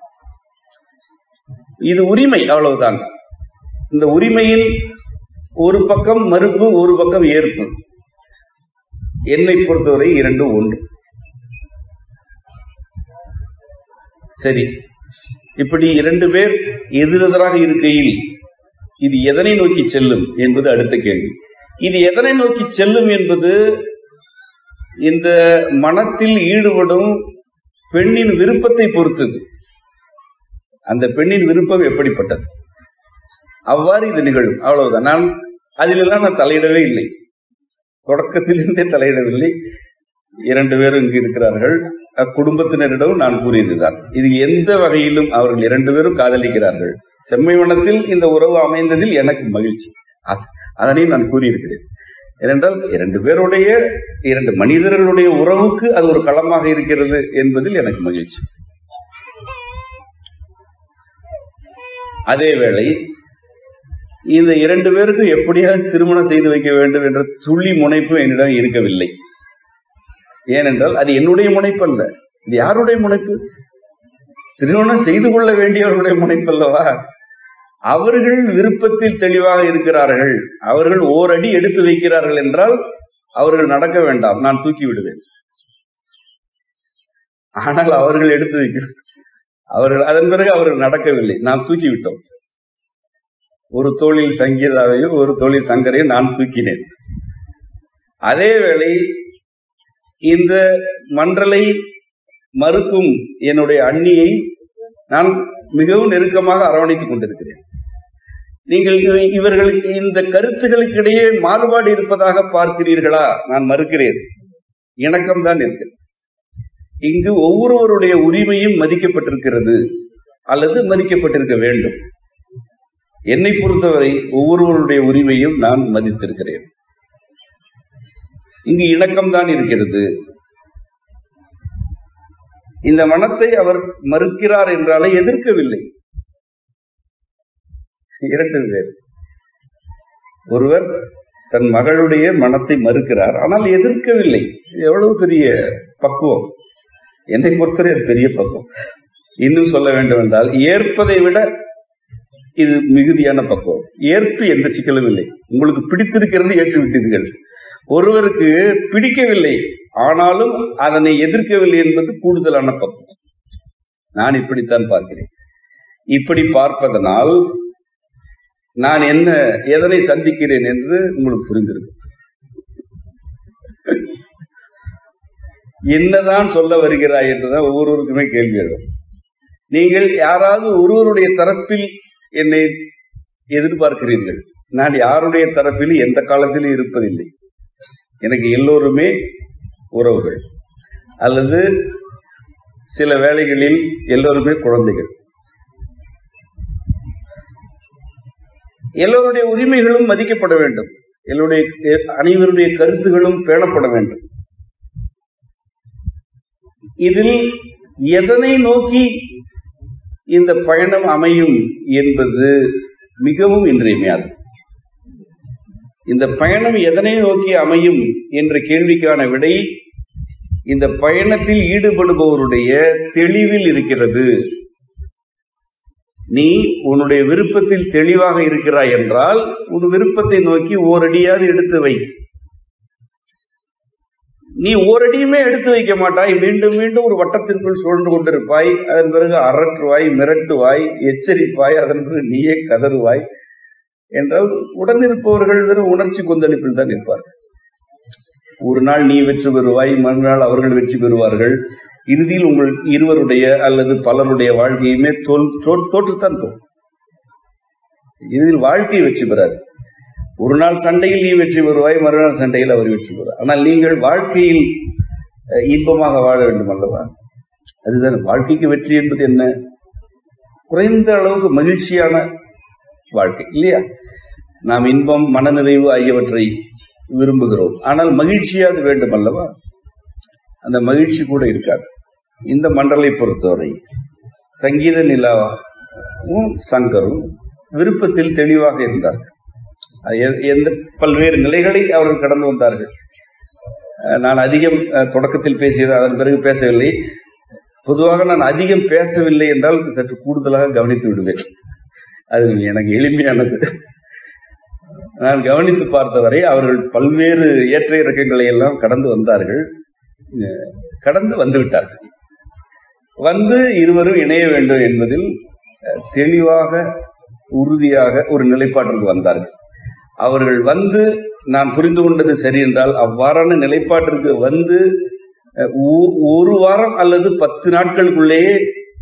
இது உரிமை அவ்வளவுதான் இந்த உரிமையில் ஒரு பக்கம் மறுப்பு ஒரு பக்கம் ஏற்பு என்னை பொறுத்தவரை இரண்டும் ஒன்று சரி இப்படி இரண்டு பேர் எதிரெதிராக இருக்கையில் இது எதனை நோக்கி செல்லும் என்பது அடுத்த கேள்வி இது எதனை நோக்கி செல்லும் என்பது இந்த மனத்தில் ஈடுபடும் பெண்ணின் விருப்பத்தை பொறுத்தது அந்த பெண்ணின் விருப்பம் எப்படிப்பட்டது அவ்வாறு இது நிகழும் அவ்வளவுதான் நான் அதிலெல்லாம் நான் தலையிடவே இல்லை தொடக்கத்திலிருந்தே தலையிடவில்லை இரண்டு பேரும் இங்கு இருக்கிறார்கள் அக்குடும்பத்தினரிடம் நான் கூறியதுதான் இது எந்த வகையிலும் அவர்கள் இரண்டு பேரும் காதலிக்கிறார்கள் செம்மை வனத்தில் இந்த உறவு அமைந்ததில் எனக்கு மகிழ்ச்சி அ- அதனையும் நான் கூறியிருக்கிறேன் ஏனென்றால் இரண்டு பேருடைய இரண்டு மனிதர்களுடைய உறவுக்கு அது ஒரு களமாக இருக்கிறது என்பதில் எனக்கு மகிழ்ச்சி அதேவேளை இந்த இரண்டு பேருக்கும் எப்படியாவது திருமணம் செய்து வைக்க வேண்டும் என்ற துள்ளி முனைப்பு என்னிடம் இருக்கவில்லை ஏனென்றால் அது என்னுடைய முனைப்பு அல்ல இது யாருடைய முனைப்பு திருமணம் செய்து கொள்ள வேண்டியவர்களுடைய முனைப்பு அல்லவா அவர்கள் விருப்பத்தில் தெளிவாக இருக்கிறார்கள் அவர்கள் ஓரடி எடுத்து வைக்கிறார்கள் என்றால் அவர்கள் நடக்க வேண்டாம் நான் தூக்கி விடுவேன் ஆனால் அவர்கள் எடுத்து வைக்க அவர்கள் அதன் பிறகு அவர்கள் நடக்கவில்லை நான் தூக்கி விட்டோம் ஒரு தோளில் சங்கீதாவையும் ஒரு தோளில் சங்கரையும் நான் தூக்கினேன் அதே வேளை இந்த மன்றலை மறுக்கும் என்னுடைய அண்ணியை நான் மிகவும் நெருக்கமாக அரவணைத்துக் கொண்டிருக்கிறேன் நீங்கள் இவ- இவர்களுக்கு இந்த கருத்துகளுக்கு இடையே மாறுபாடு இருப்பதாக பார்க்கிறீர்களா நான் மறுக்கிறேன் இணக்கம்தான் இருக்கிறது இங்கு ஒவ்வொருவருடைய உரிமையும் மதிக்கப்பட்டிருக்கிறது அல்லது மதிக்கப்பட்டிருக்க வேண்டும் என்னை பொறுத்தவரை ஒவ்வொருவருடைய உரிமையும் நான் மதித்திருக்கிறேன் இங்கு இணக்கம்தான் இருக்கிறது இந்த மனத்தை அவர் மறுக்கிறார் என்றாலே எதிர்க்கவில்லை இரண்டு பேர் ஒருவர் தன் மகளுடைய மனத்தை மறுக்கிறார் ஆனால் எதிர்க்கவில்லை இது எவ்வளவு பெரிய பக்குவம் என்னை பொறுத்தவரை அது பெரிய பக்குவம் இன்னும் சொல்ல வேண்டும் என்றால் ஏற்பதை விட இது மிகுதியான பக்குவம் ஏற்பு எந்த சிக்கலும் இல்லை உங்களுக்கு பிடித்திருக்கிறது ஏற்றுவிட்டீர்கள் ஒருவருக்கு பிடிக்கவில்லை ஆனாலும் அதனை எதிர்க்கவில்லை என்பது கூடுதலான பக்குவம் நான் இப்படித்தான் பார்க்கிறேன் இப்படி பார்ப்பதனால் நான் என்ன எதனை சந்திக்கிறேன் என்று உங்களுக்கு புரிந்திருக்கு என்னதான் சொல்ல வருகிறாய் என்றுதான் ஒவ்வொருவருக்குமே கேள்வி எழும் நீங்கள் யாராவது ஒருவருடைய தரப்பில் என்னை எதிர்பார்க்கிறீர்கள் நான் யாருடைய தரப்பில் எந்த காலத்திலும் இருப்பதில்லை எனக்கு எல்லோருமே உறவுகள் அல்லது சில வேளைகளில் எல்லோருமே குழந்தைகள் எல்லோருடைய உரிமைகளும் மதிக்கப்பட வேண்டும் எல்லோருடைய அனைவருடைய கருத்துகளும் பேணப்பட வேண்டும் இதில் எதனை நோக்கி இந்த பயணம் அமையும் என்பது மிகவும் இன்றியமையாதது இந்த பயணம் எதனை நோக்கி அமையும் என்ற கேள்விக்கான விடை இந்த பயணத்தில் ஈடுபடுபவருடைய தெளிவில் இருக்கிறது நீ உன்னுடைய விருப்பத்தில் தெளிவாக இருக்கிறாய் என்றால் உன் விருப்பத்தை நோக்கி ஓரடியாவது எடுத்து வை நீ ஓரடியுமே எடுத்து வைக்க மாட்டாய் மீண்டும் மீண்டும் ஒரு வட்டத்திற்குள் சுழன்று கொண்டிருப்பாய் அதன் பிறகு அரற்றுவாய் மிரட்டுவாய் எச்சரிப்பாய் அதன் பிறகு நீயே கதறுவாய் என்றால் உடனிருப்பவர்கள் வெறும் உணர்ச்சி கொந்தளிப்பில் தான் இருப்பார்கள் ஒரு நாள் நீ வெற்றி பெறுவாய் மறுநாள் அவர்கள் வெற்றி பெறுவார்கள் இறுதியில் உங்கள் இருவருடைய அல்லது பலருடைய வாழ்க்கையுமே தோல் தோற்றுத்தான் போகும் இறுதியில் வாழ்க்கை வெற்றி பெறாது ஒரு நாள் சண்டையில் நீ வெற்றி பெறுவாய் மறுநாள் சண்டையில் அவர் வெற்றி பெறுவார் ஆனால் நீங்கள் வாழ்க்கையில் இன்பமாக வாழ வேண்டும் அல்லவா அதுதான் வாழ்க்கைக்கு வெற்றி என்பது என்ன குறைந்த அளவுக்கு மகிழ்ச்சியான வாழ்க்கை இல்லையா நாம் இன்பம் மனநிறைவு ஆகியவற்றை விரும்புகிறோம் ஆனால் மகிழ்ச்சியாவது வேண்டும் அல்லவா அந்த மகிழ்ச்சி கூட இருக்காது இந்த மண்டலை பொறுத்தவரை சங்கீத நிலாவும் சங்கரும் விருப்பத்தில் தெளிவாக இருந்தார்கள் எந்த பல்வேறு நிலைகளை அவர்கள் கடந்து வந்தார்கள் நான் அதிகம் தொடக்கத்தில் பேசியது அதன் பிறகு பேசவில்லை பொதுவாக நான் அதிகம் பேசவில்லை என்றால் சற்று கூடுதலாக கவனித்து விடுவேன் அது எனக்கு எளிமையானது நான் கவனித்து பார்த்தவரை அவர்கள் பல்வேறு ஏற்ற இறக்கங்களை எல்லாம் கடந்து வந்தார்கள் கடந்து வந்து விட்டார்கள் வந்து இருவரும் இணைய வேண்டும் என்பதில் தெளிவாக உறுதியாக ஒரு நிலைப்பாட்டிற்கு வந்தார்கள் அவர்கள் வந்து நான் புரிந்து கொண்டது சரி என்றால் அவ்வாறான நிலைப்பாட்டிற்கு வந்து ஒரு வாரம் அல்லது பத்து நாட்களுக்குள்ளேயே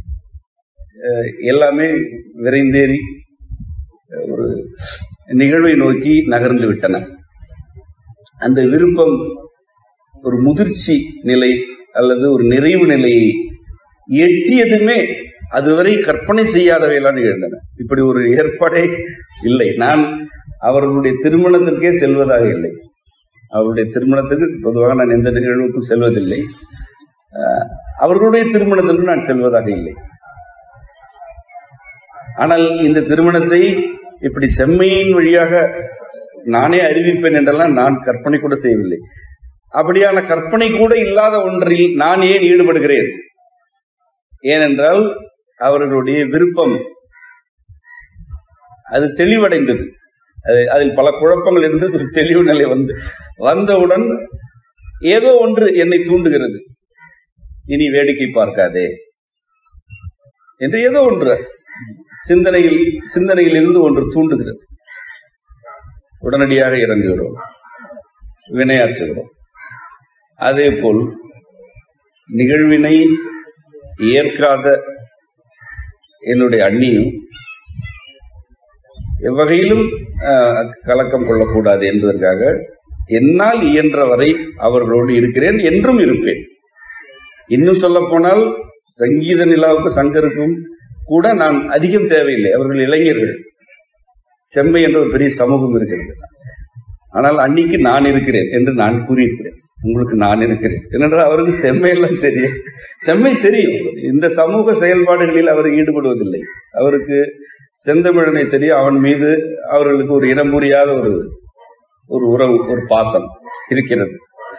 எல்லாமே விரைந்தேறி ஒரு நிகழ்வை நோக்கி நகர்ந்து விட்டன அந்த விருப்பம் ஒரு முதிர்ச்சி நிலை அல்லது ஒரு நிறைவு நிலையை எட்டியதுமே அதுவரை கற்பனை செய்யாதவையெல்லாம் நிகழ்ந்தன இப்படி ஒரு ஏற்பாடே இல்லை நான் அவர்களுடைய திருமணத்திற்கே செல்வதாக இல்லை அவருடைய திருமணத்துக்கு பொதுவாக நான் எந்த நிகழ்வுக்கும் செல்வதில்லை அவர்களுடைய திருமணத்திற்கு நான் செல்வதாக இல்லை ஆனால் இந்த திருமணத்தை இப்படி செம்மையின் வழியாக நானே அறிவிப்பேன் என்றெல்லாம் நான் கற்பனை கூட செய்யவில்லை அப்படியான கற்பனை கூட இல்லாத ஒன்றில் நான் ஏன் ஈடுபடுகிறேன் ஏனென்றால் அவர்களுடைய விருப்பம் அது தெளிவடைந்தது அது அதில் பல குழப்பங்கள் இருந்து ஒரு தெளிவு நிலை வந்து வந்தவுடன் ஏதோ ஒன்று என்னை தூண்டுகிறது இனி வேடிக்கை பார்க்காதே என்று ஏதோ ஒன்று சிந்தனையில் சிந்தனையில் இருந்து ஒன்று தூண்டுகிறது உடனடியாக இறங்குகிறோம் வினையாற்றுகிறோம் அதே போல் நிகழ்வினை ஏற்காத என்னுடைய அண்ணியும் எவ்வகையிலும் அஹ், கலக்கம் கொள்ளக்கூடாது என்பதற்காக என்னால் இயன்ற வரை அவர்களோடு இருக்கிறேன் என்றும் இருப்பேன் இன்னும் சொல்ல போனால் சங்கீத நிலாவுக்கு சங்கருக்கும் கூட நான் அதிகம் தேவையில்லை அவர்கள் இளைஞர்கள் செம்மை என்ற ஒரு பெரிய சமூகம் இருக்கிறது ஆனால் அன்னைக்கு நான் இருக்கிறேன் என்று நான் கூறியிருக்கிறேன் உங்களுக்கு நான் இருக்கிறேன் ஏனென்றால் அவருக்கு செம்மையெல்லாம் தெரியும் செம்மை தெரியும் இந்த சமூக செயல்பாடுகளில் அவர் ஈடுபடுவதில்லை அவருக்கு செந்தமிழனை தெரியும் அவன் மீது அவர்களுக்கு ஒரு இனம் புரியாத ஒரு ஒரு உறவு ஒரு பாசம் இருக்கிறது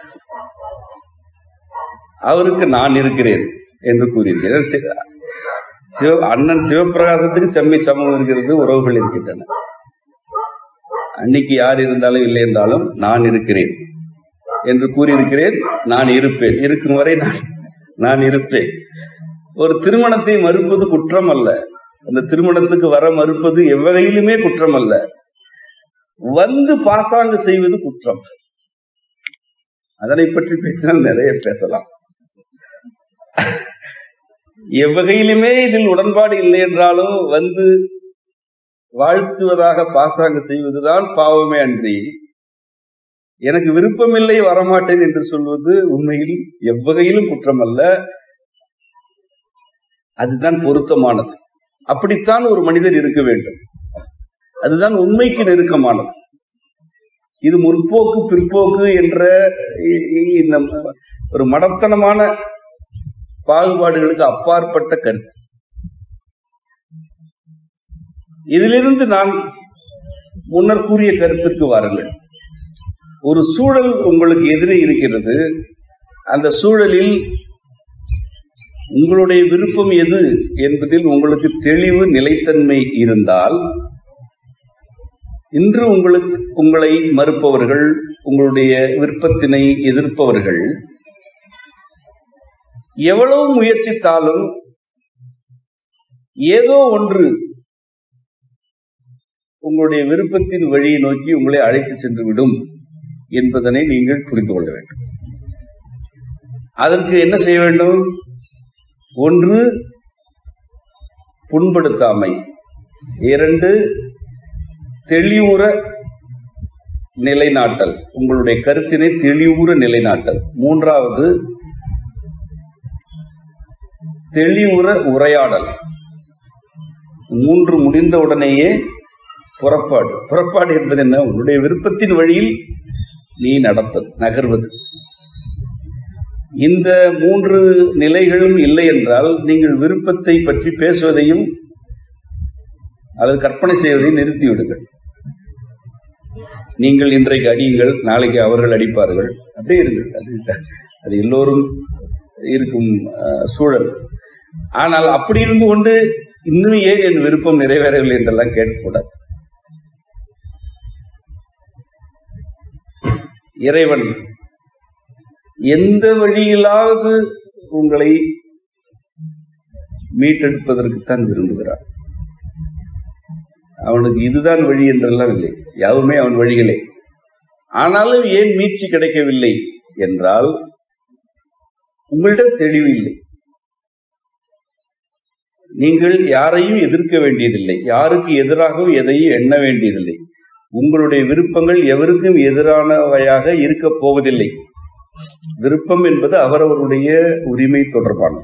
அவருக்கு நான் இருக்கிறேன் என்று கூறியிருக்கிறேன் சி- சிவ அண்ணன் சிவபிரகாசத்துக்கு செம்மை சமூகம் இருக்கிறது உறவுகள் இருக்கின்றன அன்னைக்கு யார் இருந்தாலும் இல்லை என்றாலும் நான் இருக்கிறேன் என்று கூறியிருக்கிறேன் நான் இருப்பேன் இருக்கும் வரை நான் நான் இருப்பேன் ஒரு திருமணத்தை மறுப்பது குற்றம் அல்ல அந்த திருமணத்துக்கு வர மறுப்பது எவ்வகையிலுமே குற்றம் அல்ல வந்து பாசாங்கு செய்வது குற்றம் அதனை பற்றி பேசினால் நிறைய பேசலாம் எவ்வகையிலுமே இதில் உடன்பாடு இல்லை என்றாலும் வந்து வாழ்த்துவதாக பாசாங்கு செய்வதுதான் பாவமே அன்றி எனக்கு விருப்பமில்லை வரமாட்டேன் என்று சொல்வது உண்மையில் எவ்வகையிலும் குற்றம் அல்ல அதுதான் பொருத்தமானது அப்படித்தான் ஒரு மனிதர் இருக்க வேண்டும் அதுதான் உண்மைக்கு நெருக்கமானது இது முற்போக்கு பிற்போக்கு என்ற இ- இ- இந்த ஒரு மடத்தனமான பாகுபாடுகளுக்கு அப்பாற்பட்ட கருத்து இதிலிருந்து நான் முன்னர் கூறிய கருத்திற்கு வாருங்கள் ஒரு சூழல் உங்களுக்கு எதிரே இருக்கிறது அந்த சூழலில் உங்களுடைய விருப்பம் எது என்பதில் உங்களுக்கு தெளிவு நிலைத்தன்மை இருந்தால் இன்று உங்களுக்கு உங்களை மறுப்பவர்கள் உங்களுடைய விருப்பத்தினை எதிர்ப்பவர்கள் எவ்வளவு முயற்சித்தாலும் ஏதோ ஒன்று உங்களுடைய விருப்பத்தின் வழியை நோக்கி உங்களை அழைத்து சென்று விடும் என்பதனை நீங்கள் புரிந்து கொள்ள வேண்டும் அதற்கு என்ன செய்ய வேண்டும் ஒன்று புண்படுத்தாமை இரண்டு தெளிவுற நிலைநாட்டல் உங்களுடைய கருத்தினை தெளிவுற நிலைநாட்டல் மூன்றாவது தெளிவுற உரையாடல் மூன்று முடிந்த உடனேயே புறப்பாடு புறப்பாடு என்பது என்ன உன்னுடைய விருப்பத்தின் வழியில் நீ நடப்பது நகர்வது இந்த மூன்று நிலைகளும் இல்லை என்றால் நீங்கள் விருப்பத்தை பற்றி பேசுவதையும் அல்லது கற்பனை செய்வதையும் நிறுத்திவிடுங்கள் நீங்கள் இன்றைக்கு அடியுங்கள் நாளைக்கு அவர்கள் அடிப்பார்கள் அப்படியே இருங்கள் அது அது எல்லோரும் இருக்கும் அஹ், சூழல் ஆனால் அப்படி இருந்து கொண்டு இன்னும் ஏன் என் விருப்பம் நிறைவேறவில்லை என்றெல்லாம் கேட்கக்கூடாது இறைவன் எந்த வழியிலாவது உங்களை மீட்டெடுப்பதற்குத்தான் விரும்புகிறான் அவனுக்கு இதுதான் வழி என்றெல்லாம் இல்லை யாவுமே அவன் வழிகளே ஆனாலும் ஏன் மீட்சி கிடைக்கவில்லை என்றால் உங்களிடம் தெளிவு இல்லை நீங்கள் யாரையும் எதிர்க்க வேண்டியதில்லை யாருக்கு எதிராகவும் எதையும் எண்ண வேண்டியதில்லை உங்களுடைய விருப்பங்கள் எவருக்கும் எதிரானவையாக இருக்க போவதில்லை விருப்பம் என்பது அவரவருடைய உரிமை தொடர்பானது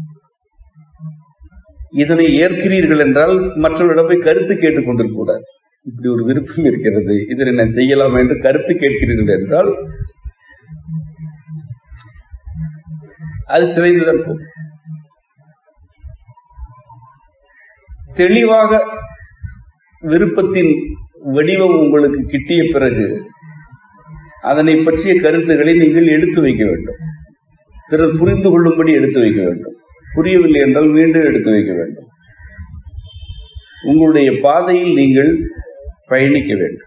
இதனை ஏற்கிறீர்கள் என்றால் மற்றவர்களிடம் போய் கருத்து கேட்டுக் கொண்டிருக்க கூடாது இப்படி ஒரு விருப்பம் இருக்கிறது இதனை நான் செய்யலாம் என்று கருத்து கேட்கிறீர்கள் என்றால் அது சிதைந்துதான் போகும் தெளிவாக விருப்பத்தின் வடிவம் உங்களுக்கு கிட்டிய பிறகு அதனை பற்றிய கருத்துக்களை நீங்கள் எடுத்து வைக்க வேண்டும் பிறர் புரிந்து கொள்ளும்படி எடுத்து வைக்க வேண்டும் புரியவில்லை என்றால் மீண்டும் எடுத்து வைக்க வேண்டும் உங்களுடைய பாதையில் நீங்கள் பயணிக்க வேண்டும்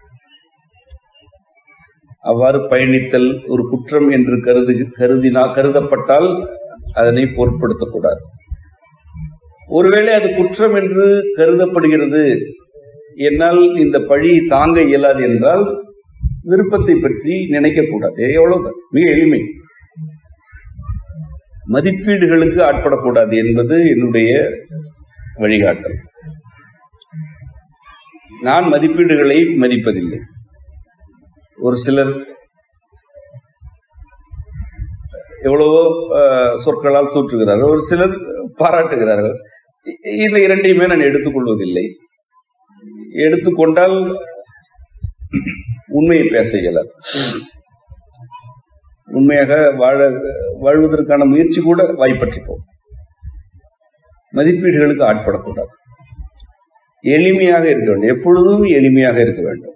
அவ்வாறு பயணித்தல் ஒரு குற்றம் என்று கருது கருதினா கருதப்பட்டால் அதனை பொருட்படுத்தக்கூடாது ஒருவேளை அது குற்றம் என்று கருதப்படுகிறது என்னால் இந்த பழியை தாங்க இயலாது என்றால் விருப்பத்தை பற்றி நினைக்கக்கூடாது எவ்வளவுதான் மிக எளிமை மதிப்பீடுகளுக்கு ஆட்படக்கூடாது என்பது என்னுடைய வழிகாட்டல் நான் மதிப்பீடுகளை மதிப்பதில்லை ஒரு சிலர் எவ்வளவோ அஹ், சொற்களால் தூற்றுகிறார்கள் ஒரு சிலர் பாராட்டுகிறார்கள் இ- இந்த இரண்டையுமே நான் எடுத்துக்கொள்வதில்லை எடுத்துக்கொண்டால் உண்மையை பேச இயலாது உண்மையாக வாழ வாழ்வதற்கான முயற்சி கூட வாய்ப்பற்றி போகும் மதிப்பீடுகளுக்கு ஆட்படக்கூடாது எளிமையாக இருக்க வேண்டும் எப்பொழுதும் எளிமையாக இருக்க வேண்டும்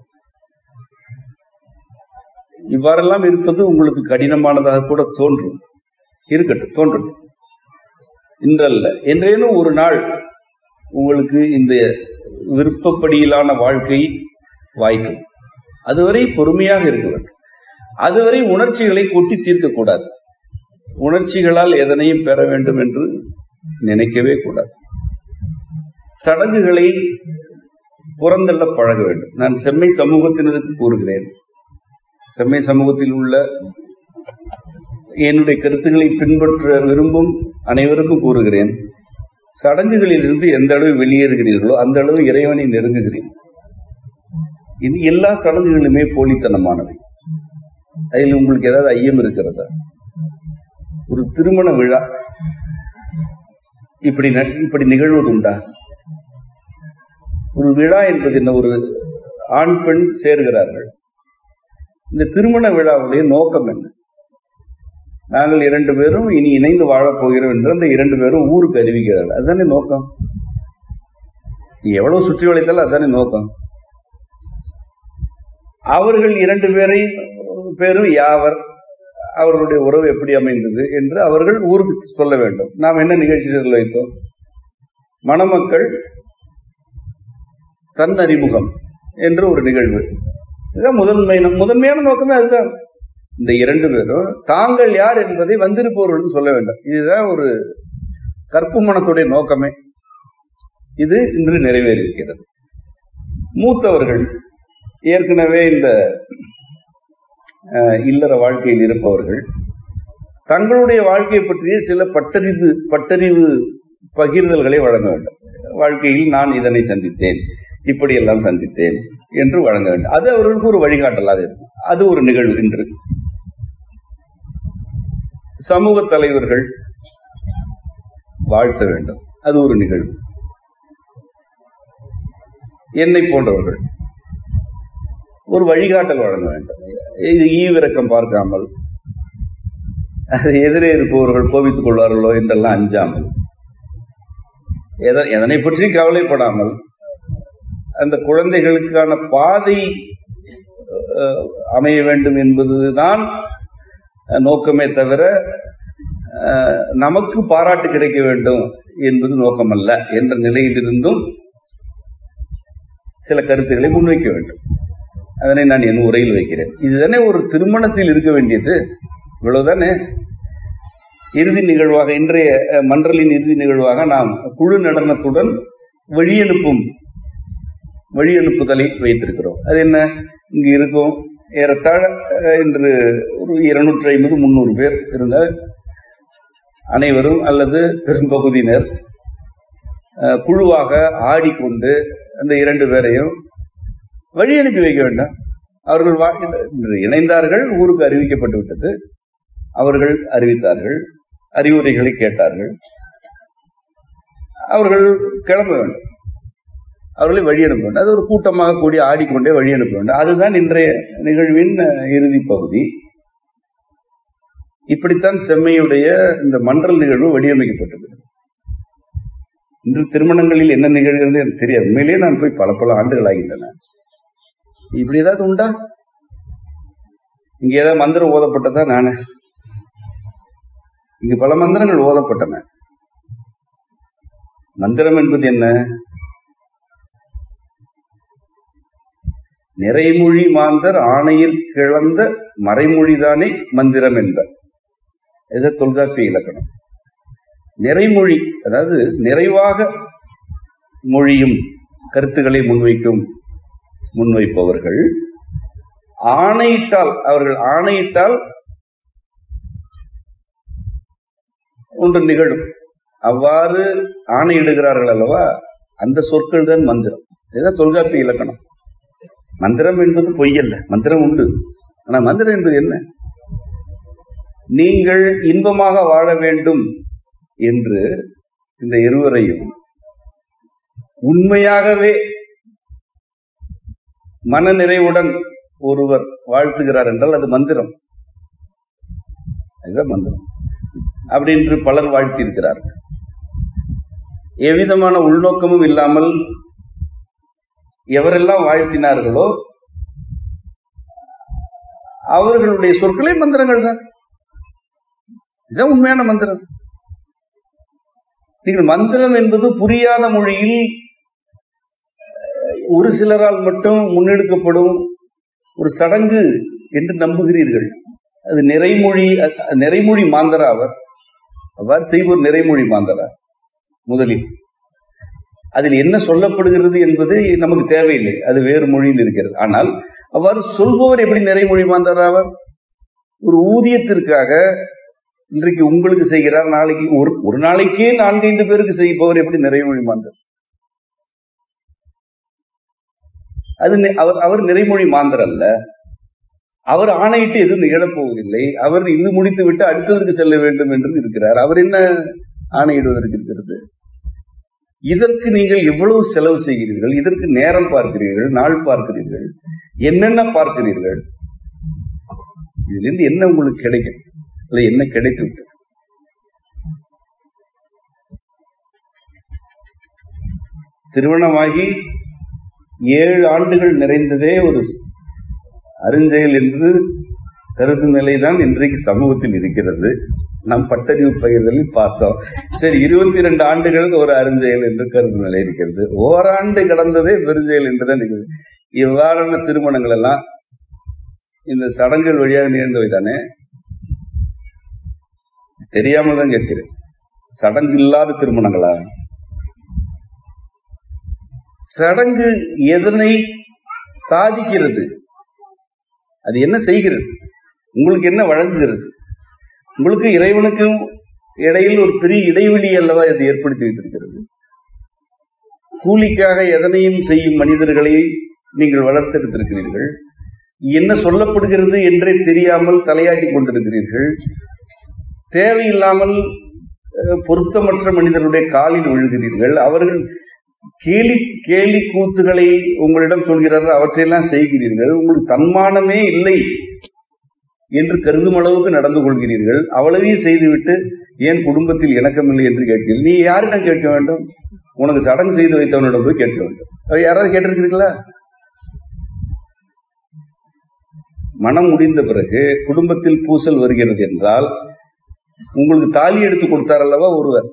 இவ்வாறெல்லாம் இருப்பது உங்களுக்கு கடினமானதாக கூட தோன்றும் இருக்கட்டும் தோன்றட்டும் இன்றல்ல என்றேனும் ஒரு நாள் உங்களுக்கு இந்த விருப்பப்படியிலான வாழ்க்கை வாய்க்கும் அதுவரை பொறுமையாக இருக்க வேண்டும் அதுவரை உணர்ச்சிகளை கொட்டி தீர்க்கக்கூடாது உணர்ச்சிகளால் எதனையும் பெற வேண்டும் என்று நினைக்கவே கூடாது சடங்குகளை புறந்தள்ள பழக வேண்டும் நான் செம்மை சமூகத்தினருக்கு கூறுகிறேன் செம்மை சமூகத்தில் உள்ள என்னுடைய கருத்துக்களை பின்பற்ற விரும்பும் அனைவருக்கும் கூறுகிறேன் சடங்குகளில் இருந்து எந்த அளவு வெளியேறுகிறீர்களோ அந்த அளவு இறைவனை நெருங்குகிறீர்கள் இது எல்லா சடங்குகளுமே போலித்தனமானவை அதில் உங்களுக்கு ஏதாவது ஐயம் இருக்கிறதா ஒரு திருமண விழா இப்படி ந- இப்படி நிகழ்வது உண்டா ஒரு விழா என்பது என்ன ஒரு ஆண் பெண் சேர்கிறார்கள் இந்த திருமண விழாவுடைய நோக்கம் என்ன நாங்கள் இரண்டு பேரும் இனி இணைந்து வாழப் போகிறோம் என்று அந்த இரண்டு பேரும் ஊருக்கு அறிவிக்கிறார்கள் அதுதானே நோக்கம் நீ எவ்வளவு சுற்றி வளைத்தாலும் அதுதானே நோக்கம் அவர்கள் இரண்டு பேரை பேரும் யாவர் அவர்களுடைய உறவு எப்படி அமைந்தது என்று அவர்கள் ஊருக்கு சொல்ல வேண்டும் நாம் என்ன நிகழ்ச்சிகள் வைத்தோம் மணமக்கள் தன் அறிமுகம் என்று ஒரு நிகழ்வு இதுதான் முதன்மை முதன்மையான நோக்கமே அதுதான் இந்த இரண்டு பேரும் தாங்கள் யார் என்பதை வந்திருப்பவர்களுக்கு சொல்ல வேண்டும் இதுதான் ஒரு கற்பு மனத்துடைய நோக்கமே இது இன்று நிறைவேறியிருக்கிறது மூத்தவர்கள் ஏற்கனவே இந்த அஹ், இல்லற வாழ்க்கையில் இருப்பவர்கள் தங்களுடைய வாழ்க்கையை பற்றிய சில பட்டறிவு பட்டறிவு பகிர்தல்களை வழங்க வேண்டும் வாழ்க்கையில் நான் இதனை சந்தித்தேன் இப்படியெல்லாம் சந்தித்தேன் என்று வழங்க வேண்டும் அது அவர்களுக்கு ஒரு வழிகாட்டலாக இருக்கும் அது ஒரு நிகழ்வு இன்று சமூக தலைவர்கள் வாழ்த்த வேண்டும் அது ஒரு நிகழ்வு என்னை போன்றவர்கள் ஒரு வழிகாட்டல் வழங்க வேண்டும் இது ஈவிரக்கம் பார்க்காமல் அது எதிரே இருப்பவர்கள் கோபித்துக் கொள்வார்களோ என்றெல்லாம் அஞ்சாமல் எத- எதனை பற்றி கவலைப்படாமல் அந்த குழந்தைகளுக்கான பாதை அஹ், அமைய வேண்டும் என்பதுதான் நோக்கமே தவிர அஹ், நமக்கு பாராட்டு கிடைக்க வேண்டும் என்பது நோக்கமல்ல என்ற நிலையிலிருந்தும் சில கருத்துக்களை முன்வைக்க வேண்டும் அதனை நான் என் உரையில் வைக்கிறேன் இதுதானே ஒரு திருமணத்தில் இருக்க வேண்டியது இவ்வளவுதானே இறுதி நிகழ்வாக இன்றைய அஹ், மன்றலின் இறுதி நிகழ்வாக நாம் குழு நடனத்துடன் வழியனுப்பும் வழியனுப்புதலை வைத்திருக்கிறோம் அது என்ன இங்கு இருக்கும் ஏறத்தாழ அஹ், இன்று ஒரு இருநூற்றி ஐம்பது முந்நூறு பேர் இருந்தால் அனைவரும் அல்லது பெரும்பகுதியினர் அஹ், குழுவாக ஆடிக்கொண்டு அந்த இரண்டு பேரையும் வழி அனுப்பி வைக்க வேண்டாம் அவர்கள் வா- இன்று இணைந்தார்கள் ஊருக்கு அறிவிக்கப்பட்டு விட்டது அவர்கள் அறிவித்தார்கள் அறிவுரைகளை கேட்டார்கள் அவர்கள் கிளம்ப வேண்டும் அவர்களை வழி அனுப்ப வேண்டும் அது ஒரு கூட்டமாக கூடி ஆடிக்கொண்டே வழி அனுப்ப வேண்டும் அதுதான் இன்றைய நிகழ்வின் அஹ், இறுதி பகுதி இப்படித்தான் செம்மையுடைய இந்த மன்றல் நிகழ்வு வடிவமைக்கப்பட்டது இன்று திருமணங்களில் என்ன நிகழ்கிறது எனக்கு தெரியாது உண்மையிலேயே நான் போய் பல பல ஆண்டுகள் ஆகின்றன இப்படி ஏதாவது உண்டா இங்க ஏதாவது மந்திரம் ஓதப்பட்டதா நானு இங்கு பல மந்திரங்கள் ஓதப்பட்டன மந்திரம் என்பது என்ன நிறைமொழி மாந்தர் ஆணையில் கிளந்த மறைமொழிதானே மந்திரம் என்பர் இது தொல்காப்பிய இலக்கணம் நிறைமொழி அதாவது நிறைவாக மொழியும் கருத்துக்களை முன்வைக்கும் முன்வைப்பவர்கள் ஆணையிட்டால் அவர்கள் ஆணையிட்டால் ஒன்று நிகழும் அவ்வாறு ஆணையிடுகிறார்கள் அல்லவா அந்த சொற்கள் தான் மந்திரம் இதுதான் தொல்காப்பிய இலக்கணம் மந்திரம் என்பது பொய்யல்ல மந்திரம் உண்டு ஆனா மந்திரம் என்பது என்ன நீங்கள் இன்பமாக வாழ வேண்டும் என்று இந்த இருவரையும் உண்மையாகவே மன நிறைவுடன் ஒருவர் வாழ்த்துகிறார் என்றால் அது மந்திரம் அதுதான் மந்திரம் அப்படின்று பலர் வாழ்த்தியிருக்கிறார்கள் எவ்விதமான உள்நோக்கமும் இல்லாமல் எவரெல்லாம் வாழ்த்தினார்களோ அவர்களுடைய சொற்களே மந்திரங்கள் தான் இதுதான் உண்மையான மந்திரம் நீங்கள் மந்திரம் என்பது புரியாத மொழியில் ஒரு சிலரால் மட்டும் முன்னெடுக்கப்படும் ஒரு சடங்கு என்று நம்புகிறீர்கள் அது நிறைமொழி நிறைமொழி மாந்தரா அவர் அவ்வாறு செய்வோர் நிறைமொழி மாந்தரா முதலில் அதில் என்ன சொல்லப்படுகிறது என்பது நமக்கு தேவையில்லை அது வேறு மொழியில் இருக்கிறது ஆனால் அவ்வாறு சொல்பவர் எப்படி நிறைமொழி மாந்தராவர் ஒரு ஊதியத்திற்காக இன்றைக்கு உங்களுக்கு செய்கிறார் நாளைக்கு ஒரு ஒரு நாளைக்கே நான்கைந்து பேருக்கு செய்பவர் எப்படி நிறைமொழி மாந்தர் அது அவர் அவர் நிறைமொழி மாந்தர் அல்ல அவர் ஆணையிட்டு எதுவும் நிகழப்போவதில்லை அவர் இது முடித்து விட்டு அடுத்ததற்கு செல்ல வேண்டும் என்று இருக்கிறார் அவர் என்ன ஆணையிடுவதற்கு இருக்கிறது இதற்கு நீங்கள் எவ்வளவு செலவு செய்கிறீர்கள் இதற்கு நேரம் பார்க்கிறீர்கள் நாள் பார்க்கிறீர்கள் என்னென்ன பார்க்கிறீர்கள் இதிலிருந்து என்ன உங்களுக்கு கிடைக்கும் அல்ல என்ன கிடைத்து விட்டது திருமணமாகி ஏழு ஆண்டுகள் நிறைந்ததே ஒரு அருஞ்செயல் என்று கருதும் நிலைதான் இன்றைக்கு சமூகத்தில் இருக்கிறது நம் பட்டறிவு பயிர்களில் பார்த்தோம் சரி இருபத்தி இரண்டு ஆண்டுகள் ஒரு அருஞ்செயல் என்று கருதும் நிலை இருக்கிறது ஓராண்டு கடந்ததே பெருஞ்செயல் என்றுதான் இருக்கிறது இவ்வாறான திருமணங்கள் எல்லாம் இந்த சடங்குகள் வழியாக நிகழ்ந்தவை தானே தெரியாமல் தான் கேட்கிறேன் சடங்கு இல்லாத திருமணங்களா சடங்கு எதனை சாதிக்கிறது அது என்ன செய்கிறது உங்களுக்கு என்ன வழங்குகிறது உங்களுக்கு இறைவனுக்கும் இடையில் ஒரு பெரிய இடைவெளி அல்லவா இது ஏற்படுத்தி வைத்திருக்கிறது கூலிக்காக எதனையும் செய்யும் மனிதர்களை நீங்கள் வளர்த்தெடுத்திருக்கிறீர்கள் என்ன சொல்லப்படுகிறது என்றே தெரியாமல் தலையாட்டி கொண்டிருக்கிறீர்கள் தேவையில்லாமல் பொருத்தமற்ற மனிதர்களுடைய காலில் விழுகிறீர்கள் அவர்கள் கேலி கேலி கூத்துகளை உங்களிடம் சொல்கிறார்கள் அவற்றையெல்லாம் செய்கிறீர்கள் உங்களுக்கு தன்மானமே இல்லை என்று கருதும் அளவுக்கு நடந்து கொள்கிறீர்கள் அவ்வளவையும் செய்துவிட்டு ஏன் குடும்பத்தில் இணக்கமில்லை என்று கேட்கிறீர்கள் நீ யாரிடம் கேட்க வேண்டும் உனக்கு சடங்கு செய்து வைத்தவனிடம் போய் கேட்க வேண்டும் யாராவது கேட்டிருக்கிறீர்களா மனம் முடிந்த பிறகு குடும்பத்தில் பூசல் வருகிறது என்றால் உங்களுக்கு தாலி எடுத்து கொடுத்தார் அல்லவா ஒருவர்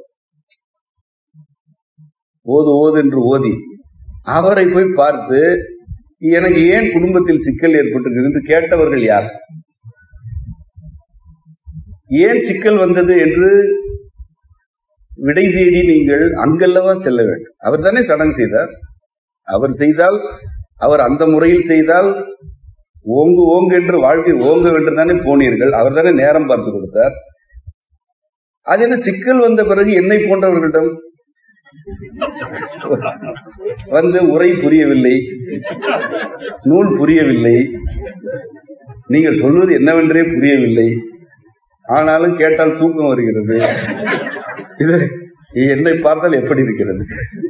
ஓது ஓது என்று ஓதி அவரை போய் பார்த்து எனக்கு ஏன் குடும்பத்தில் சிக்கல் ஏற்பட்டிருக்கிறது என்று கேட்டவர்கள் யார் ஏன் சிக்கல் வந்தது என்று விடை தேடி நீங்கள் அங்கல்லவா செல்ல வேண்டும் அவர் தானே சடங்கு செய்தார் அவர் செய்தால் அவர் அந்த முறையில் செய்தால் ஓங்கு ஓங்கு என்று வாழ்க்கை ஓங்க என்று தானே போனீர்கள் அவர் தானே நேரம் பார்த்து கொடுத்தார் அது என்ன சிக்கல் வந்த பிறகு என்னை போன்றவர்களிடம் வந்து உரை புரியவில்லை நூல் புரியவில்லை நீங்கள் சொல்வது என்னவென்றே புரியவில்லை ஆனாலும் கேட்டால் தூக்கம் வருகிறது இது என்னை பார்த்தால் எப்படி இருக்கிறது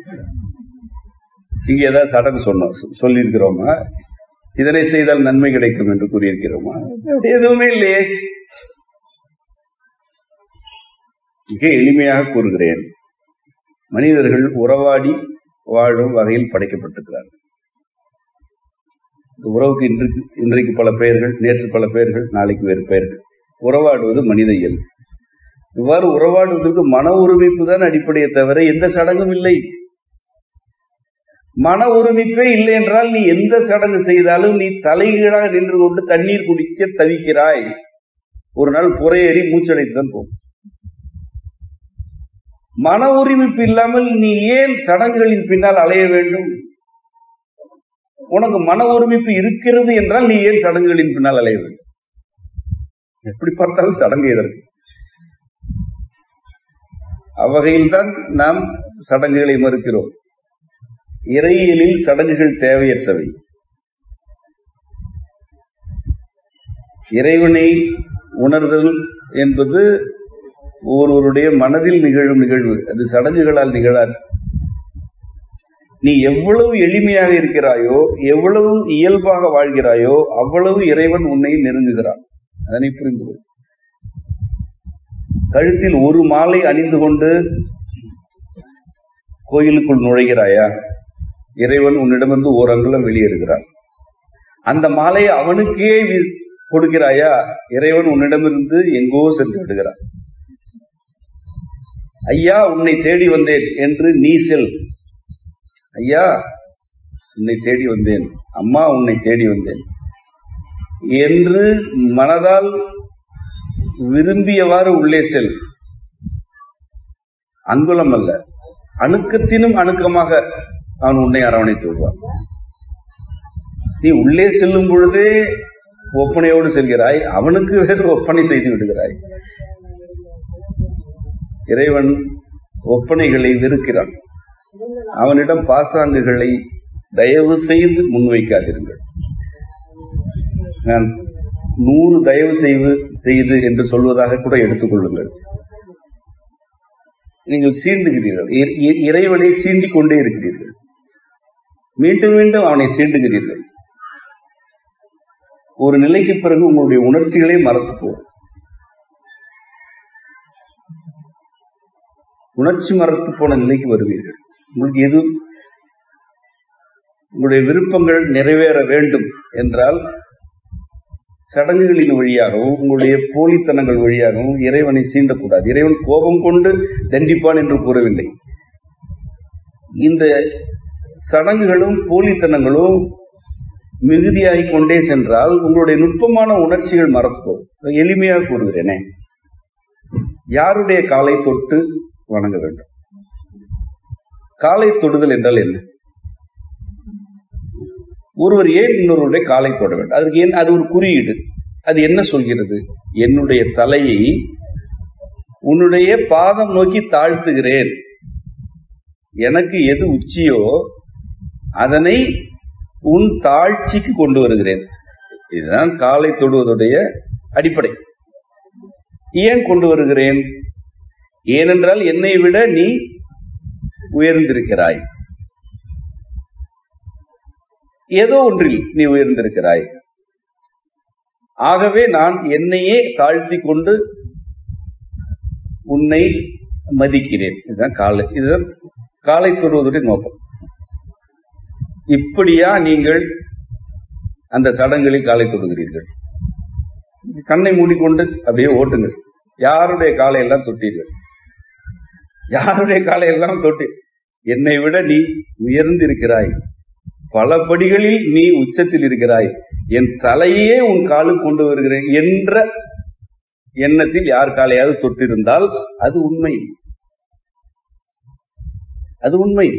இங்க ஏதாவது சடங்கு சொன்னோம் சொல்லியிருக்கிறோமா இதனை செய்தால் நன்மை கிடைக்கும் என்று கூறியிருக்கிறோமா எதுவுமே இல்லையே மிக எளிமையாக கூறுகிறேன் மனிதர்கள் உறவாடி வாழும் வகையில் படைக்கப்பட்டிருக்கிறார்கள் இந்த உறவுக்கு இன்றைக்கு இன்றைக்கு பல பெயர்கள் நேற்று பல பெயர்கள் நாளைக்கு வேறு பெயர்கள் உறவாடுவது மனித இயல்பு இவ்வாறு உறவாடுவதற்கு மன ஒருமைப்பு தான் அடிப்படையை தவிர எந்த சடங்கும் இல்லை மன ஒருமிப்பே இல்லை என்றால் நீ எந்த சடங்கு செய்தாலும் நீ தலைகீழாக நின்று கொண்டு தண்ணீர் குடிக்க தவிக்கிறாய் ஒரு நாள் புறையேறி மூச்சடைத்துதான் போகும் மன உரிமைப்பு இல்லாமல் நீ ஏன் சடங்குகளின் பின்னால் அலைய வேண்டும் உனக்கு மன ஒருமிப்பு இருக்கிறது என்றால் நீ ஏன் சடங்குகளின் பின்னால் அலைய வேண்டும் எப்படி பார்த்தாலும் சடங்கு எதற்கு அவ்வகையில்தான் நாம் சடங்குகளை மறுக்கிறோம் இறையியலில் சடங்குகள் தேவையற்றவை இறைவனை உணர்தல் என்பது ஒருவருடைய மனதில் நிகழும் நிகழ்வு அது சடங்குகளால் நிகழாது நீ எவ்வளவு எளிமையாக இருக்கிறாயோ எவ்வளவு இயல்பாக வாழ்கிறாயோ அவ்வளவு இறைவன் உன்னை நெருங்குகிறான் அதனை புரிந்து கொள் கழுத்தில் ஒரு மாலை அணிந்து கொண்டு கோயிலுக்குள் நுழைகிறாயா இறைவன் உன்னிடமிருந்து ஓரங்குலம் வெளியேறுகிறான் அந்த மாலையை அவனுக்கே வி- கொடுக்கிறாயா இறைவன் உன்னிடமிருந்து எங்கோ சென்று விடுகிறான் ஐயா உன்னை தேடி வந்தேன் என்று நீ செல் ஐயா உன்னை தேடி வந்தேன் அம்மா உன்னை தேடி வந்தேன் என்று மனதால் விரும்பியவாறு உள்ளே செல் அங்குலம் அல்ல அணுக்கத்தினும் அணுக்கமாக அவன் உன்னை அரவணைத்து விடுவான் நீ உள்ளே செல்லும் பொழுதே ஒப்பனையோடு செல்கிறாய் அவனுக்கு வேறு ஒப்பனை செய்து விடுகிறாய் இறைவன் ஒப்பனைகளை வெறுக்கிறான் அவனிடம் பாசாங்குகளை தயவு செய்து முன்வைக்காதிருங்கள் நான் நூறு தயவு செய்து செய்து என்று சொல்வதாக கூட எடுத்துக்கொள்ளுங்கள் நீங்கள் சீண்டுகிறீர்கள் இ- இ- இறைவனை சீண்டிக் கொண்டே இருக்கிறீர்கள் மீண்டும் மீண்டும் அவனை சீண்டுகிறீர்கள் ஒரு நிலைக்கு பிறகு உங்களுடைய உணர்ச்சிகளே மறத்து போகும் உணர்ச்சி மறத்து போன நிலைக்கு வருவீர்கள் உங்களுக்கு எது உங்களுடைய விருப்பங்கள் நிறைவேற வேண்டும் என்றால் சடங்குகளின் வழியாகவும் உங்களுடைய போலித்தனங்கள் வழியாகவும் இறைவனை சீண்டக்கூடாது இறைவன் கோபம் கொண்டு தண்டிப்பான் என்று கூறவில்லை இந்த சடங்குகளும் போலித்தனங்களும் மிகுதியாகிக் கொண்டே சென்றால் உங்களுடைய நுட்பமான உணர்ச்சிகள் மறத்து போகும் எளிமையாக கூறுகிறேனே யாருடைய காலை தொட்டு வணங்க வேண்டும் காலை தொடுதல் என்றால் என்ன ஒருவர் ஏன் இன்னொருவருடைய காலை தொட வேண்டும் அதற்கு ஏன் அது ஒரு குறியீடு அது என்ன சொல்கிறது என்னுடைய தலையை உன்னுடைய பாதம் நோக்கி தாழ்த்துகிறேன் எனக்கு எது உச்சியோ அதனை உன் தாழ்ச்சிக்கு கொண்டு வருகிறேன் இதுதான் காலை தொடுவதுடைய அடிப்படை ஏன் கொண்டு வருகிறேன் ஏனென்றால் என்னை விட நீ உயர்ந்திருக்கிறாய் ஏதோ ஒன்றில் நீ உயர்ந்திருக்கிறாய் ஆகவே நான் என்னையே தாழ்த்தி கொண்டு உன்னை மதிக்கிறேன் இதுதான் காலை இதுதான் காலை தொடுவதுடைய நோக்கம் இப்படியா நீங்கள் அந்த சடங்குகளில் காலை தொடுகிறீர்கள் கண்ணை மூடிக்கொண்டு அப்படியே ஓட்டுங்கள் யாருடைய காலை எல்லாம் தொட்டீர்கள் யாருடைய காலை எல்லாம் தொட்டு என்னை விட நீ உயர்ந்திருக்கிறாய் பல படிகளில் நீ உச்சத்தில் இருக்கிறாய் என் தலையே உன் காலுக்கு கொண்டு வருகிறேன் என்ற எண்ணத்தில் யார் காலையாவது தொட்டிருந்தால் அது உண்மை அது உண்மை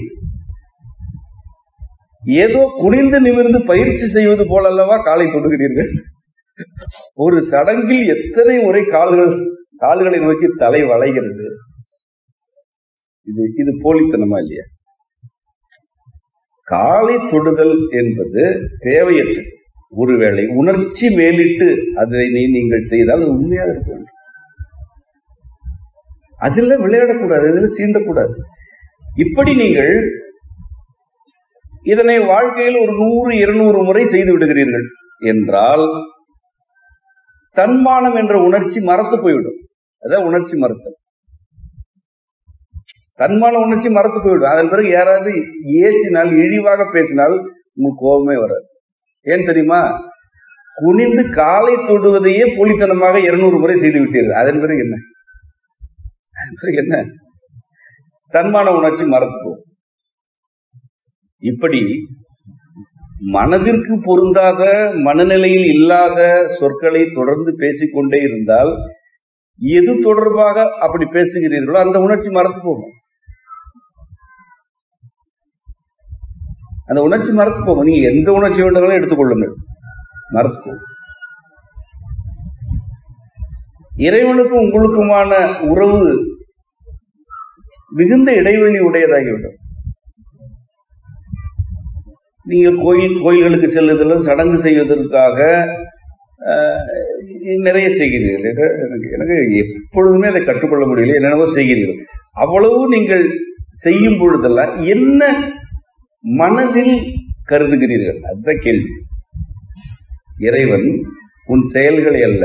ஏதோ குனிந்து நிமிர்ந்து பயிற்சி செய்வது போல அல்லவா காலை தொடுகிறீர்கள் ஒரு சடங்கில் எத்தனை முறை கால்கள் கால்களை நோக்கி தலை வளைகிறது இது இது போலித்தனமா இல்லையா காலை தொடுதல் என்பது தேவையற்றது ஒருவேளை உணர்ச்சி மேலிட்டு அதை நீ- நீங்கள் செய்தால் அது உண்மையாக இருக்க வேண்டும் அதில் விளையாடக்கூடாது அதில் சீண்டக்கூடாது இப்படி நீங்கள் இதனை வாழ்க்கையில் ஒரு நூறு இருநூறு முறை செய்து விடுகிறீர்கள் என்றால் தன்மானம் என்ற உணர்ச்சி மறத்து போய்விடும் அதான் உணர்ச்சி மறுத்தல் தன்மான உணர்ச்சி மறத்து போய்விடும் அதன் பிறகு யாராவது ஏசினால் இழிவாக பேசினால் உங்களுக்கு கோபமே வராது ஏன் தெரியுமா குனிந்து காலை தொடுவதையே போலித்தனமாக இருநூறு முறை செய்து விட்டீர்கள் அதன் பிறகு என்ன அதன் பிறகு என்ன தன்மான உணர்ச்சி மறத்து போகும் இப்படி மனதிற்கு பொருந்தாத மனநிலையில் இல்லாத சொற்களை தொடர்ந்து பேசிக்கொண்டே இருந்தால் எது தொடர்பாக அப்படி பேசுகிறீர்களோ அந்த உணர்ச்சி மறந்து போகும் அந்த உணர்ச்சி மறந்து போகும் நீங்க எந்த உணர்ச்சி வேண்டுமானாலும் எடுத்துக்கொள்ளுங்கள் மறந்து போகும் இறைவனுக்கும் உங்களுக்குமான உறவு மிகுந்த இடைவெளி உடையதாகிவிடும் நீங்கள் கோயில் கோயில்களுக்கு செல்லுதலும் சடங்கு செய்வதற்காக நிறைய செய்கிறீர்கள் எனக்கு எனக்கு எப்பொழுதுமே அதை கற்றுக்கொள்ள முடியல என்னென்னவோ செய்கிறீர்கள் அவ்வளவு நீங்கள் செய்யும் பொழுதெல்லாம் என்ன மனதில் கருதுகிறீர்கள் அதுதான் கேள்வி இறைவன் உன் செயல்களை அல்ல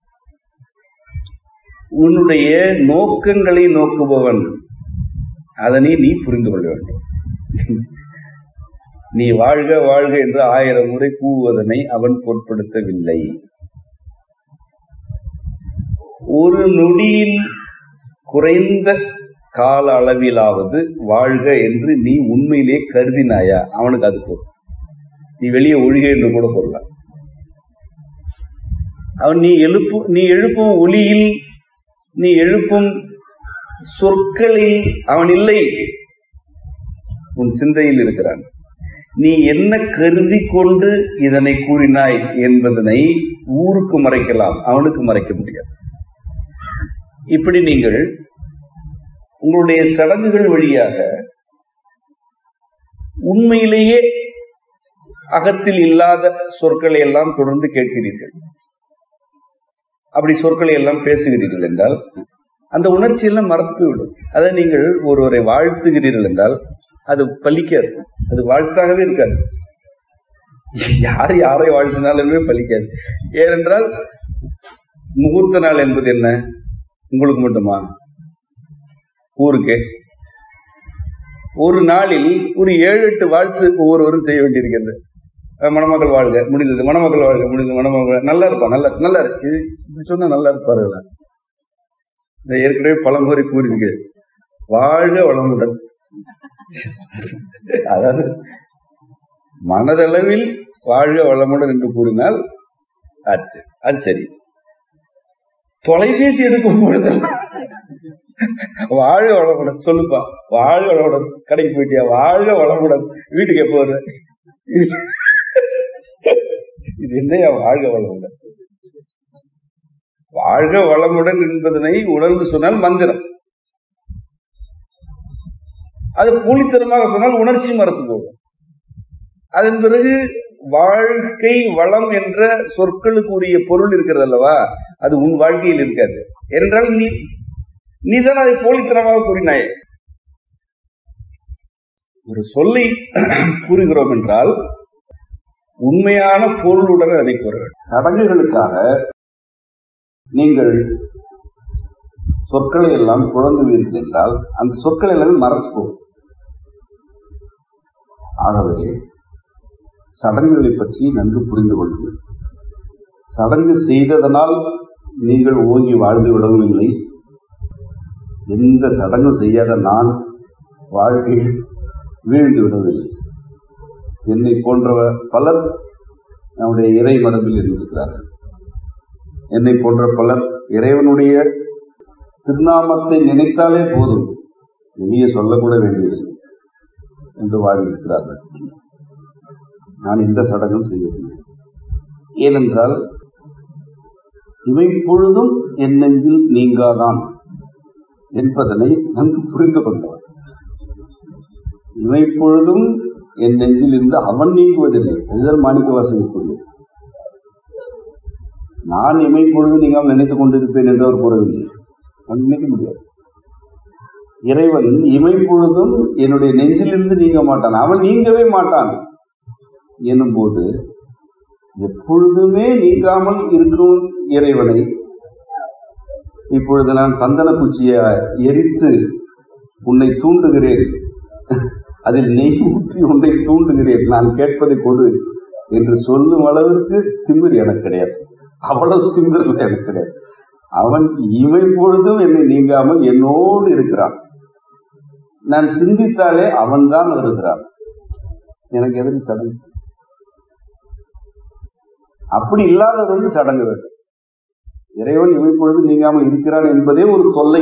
உன்னுடைய நோக்கங்களை நோக்குபவன் அதனை நீ புரிந்து கொள்ள வேண்டும் நீ வாழ்க வாழ்க என்று ஆயிரம் முறை கூவுவதனை அவன் பொருட்படுத்தவில்லை ஒரு நொடியில் குறைந்த கால அளவிலாவது வாழ்க என்று நீ உண்மையிலே கருதினாயா அவனுக்கு அது போதும் நீ வெளியே ஒழுக என்று கூட பொருளாம் அவன் நீ எழுப்பு நீ எழுப்பும் ஒளியில் நீ எழுப்பும் சொற்களில் அவன் இல்லை உன் சிந்தையில் இருக்கிறான் நீ என்ன கருதி கொண்டு இதனை கூறினாய் என்பதனை ஊருக்கு மறைக்கலாம் அவனுக்கு மறைக்க முடியாது இப்படி நீங்கள் உங்களுடைய சடங்குகள் வழியாக உண்மையிலேயே அகத்தில் இல்லாத சொற்களை எல்லாம் தொடர்ந்து கேட்கிறீர்கள் அப்படி சொற்களை எல்லாம் பேசுகிறீர்கள் என்றால் அந்த உணர்ச்சி எல்லாம் மறந்து போய்விடும் அதை நீங்கள் ஒருவரை வாழ்த்துகிறீர்கள் என்றால் அது பலிக்காது அது வாழ்த்தாகவே இருக்காது யார் யாரை வாழ்த்தினாலுமே பலிக்காது ஏனென்றால் முகூர்த்த நாள் என்பது என்ன உங்களுக்கு மட்டுமா ஊருக்கு ஒரு நாளில் ஒரு ஏழு எட்டு வாழ்த்து ஒவ்வொருவரும் செய்ய வேண்டியிருக்கிறது மணமக்கள் வாழ்க முடிந்தது மணமக்கள் வாழ்க முடிந்தது மணமக்கள் நல்லா இருப்பா நல்லா நல்லா இருக்கு இது இப்படி சொன்னா நல்லா இருப்பாருங்களா ஏற்கனவே பழமுறை கூறிருக்கு வாழ்க வளமுடன் அதாவது மனதளவில் வாழ்க வளமுடன் என்று கூறினால் அது சரி அது சரி தொலைபேசி எடுக்கும் பொழுது வாழ்க வளமுடன் சொல்லுப்பா வாழ்க வளமுடன் கடைக்கு போயிட்டியா வாழ்க வளமுடன் வீட்டுக்கு எப்போ வர்ற இது என்னையா வாழ்க வளமுடன் வாழ்க வளமுடன் என்பதனை உணர்ந்து சொன்னால் மந்திரம் அது போலித்தனமாக சொன்னால் உணர்ச்சி மறத்து போகும் அதன் பிறகு வாழ்க்கை வளம் என்ற சொற்களுக்கு உரிய பொருள் இருக்கிறது அல்லவா அது உன் வாழ்க்கையில் இருக்காது என்றால் நீ நீதான் அதை போலித்தனமாக கூறினாய் ஒரு சொல்லை கூறுகிறோம் என்றால் உண்மையான பொருளுடன் அதை கூற வேண்டும் சடங்குகளுக்காக நீங்கள் சொற்களை எல்லாம் குழந்துவீர்கள் என்றால் அந்த சொற்கள் எல்லாமே மறைச்சு போகும் ஆகவே சடங்குகளை பற்றி நன்கு புரிந்து கொள்ளுங்கள் சடங்கு செய்ததனால் நீங்கள் ஓங்கி வாழ்ந்து விடவும் இல்லை எந்த சடங்கு செய்யாத நான் வாழ்க்கையில் வீழ்ந்து விடவில்லை என்னை போன்றவர் பலர் நம்முடைய இறை மரபில் இருந்திருக்கிறார்கள் என்னை போன்ற பலர் இறைவனுடைய திருநாமத்தை நினைத்தாலே போதும் வெளியே சொல்லக்கூட வேண்டியதில்லை என்று வாழ்ந்திருக்கிறார்கள் நான் எந்த சடங்கும் செய்யவில்லை ஏனென்றால் இவை பொழுதும் என் நெஞ்சில் நீங்காதான் என்பதனை நன்கு புரிந்து கொண்டவர் இவை பொழுதும் என் நெஞ்சில் இருந்து அவன் நீங்குவதில்லை அதுதான் மாணிக்க வாசகக்கூடியது நான் இமை பொழுது நீங்கள் நினைத்துக் கொண்டிருப்பேன் என்று அவர் கூறவில்லை அவன் நினைக்க முடியாது இறைவன் இமை பொழுதும் என்னுடைய நெஞ்சிலிருந்து நீங்க மாட்டான் அவன் நீங்கவே மாட்டான் எனும்போது எப்பொழுதுமே நீங்காமல் இருக்கும் இறைவனை இப்பொழுது நான் சந்தன குச்சியை எரித்து உன்னை தூண்டுகிறேன் அதில் நெய் ஊற்றி உன்னை தூண்டுகிறேன் நான் கேட்பதை கொடு என்று சொல்லும் அளவிற்கு திமிர் எனக்கு கிடையாது அவ்வளவு திமிர் எனக்கு கிடையாது அவன் இமை பொழுதும் என்னை நீங்காமல் என்னோடு இருக்கிறான் நான் சிந்தித்தாலே அவன்தான் வருகிறான் எனக்கு எதுக்கு சடங்கு அப்படி இல்லாதது வந்து சடங்கு வேண்டும் இறைவன் இமைப்பொழுது நீங்காமல் இருக்கிறான் என்பதே ஒரு தொல்லை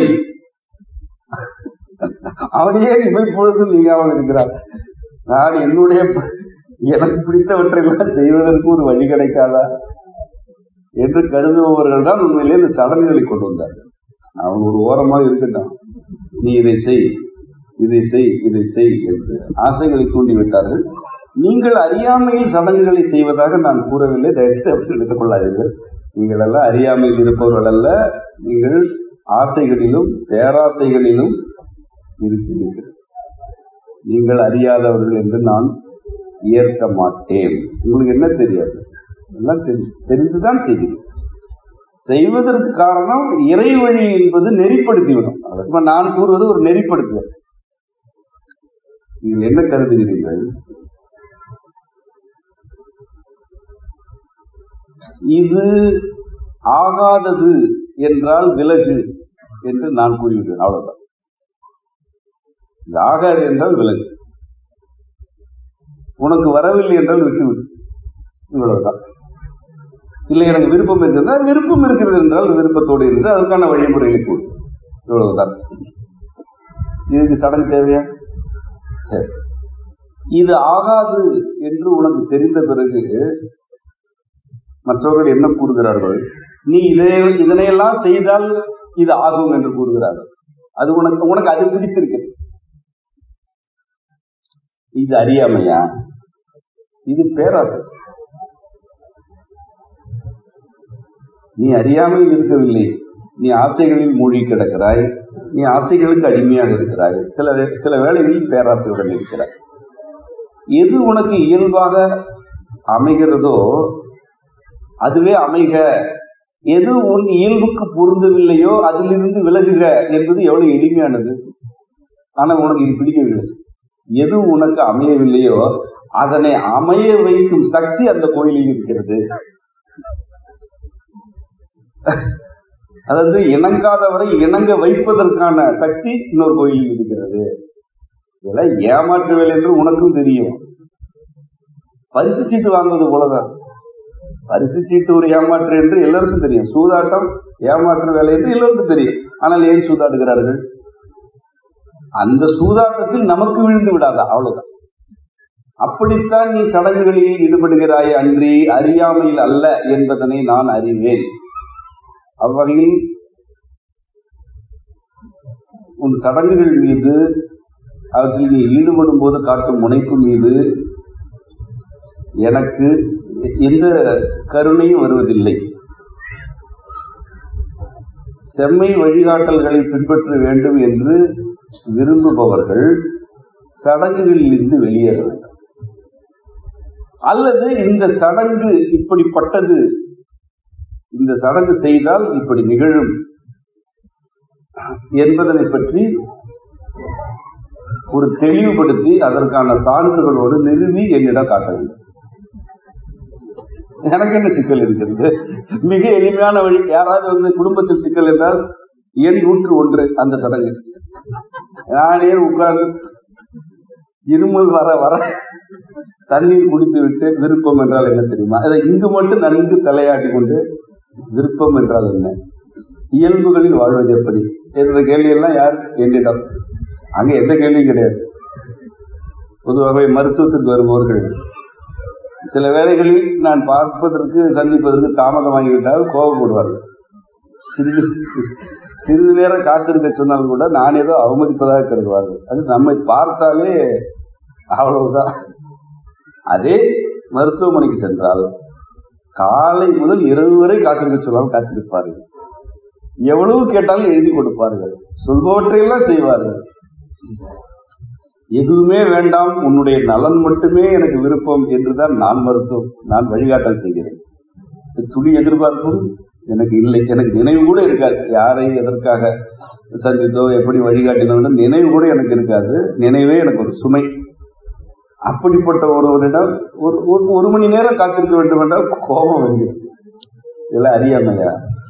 அவனையே இமைப்பொழுது நீங்காமல் இருக்கிறான் நான் என்னுடைய எனக்கு பிடித்தவற்றை எல்லாம் செய்வதற்கு ஒரு வழி கிடைக்காதா என்று கருதுபவர்கள் தான் உண்மையிலே இந்த சடங்குகளை கொண்டு வந்தார்கள் அவன் ஒரு ஓரமாக இருக்கட்டும் நீ இதை செய் இதை செய் இதை செய் என்று ஆசைகளை தூண்டிவிட்டார்கள் நீங்கள் அறியாமையில் சடங்குகளை செய்வதாக நான் கூறவில்லை தயவுசெய்து அப்படி எடுத்துக் கொள்ளாதீர்கள் நீங்கள் எல்லாம் அறியாமையில் இருப்பவர்கள் அல்ல நீங்கள் ஆசைகளிலும் பேராசைகளிலும் இருக்கிறீர்கள் நீங்கள் அறியாதவர்கள் என்று நான் ஏற்க மாட்டேன் உங்களுக்கு என்ன தெரியாது எல்லாம் தெரியும் தெரிந்துதான் செய்கிறீர்கள் செய்வதற்கு காரணம் இறை வழி என்பது நெறிப்படுத்திவிடும் அதற்கு நான் கூறுவது ஒரு நெறிப்படுத்துதல் நீங்கள் என்ன கருதுகிறீர்கள் இது ஆகாதது என்றால் விலகு என்று நான் கூறிவிடுவேன் அவ்வளவுதான் இது ஆகாது என்றால் விலகு உனக்கு வரவில்லை என்றால் விட்டுவிடு இவ்வளவுதான் இல்லை எனக்கு விருப்பம் இருக்கிறதா விருப்பம் இருக்கிறது என்றால் விருப்பத்தோடு இருந்து அதற்கான வழிமுறைகளை கூடு இவ்வளவுதான் இதுக்கு சடங்கு தேவையா சரி இது ஆகாது என்று உனக்கு தெரிந்த பிறகு மற்றவர்கள் என்ன கூறுகிறார்கள் நீ இதை இதனையெல்லாம் செய்தால் இது ஆகும் என்று கூறுகிறார்கள் அது உனக்கு உனக்கு அது பிடித்திருக்கிறது இது அறியாமையா இது பேராசை நீ அறியாமையில் இருக்கவில்லை நீ ஆசைகளில் மூழ்கி கிடக்கிறாய் நீ ஆசைகளுக்கு அடிமையாக இருக்கிறாய் சில வே- சில வேளைகளில் பேராசையுடன் இருக்கிறாய் எது உனக்கு இயல்பாக அமைகிறதோ அதுவே அமைக எது உன் இயல்புக்கு பொருந்தவில்லையோ அதிலிருந்து விலகுக என்பது எவ்வளவு எளிமையானது ஆனா உனக்கு இது பிடிக்கவில்லை எது உனக்கு அமையவில்லையோ அதனை அமைய வைக்கும் சக்தி அந்த கோயிலில் இருக்கிறது அதாவது இணங்காதவரை இணங்க வைப்பதற்கான சக்தி இன்னொரு கோயிலில் இருக்கிறது இதெல்லாம் ஏமாற்று வேலை என்று உனக்கும் தெரியும் பரிசு சீட்டு வாங்குவது போலதான் பரிசு சீட்டு ஒரு ஏமாற்று என்று எல்லாருக்கும் தெரியும் சூதாட்டம் ஏமாற்று வேலை என்று எல்லோருக்கும் தெரியும் ஆனால் ஏன் சூதாடுகிறார்கள் அந்த சூதாட்டத்தில் நமக்கு விழுந்து விடாதா அவ்வளவுதான் அப்படித்தான் நீ சடங்குகளில் ஈடுபடுகிறாய் அன்றி அறியாமையில் அல்ல என்பதனை நான் அறிவேன் அவ்வகையில் உன் சடங்குகள் மீது அவற்றில் நீ ஈடுபடும் போது காட்டும் முனைப்பு மீது எனக்கு எந்த கருணையும் வருவதில்லை செம்மை வழிகாட்டல்களை பின்பற்ற வேண்டும் என்று விரும்புபவர்கள் சடங்குகளில் இருந்து வெளியேற வேண்டும் அல்லது இந்த சடங்கு இப்படிப்பட்டது இந்த சடங்கு செய்தால் இப்படி நிகழும் என்பதனை பற்றி ஒரு தெளிவுபடுத்தி அதற்கான சான்றுகளோடு நிறுவி என்னிடம் காட்ட வேண்டும் எனக்கு என்ன சிக்கல் இருக்கிறது மிக எளிமையான வழி யாராவது வந்து குடும்பத்தில் சிக்கல் என்றால் எண் நூற்று ஒன்று அந்த சடங்கு நானே உட்கார்ந்து இருமல் வர வர தண்ணீர் குடித்து விட்டு விருப்பம் என்றால் என்ன தெரியுமா அதை இங்கு மட்டும் நன்கு தலையாட்டி கொண்டு விருப்பம் என்றால் என்ன இயல்புகளில் வாழ்வது எப்படி என்ற கேள்வியெல்லாம் யார் என்னிடம் அங்க எந்த கேள்வியும் கிடையாது பொதுவாகவே மருத்துவத்திற்கு வருபவர்கள் சில வேளைகளில் நான் பார்ப்பதற்கு சந்திப்பதற்கு தாமதமாகிவிட்டால் கோபப்படுவார்கள் சிறிது சி- சிறிது நேரம் காத்திருக்க சொன்னால் கூட நான் ஏதோ அவமதிப்பதாக கருதுவார்கள் அது நம்மை பார்த்தாலே அவ்வளவுதான் அதே மருத்துவமனைக்கு சென்றால் காலை முதல் இரவு வரை காத்திருக்க சொல்லாமல் காத்திருப்பார்கள் எவ்வளவு கேட்டாலும் எழுதி கொடுப்பார்கள் சொல்பவற்றையெல்லாம் செய்வார்கள் எதுவுமே வேண்டாம் உன்னுடைய நலன் மட்டுமே எனக்கு விருப்பம் என்றுதான் நான் மருத்துவம் நான் வழிகாட்டல் செய்கிறேன் துளி எதிர்பார்ப்பும் எனக்கு இல்லை எனக்கு நினைவு கூட இருக்காது யாரை எதற்காக சந்தித்தோ எப்படி வழிகாட்டினோம்னு நினைவு கூட எனக்கு இருக்காது நினைவே எனக்கு ஒரு சுமை அப்படிப்பட்ட ஒருவரிடம் ஒரு ஒரு- ஒரு மணி நேரம் காத்திருக்க வேண்டும் என்றால் கோபம் வருகிறது இதெல்லாம் அறியாமையா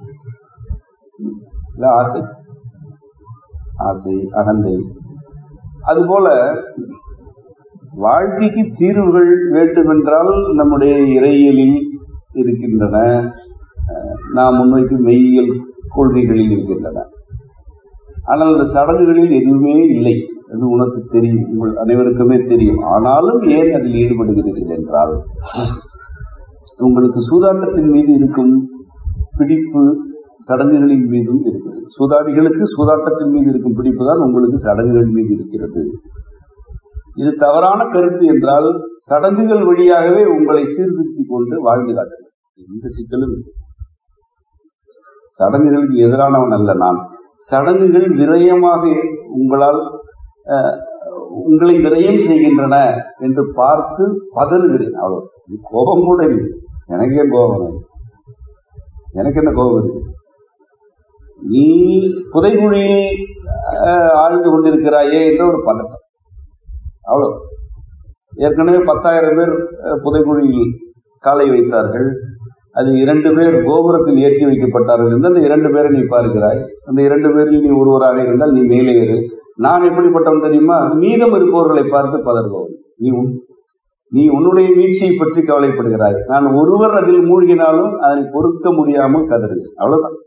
இல்ல ஆசை ஆசை அகந்தை அதுபோல வாழ்க்கைக்கு தீர்வுகள் வேண்டுமென்றால் நம்முடைய இறையியலில் இருக்கின்றன அஹ், நாம் முன்வைக்கும் மெய்யியல் கொள்கைகளில் இருக்கின்றன ஆனால் அந்த சடங்குகளில் எதுவுமே இல்லை அது உனக்கு தெரியும் உங்கள் அனைவருக்குமே தெரியும் ஆனாலும் ஏன் அதில் ஈடுபடுகிறீர்கள் என்றால் உங்களுக்கு சூதாட்டத்தின் மீது இருக்கும் பிடிப்பு சடங்குகளின் மீதும் இருக்கிறது சூதாடிகளுக்கு சூதாட்டத்தின் மீது இருக்கும் பிடிப்பு தான் உங்களுக்கு சடங்குகள் மீது இருக்கிறது இது தவறான கருத்து என்றால் சடங்குகள் வழியாகவே உங்களை சீர்திருத்திக் கொண்டு வாழ்ந்து காட்டுங்கள் எந்த சிக்கலும் இல்லை. சடங்குகளுக்கு எதிரானவன் அல்ல நான் சடங்குகள் விரயமாக உங்களால் அஹ், உங்களை விரயம் செய்கின்றன என்று பார்த்து பதறுகிறேன் அவ்வளவு இது கோபம் கூட இல்லை எனக்கே கோபம் வருது. எனக்கு என்ன கோபம் இருக்கு நீ புதைகுழியில் அஹ், ஆழ்ந்து கொண்டிருக்கிறாயே என்ற ஒரு பதட்டம் அவ்வளவு ஏற்கனவே பத்தாயிரம் பேர் அஹ், புதைகுழியில் காலை வைத்தார்கள் அது இரண்டு பேர் கோபுரத்தில் ஏற்றி வைக்கப்பட்டார்கள் என்று அந்த இரண்டு பேரை நீ பார்க்கிறாய் அந்த இரண்டு பேரில் நீ ஒருவராக இருந்தால் நீ மேலே ஏறு நான் எப்படிப்பட்டவன் தெரியுமா மீதம் இருப்பவர்களை பார்த்து பதறுபவன் நீ உன் நீ உன்னுடைய மீட்சியை பற்றி கவலைப்படுகிறாய் நான் ஒருவர் அதில் மூழ்கினாலும் அதனை பொறுக்க முடியாமல் கதறுகிறேன் அவ்வளவுதான்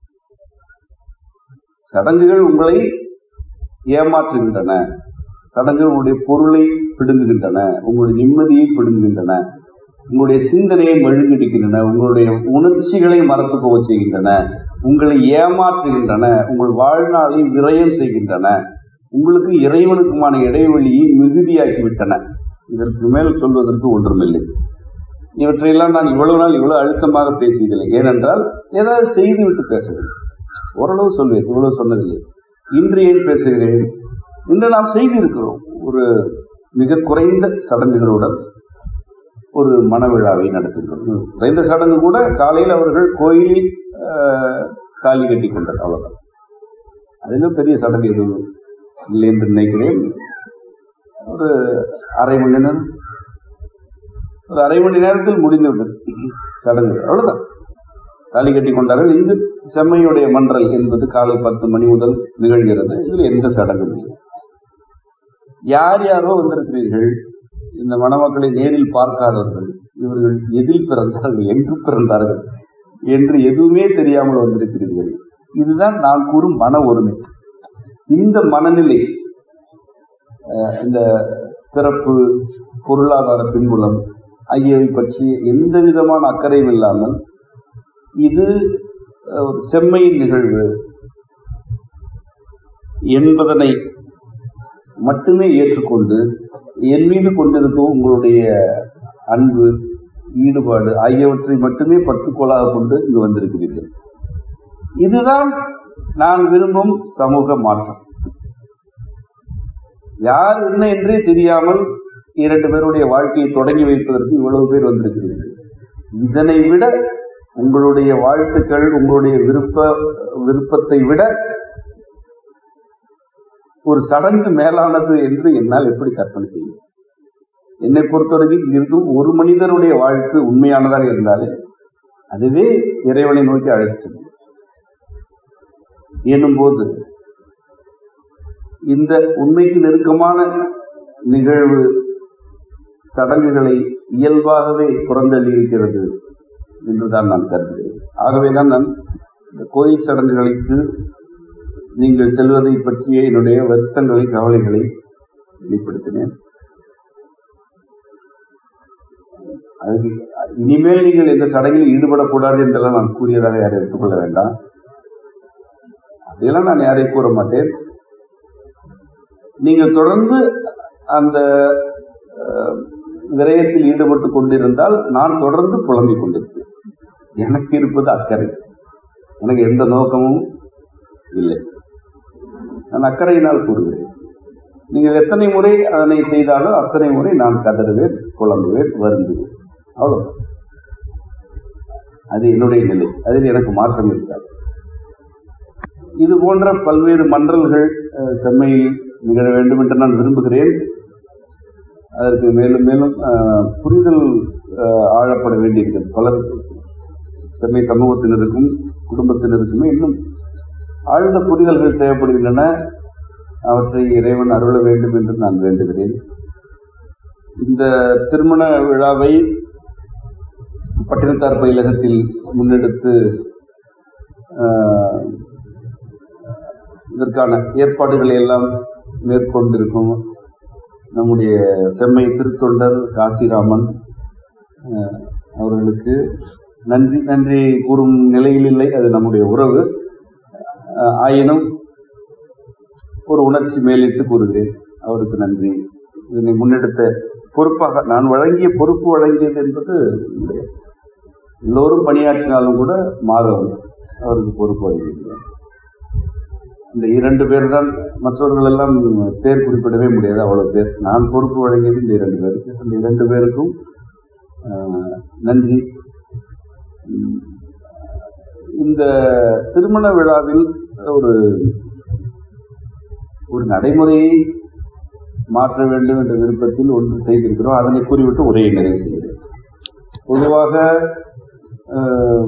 சடங்குகள் உங்களை ஏமாற்றுகின்றன சடங்குகள் உங்களுடைய பொருளை பிடுங்குகின்றன உங்களுடைய நிம்மதியை பிடுங்குகின்றன உங்களுடைய சிந்தனையை மழுங்கடிக்கின்றன உங்களுடைய உணர்ச்சிகளை மறத்து போக செய்கின்றன உங்களை ஏமாற்றுகின்றன உங்கள் வாழ்நாளை விரயம் செய்கின்றன உங்களுக்கு இறைவனுக்குமான இடைவெளியை மிகுதியாக்கிவிட்டன இதற்கு மேல் சொல்வதற்கு ஒன்றுமில்லை இவற்றையெல்லாம் நான் இவ்வளவு நாள் இவ்வளவு அழுத்தமாக பேசியதில்லை ஏனென்றால் ஏதாவது செய்துவிட்டு பேச வேண்டும் ஓரளவு சொல்வேன் இவ்வளவு சொன்னதில்லை இன்று ஏன் பேசுகிறேன் இன்று நாம் செய்திருக்கிறோம் ஒரு மிக குறைந்த சடங்குகளுடன் ஒரு மணவிழாவை நடத்துகிறோம் குறைந்த சடங்கு கூட காலையில் அவர்கள் கோயிலில் ஆஹ், தாலி கட்டி கொண்டார் அவ்வளவுதான் அதிலும் பெரிய சடங்கு எதுவும் இல்லை என்று நினைக்கிறேன் ஒரு அரை மணி நேரம் ஒரு அரை மணி நேரத்தில் முடிந்துவிட்டது சடங்கு அவ்வளவுதான் தாலி கட்டி கொண்டார்கள் இங்கு செம்மையுடைய மன்றல் என்பது காலை பத்து மணி முதல் நிகழ்கிறது இதில் எந்த சடங்கும் இல்லை யார் யாரோ வந்திருக்கிறீர்கள் இந்த மணமக்களை நேரில் பார்க்காதவர்கள் இவர்கள் எதில் பிறந்தார்கள் எங்கு பிறந்தார்கள் என்று எதுவுமே தெரியாமல் வந்திருக்கிறீர்கள் இதுதான் நான் கூறும் மன ஒருமை இந்த மனநிலை அஹ், இந்த பிறப்பு பொருளாதார பின்புலம் ஆகியவை பற்றி எந்த விதமான அக்கறையும் இல்லாமல் இது அஹ், ஒரு செம்மையின் நிகழ்வு என்பதனை மட்டுமே ஏற்றுக்கொண்டு என் மீது கொண்டிருக்கும் உங்களுடைய அன்பு ஈடுபாடு ஆகியவற்றை மட்டுமே பற்றுக்கோளாக கொண்டு இங்கு வந்திருக்கிறீர்கள் இதுதான் நான் விரும்பும் சமூக மாற்றம் யார் என்ன என்றே தெரியாமல் இரண்டு பேருடைய வாழ்க்கையை தொடங்கி வைப்பதற்கு இவ்வளவு பேர் வந்திருக்கிறீர்கள் இதனை விட உங்களுடைய வாழ்த்துக்கள் உங்களுடைய விருப்ப விருப்பத்தை விட ஒரு சடங்கு மேலானது என்று என்னால் எப்படி கற்பனை செய்யும் என்னை பொறுத்தவரைக்கும் இங்க இருக்கும் ஒரு மனிதருடைய வாழ்த்து உண்மையானதாக இருந்தாலே அதுவே இறைவனை நோக்கி அழைத்து செல்லும் எனும்போது இந்த உண்மைக்கு நெருக்கமான நிகழ்வு சடங்குகளை இயல்பாகவே புறந்தள்ளி இருக்கிறது என்றுதான் நான் கருதுகிறேன் ஆகவேதான் நான் இந்த கோயில் சடங்குகளுக்கு நீங்கள் செல்வதை பற்றிய என்னுடைய வருத்தங்களை கவலைகளை வெளிப்படுத்தினேன் அதுக்கு இனிமேல் நீங்கள் எந்த சடங்கில் ஈடுபடக்கூடாது என்றெல்லாம் நான் கூறியதாக யாரும் எடுத்துக்கொள்ள வேண்டாம் அதையெல்லாம் நான் யாரையும் கூற மாட்டேன் நீங்கள் தொடர்ந்து அந்த அஹ், விரயத்தில் ஈடுபட்டு கொண்டிருந்தால் நான் தொடர்ந்து புலம்பிக் கொண்டிருப்பேன் எனக்கு இருப்பது அக்கறை எனக்கு எந்த நோக்கமும் இல்லை நான் அக்கறையினால் கூறுகிறேன் நீங்கள் எத்தனை முறை அதனை செய்தாலும் அத்தனை முறை நான் கதறுவேன் புலம்புவேன் வருந்துவேன் அவ்வளோ அது என்னுடைய நிலை அதில் எனக்கு மாற்றம் இருக்காது இது போன்ற பல்வேறு மன்றல்கள் அஹ், செம்மையில் நிகழ வேண்டும் என்று நான் விரும்புகிறேன் அதற்கு மேலும் மேலும் அஹ், புரிதல் அஹ், ஆழப்பட வேண்டியிருக்கிறது பலர் செம்மை சமூகத்தினருக்கும் குடும்பத்தினருக்குமே இன்னும் ஆழ்ந்த புரிதல்கள் தேவைப்படுகின்றன அவற்றை இறைவன் அருள வேண்டும் என்று நான் வேண்டுகிறேன் இந்த திருமண விழாவை பட்டினத்தார் பயிலகத்தில் முன்னெடுத்து ஆஹ், இதற்கான ஏற்பாடுகளை எல்லாம் மேற்கொண்டிருக்கும் நம்முடைய செம்மை திருத்தொண்டர் காசிராமன் ஆஹ், அவர்களுக்கு நன்றி நன்றி கூறும் நிலையில் இல்லை அது நம்முடைய உறவு ஆஹ், ஆயினும் ஒரு உணர்ச்சி மேலிட்டு கூறுகிறேன் அவருக்கு நன்றி இதனை முன்னெடுத்த பொறுப்பாக நான் வழங்கிய பொறுப்பு வழங்கியது என்பது என்னுடைய எல்லோரும் பணியாற்றினாலும் கூட மாதவன் அவருக்கு பொறுப்பு வழங்கியிருந்தார் இந்த இரண்டு பேர் தான் மற்றவர்கள் எல்லாம் பேர் குறிப்பிடவே முடியாது அவ்வளவு பேர் நான் பொறுப்பு வழங்கியது இந்த இரண்டு பேருக்கு அந்த இரண்டு பேருக்கும் ஆஹ், நன்றி உம், இந்த திருமண விழாவில் ஒரு ஒரு நடைமுறையை மாற்ற வேண்டும் என்ற விருப்பத்தில் ஒன்று செய்திருக்கிறோம் அதனை கூறிவிட்டு உரையை நிறைவு செய்கிறேன் பொதுவாக ஆஹ்,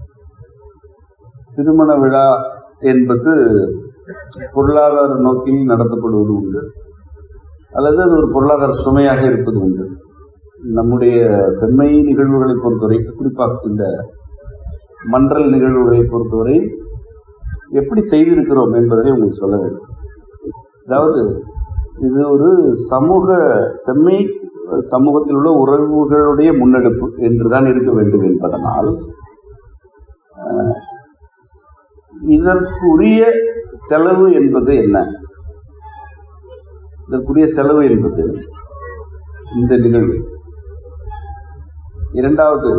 திருமண விழா என்பது பொருளாதார நோக்கில் நடத்தப்படுவது உண்டு அல்லது அது ஒரு பொருளாதார சுமையாக இருப்பது உண்டு நம்முடைய செம்மை நிகழ்வுகளை பொறுத்தவரை குறிப்பாக இந்த மன்றல் நிகழ்வுகளை பொறுத்தவரை எப்படி செய்திருக்கிறோம் என்பதை உங்களுக்கு சொல்ல வேண்டும் அதாவது இது ஒரு சமூக செம்மை சமூகத்தில் உள்ள உறவுகளுடைய முன்னெடுப்பு என்றுதான் இருக்க வேண்டும் என்பதனால் அஹ், இதற்குரிய செலவு என்பது என்ன இதற்குரிய செலவு என்பது இந்த நிகழ்வு இரண்டாவது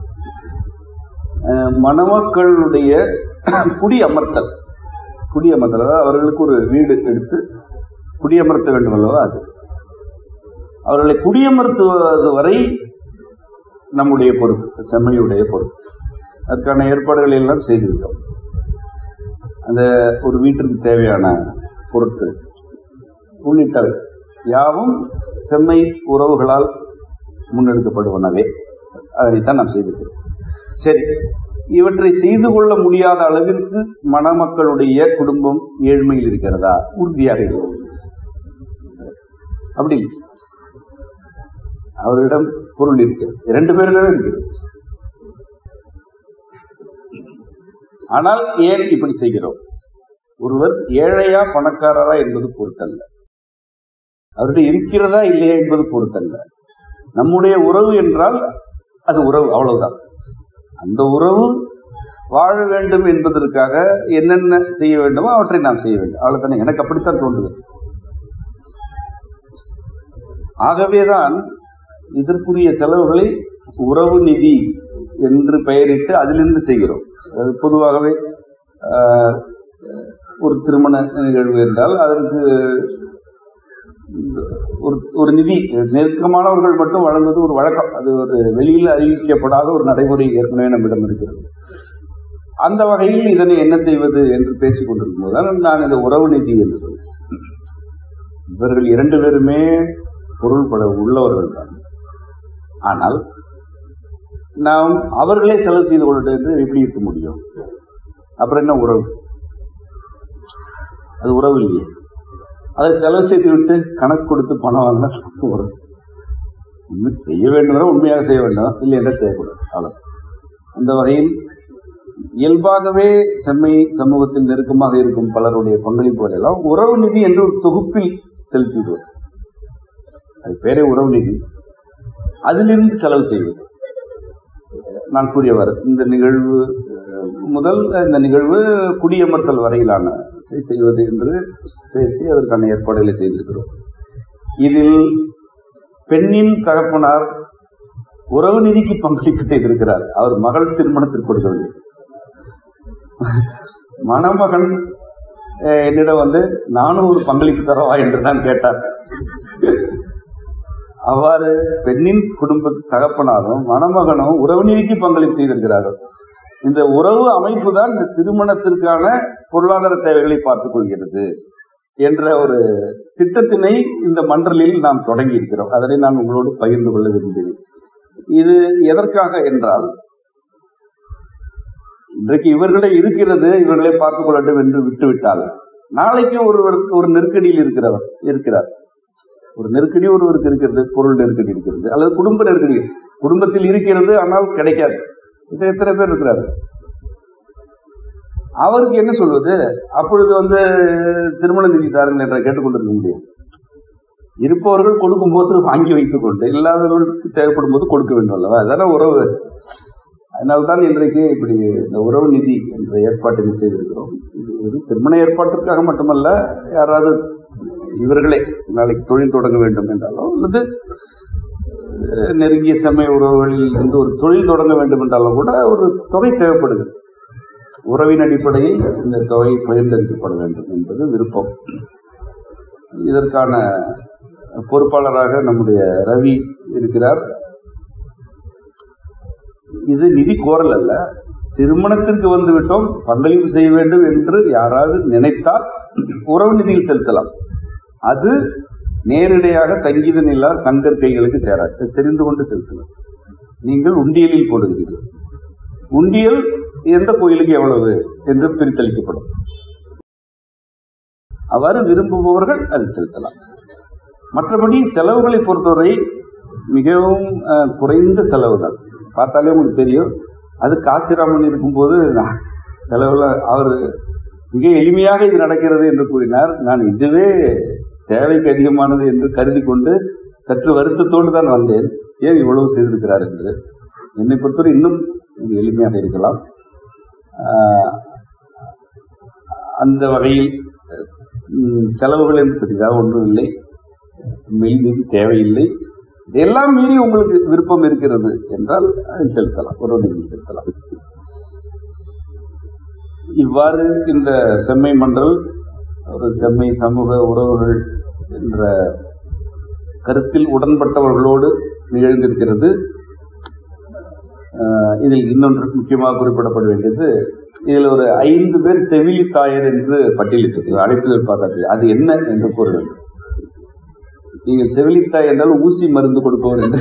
அஹ், மணமக்களுடைய குடியமர்த்தல் குடியமர்த்தல் அதாவது அவர்களுக்கு ஒரு வீடு எடுத்து குடியமர்த்த வேண்டும் அல்லவா அது அவர்களை குடியமர்த்துவது வரை நம்முடைய பொறுப்பு செம்மையுடைய பொறுப்பு அதற்கான ஏற்பாடுகளை எல்லாம் செய்துவிட்டோம் அந்த ஒரு வீட்டிற்கு தேவையான பொருட்கள் உள்ளிட்டவை யாவும் செம்மை உறவுகளால் முன்னெடுக்கப்படுவனவே அதனைத்தான் நாம் செய்திருக்கிறோம் சரி இவற்றை செய்து கொள்ள முடியாத அளவிற்கு மணமக்களுடைய குடும்பம் ஏழ்மையில் இருக்கிறதா உறுதியாக இருக்கிறது அப்படி இல்லை. அவரிடம் பொருள் இருக்கிறது இரண்டு பேரிடம் இருக்கிறது ஆனால் ஏன் இப்படி செய்கிறோம் ஒருவர் ஏழையா பணக்காரரா என்பது பொருட்டல்ல அவருடைய இருக்கிறதா இல்லையா என்பது பொருட்டல்ல நம்முடைய உறவு என்றால் அது உறவு அவ்வளவுதான் அந்த உறவு வாழ வேண்டும் என்பதற்காக என்னென்ன செய்ய வேண்டுமோ அவற்றை நாம் செய்ய வேண்டும் அவ்வளவுதானே எனக்கு அப்படித்தான் தோன்றுது ஆகவேதான் இதற்குரிய செலவுகளை உறவு நிதி என்று பெயரிட்டு அதிலிருந்து செய்கிறோம் அது பொதுவாகவே ஆஹ், ஒரு திருமண நிகழ்வு என்றால் அதற்கு ஒரு ஒரு நிதி நெருக்கமானவர்கள் மட்டும் வழங்குவது ஒரு வழக்கம் அது ஒரு வெளியில் அறிவிக்கப்படாத ஒரு நடைமுறை ஏற்கனவே நம்மிடம் இருக்கிறது அந்த வகையில் இதனை என்ன செய்வது என்று பேசிக் கொண்டிருக்கும் போதுதான் நான் இந்த உறவு நிதி என்று சொல்றேன் இவர்கள் இரண்டு பேருமே பொருள்பட உள்ளவர்கள் தான் ஆனால் நாம் அவர்களே செலவு செய்து கொள்ளட்டும் என்று எப்படி இருக்க முடியும் அப்புறம் என்ன உறவு அது உறவு இல்லையே அதை செலவு செய்து விட்டு கணக்கு கொடுத்து பணம் வாங்கினா உறவு உண்மை செய்ய வேண்டும் உண்மையாக செய்ய வேண்டும் இல்லை என்றால் செய்யக்கூடாது அவ்வளவு அந்த வகையில் இயல்பாகவே செம்மை சமூகத்தில் நெருக்கமாக இருக்கும் பலருடைய பங்களிப்புகள் எல்லாம் உறவு நிதி என்று ஒரு தொகுப்பில் செலுத்தி விடுவது அது பேரே உறவு நிதி அதிலிருந்து செலவு செய்வது நான் கூறியவர் இந்த நிகழ்வு அஹ், முதல் இந்த நிகழ்வு குடியமர்த்தல் வரையிலான செய்வது என்று பேசி அதற்கான ஏற்பாடுகளை செய்திருக்கிறோம் இதில் பெண்ணின் தகப்பனார் உறவு நிதிக்கு பங்களிப்பு செய்திருக்கிறார் அவர் மகள் திருமணத்திற்கு கொடுக்கவில்லை மணமகன் அஹ், என்னிடம் வந்து நானும் ஒரு பங்களிப்பு தரவா என்று தான் கேட்டார் அவ்வாறு பெண்ணின் குடும்ப தகப்பனாரும் மணமகனும் உறவு நீதிக்கு பங்களிப்பு செய்திருக்கிறார்கள் இந்த உறவு அமைப்பு தான் இந்த திருமணத்திற்கான பொருளாதார தேவைகளை பார்த்துக் கொள்கிறது என்ற ஒரு திட்டத்தினை இந்த மன்றலில் நாம் தொடங்கி இருக்கிறோம் அதனை நான் உங்களோடு பகிர்ந்து கொள்ள விரும்புகிறேன் இது எதற்காக என்றால் இன்றைக்கு இவர்களே இருக்கிறது இவர்களே பார்த்துக் கொள்ளட்டும் என்று விட்டுவிட்டால் நாளைக்கு ஒருவர் ஒரு நெருக்கடியில் இருக்கிறவர் இருக்கிறார் ஒரு நெருக்கடி ஒருவருக்கு இருக்கிறது பொருள் நெருக்கடி இருக்கிறது அல்லது குடும்ப நெருக்கடி குடும்பத்தில் இருக்கிறது ஆனால் கிடைக்காது இது எத்தனை பேர் இருக்கிறாரு அவருக்கு என்ன சொல்வது அப்பொழுது வந்து திருமண நிதி தாருங்கள் என்ற கேட்டுக்கொண்டிருக்க முடியும் இருப்பவர்கள் கொடுக்கும்போது வாங்கி வைத்துக் கொண்டு இல்லாதவர்களுக்கு தேவைப்படும் போது கொடுக்க வேண்டும் அல்லவா அதான உறவு அதனால்தான் இன்றைக்கு இப்படி இந்த உறவு நிதி என்ற ஏற்பாட்டினை செய்திருக்கிறோம் இது ஒரு திருமண ஏற்பாட்டிற்காக மட்டுமல்ல யாராவது இவர்களே நாளைக்கு தொழில் தொடங்க வேண்டும் என்றாலும் அல்லது அஹ், நெருங்கிய சமய உறவுகளில் இருந்து ஒரு தொழில் தொடங்க வேண்டும் என்றாலும் கூட ஒரு தொகை தேவைப்படுகிறது உறவின் அடிப்படையில் இந்த தொகை பகிர்ந்தளிக்கப்பட வேண்டும் என்பது விருப்பம் இதற்கான பொறுப்பாளராக நம்முடைய ரவி இருக்கிறார் இது நிதி கோரல் அல்ல திருமணத்திற்கு வந்து விட்டோம் பங்களிப்பு செய்ய வேண்டும் என்று யாராவது நினைத்தால் உறவு நிதியில் செலுத்தலாம் அது நேரடியாக சங்கீத நிலா சங்கர் கைகளுக்கு சேராது இதை தெரிந்து கொண்டு செலுத்தலாம் நீங்கள் உண்டியலில் போடுகிறீர்கள் உண்டியல் எந்த கோயிலுக்கு எவ்வளவு என்று பிரித்தளிக்கப்படும் அவ்வாறு விரும்புபவர்கள் அது செலுத்தலாம் மற்றபடி செலவுகளை பொறுத்தவரை மிகவும் அஹ், குறைந்த செலவு தான் பார்த்தாலே உங்களுக்கு தெரியும் அது காசிராமன் இருக்கும்போது நான் செலவுல அவர் மிக எளிமையாக இது நடக்கிறது என்று கூறினார் நான் இதுவே தேவைக்கு அதிகமானது என்று கருதி கொண்டு சற்று வருத்தத்தோடு தான் வந்தேன் ஏன் இவ்வளவு செய்திருக்கிறார் என்று என்னை பொறுத்தவரை இன்னும் இது எளிமையாக இருக்கலாம் ஆஹ், அந்த வகையில் ம், செலவுகள் என்று பெரிதாக ஒன்றும் இல்லை மெல் மீது தேவையில்லை இதெல்லாம் மீறி உங்களுக்கு விருப்பம் இருக்கிறது என்றால் அதில் செலுத்தலாம் ஒரு நிதியில் செலுத்தலாம் இவ்வாறு இந்த செம்மை மன்றல் ஒரு செம்மை சமூக உறவுகள் என்ற கருத்தில் உடன்பட்டவர்களோடு நிகழ்ந்திருக்கிறது ஆஹ் இதில் இன்னொன்று முக்கியமாக குறிப்பிடப்பட வேண்டியது இதில் ஒரு ஐந்து பேர் செவிலி தாயர் என்று பட்டியலிட்டிருக்கு அழைப்புதல் பார்த்தது அது என்ன என்று கூற வேண்டும் நீங்கள் செவிலித்தாய் என்றால் ஊசி மருந்து கொடுப்பவர் என்று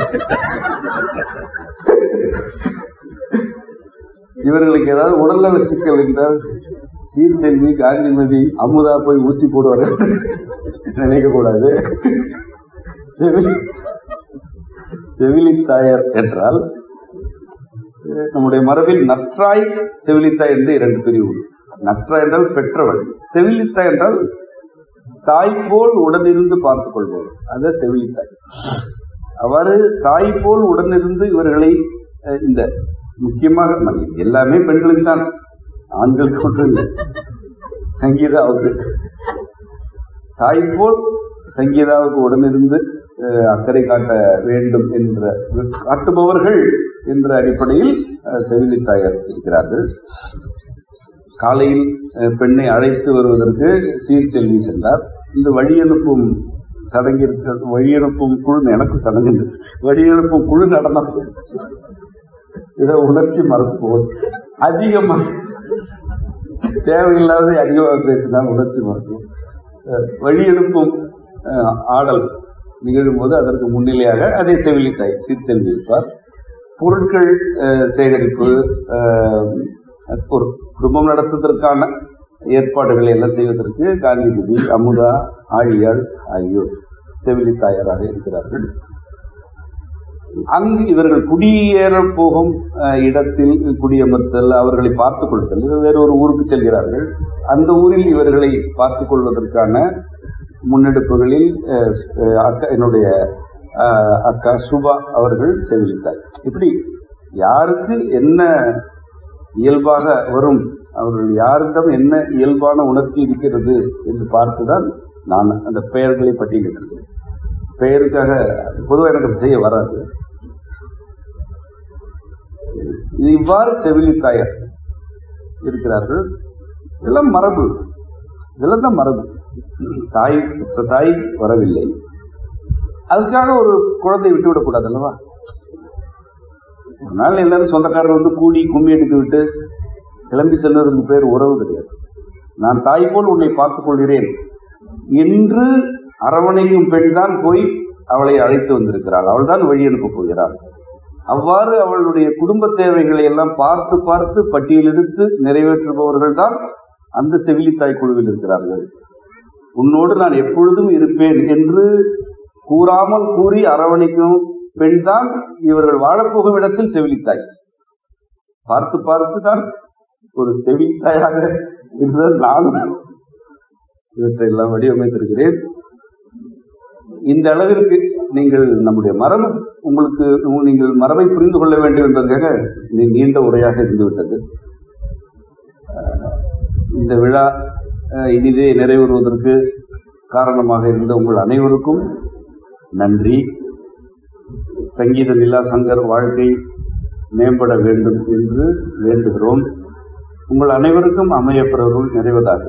இவர்களுக்கு ஏதாவது உடல்நல சிக்கல் என்றால் சீர் செல்வி காந்திமதி அமுதா போய் ஊசி போடுவார்கள் நினைக்க கூடாது செவிலி செவிலித்தாயர் என்றால் அஹ், நம்முடைய மரபில் நற்றாய் செவிலித்தாய் என்று இரண்டு பிரிவு உண்டு. நற்றாய் என்றால் பெற்றவள் செவிலித்தாய் என்றால் தாய் போல் உடனிருந்து பார்த்துக் கொள்பவர் அது செவிலித்தாய் அவ்வாறு தாய் போல் உடனிருந்து இவர்களை அஹ், இந்த முக்கியமாக ம- எல்லாமே பெண்களுக்கு தான் ஆண்களுக்கு ஒன்றும் இல்லை சங்கீதாவுக்கு தாய் போல் சங்கீதாவுக்கு உடனிருந்து அஹ், அக்கறை காட்ட வேண்டும் என்ற காட்டுபவர்கள் என்ற அடிப்படையில் அஹ், செவிலித்தாயர் இருக்கிறார்கள் காலையில் அஹ், பெண்ணை அழைத்து வருவதற்கு சீர் செல்வி சென்றார் இந்த வழி அனுப்பும் சடங்கிற்கு வழி அனுப்பும் குழு எனக்கும் சடங்கு வழி அனுப்பும் குழு நடனம் இதை உணர்ச்சி மறந்து போகுது அதிகமாக தேவையில்லாத அதிகமாக பேசினால் உணர்ச்சி மறக்கும் அஹ், வழி அனுப்பும் அஹ், ஆடல் நிகழும்போது அதற்கு முன்னிலையாக அதே செவிலித்தாய் சீர் செல்வி இருப்பார் பொருட்கள் அஹ், சேகரிப்பு அஹ், ஒரு குடும்பம் நடத்துவதற்கான ஏற்பாடுகளை எல்லாம் செய்வதற்கு காந்திமதி அமுதா ஆழியாள் ஆகியோர் செவிலித்தாயராக இருக்கிறார்கள் அங்கு இவர்கள் குடியேற போகும் அஹ், இடத்தில் குடியமர்த்தல் அவர்களை பார்த்துக் கொள்ளுதல் இவர் வேறொரு ஊருக்கு செல்கிறார்கள் அந்த ஊரில் இவர்களை பார்த்துக் கொள்வதற்கான முன்னெடுப்புகளில் அஹ், அஹ், அக்கா என்னுடைய அஹ், அக்கா சுபா அவர்கள் செவிலித்தாய் இப்படி யாருக்கு என்ன இயல்பாக வரும் அவர்கள் யாரிடம் என்ன இயல்பான உணர்ச்சி இருக்கிறது என்று பார்த்துதான் நான் அந்த பெயர்களை பட்டியலிட்டிருக்கிறேன் பெயருக்காக பொதுவாக எனக்கு செய்ய வராது இது இவ்வாறு செவிலித்தாயர் இருக்கிறார்கள் இதெல்லாம் மரபு இதெல்லாம் தான் மரபு தாய் பெற்ற தாய் வரவில்லை அதுக்காக ஒரு குழந்தை விட்டு விடக்கூடாது அல்லவா ஒரு நாள் எல்லாரும் சொந்தக்காரர் வந்து கூடி கும்மி அடித்து விட்டு கிளம்பி செல்வதற்கு பேர் உறவு கிடையாது நான் தாய் போல் உன்னை பார்த்துக் கொள்கிறேன் என்று அரவணைக்கும் பெண் தான் போய் அவளை அழைத்து வந்திருக்கிறாள் அவள் தான் வழி அனுப்பப் போகிறாள் அவ்வாறு அவளுடைய குடும்ப தேவைகளை எல்லாம் பார்த்து பார்த்து பட்டியலெடுத்து நிறைவேற்றுபவர்கள் தான் அந்த செவிலித்தாய் குழுவில் இருக்கிறார்கள் உன்னோடு நான் எப்பொழுதும் இருப்பேன் என்று கூறாமல் கூறி அரவணைக்கும் பெண்தான் இவர்கள் வாழப்போகும் இடத்தில் செவிலித்தாய் பார்த்து பார்த்து தான் ஒரு செவிலித்தாயாக இருந்த நானும் இவற்றையெல்லாம் வடிவமைத்திருக்கிறேன் இந்த அளவிற்கு நீங்கள் நம்முடைய மரபு உங்களுக்கு நீங்கள் மரபை புரிந்து கொள்ள வேண்டும் என்பதற்காக நீ- நீண்ட உரையாக இருந்துவிட்டது அஹ், இந்த விழா அஹ், இனிதே நிறைவேறுவதற்கு காரணமாக இருந்த உங்கள் அனைவருக்கும் நன்றி சங்கீத நிலா சங்கர் வாழ்க்கை மேம்பட வேண்டும் என்று வேண்டுகிறோம் உங்கள் அனைவருக்கும் அமையப்பெறவர்கள் நிறைவதாக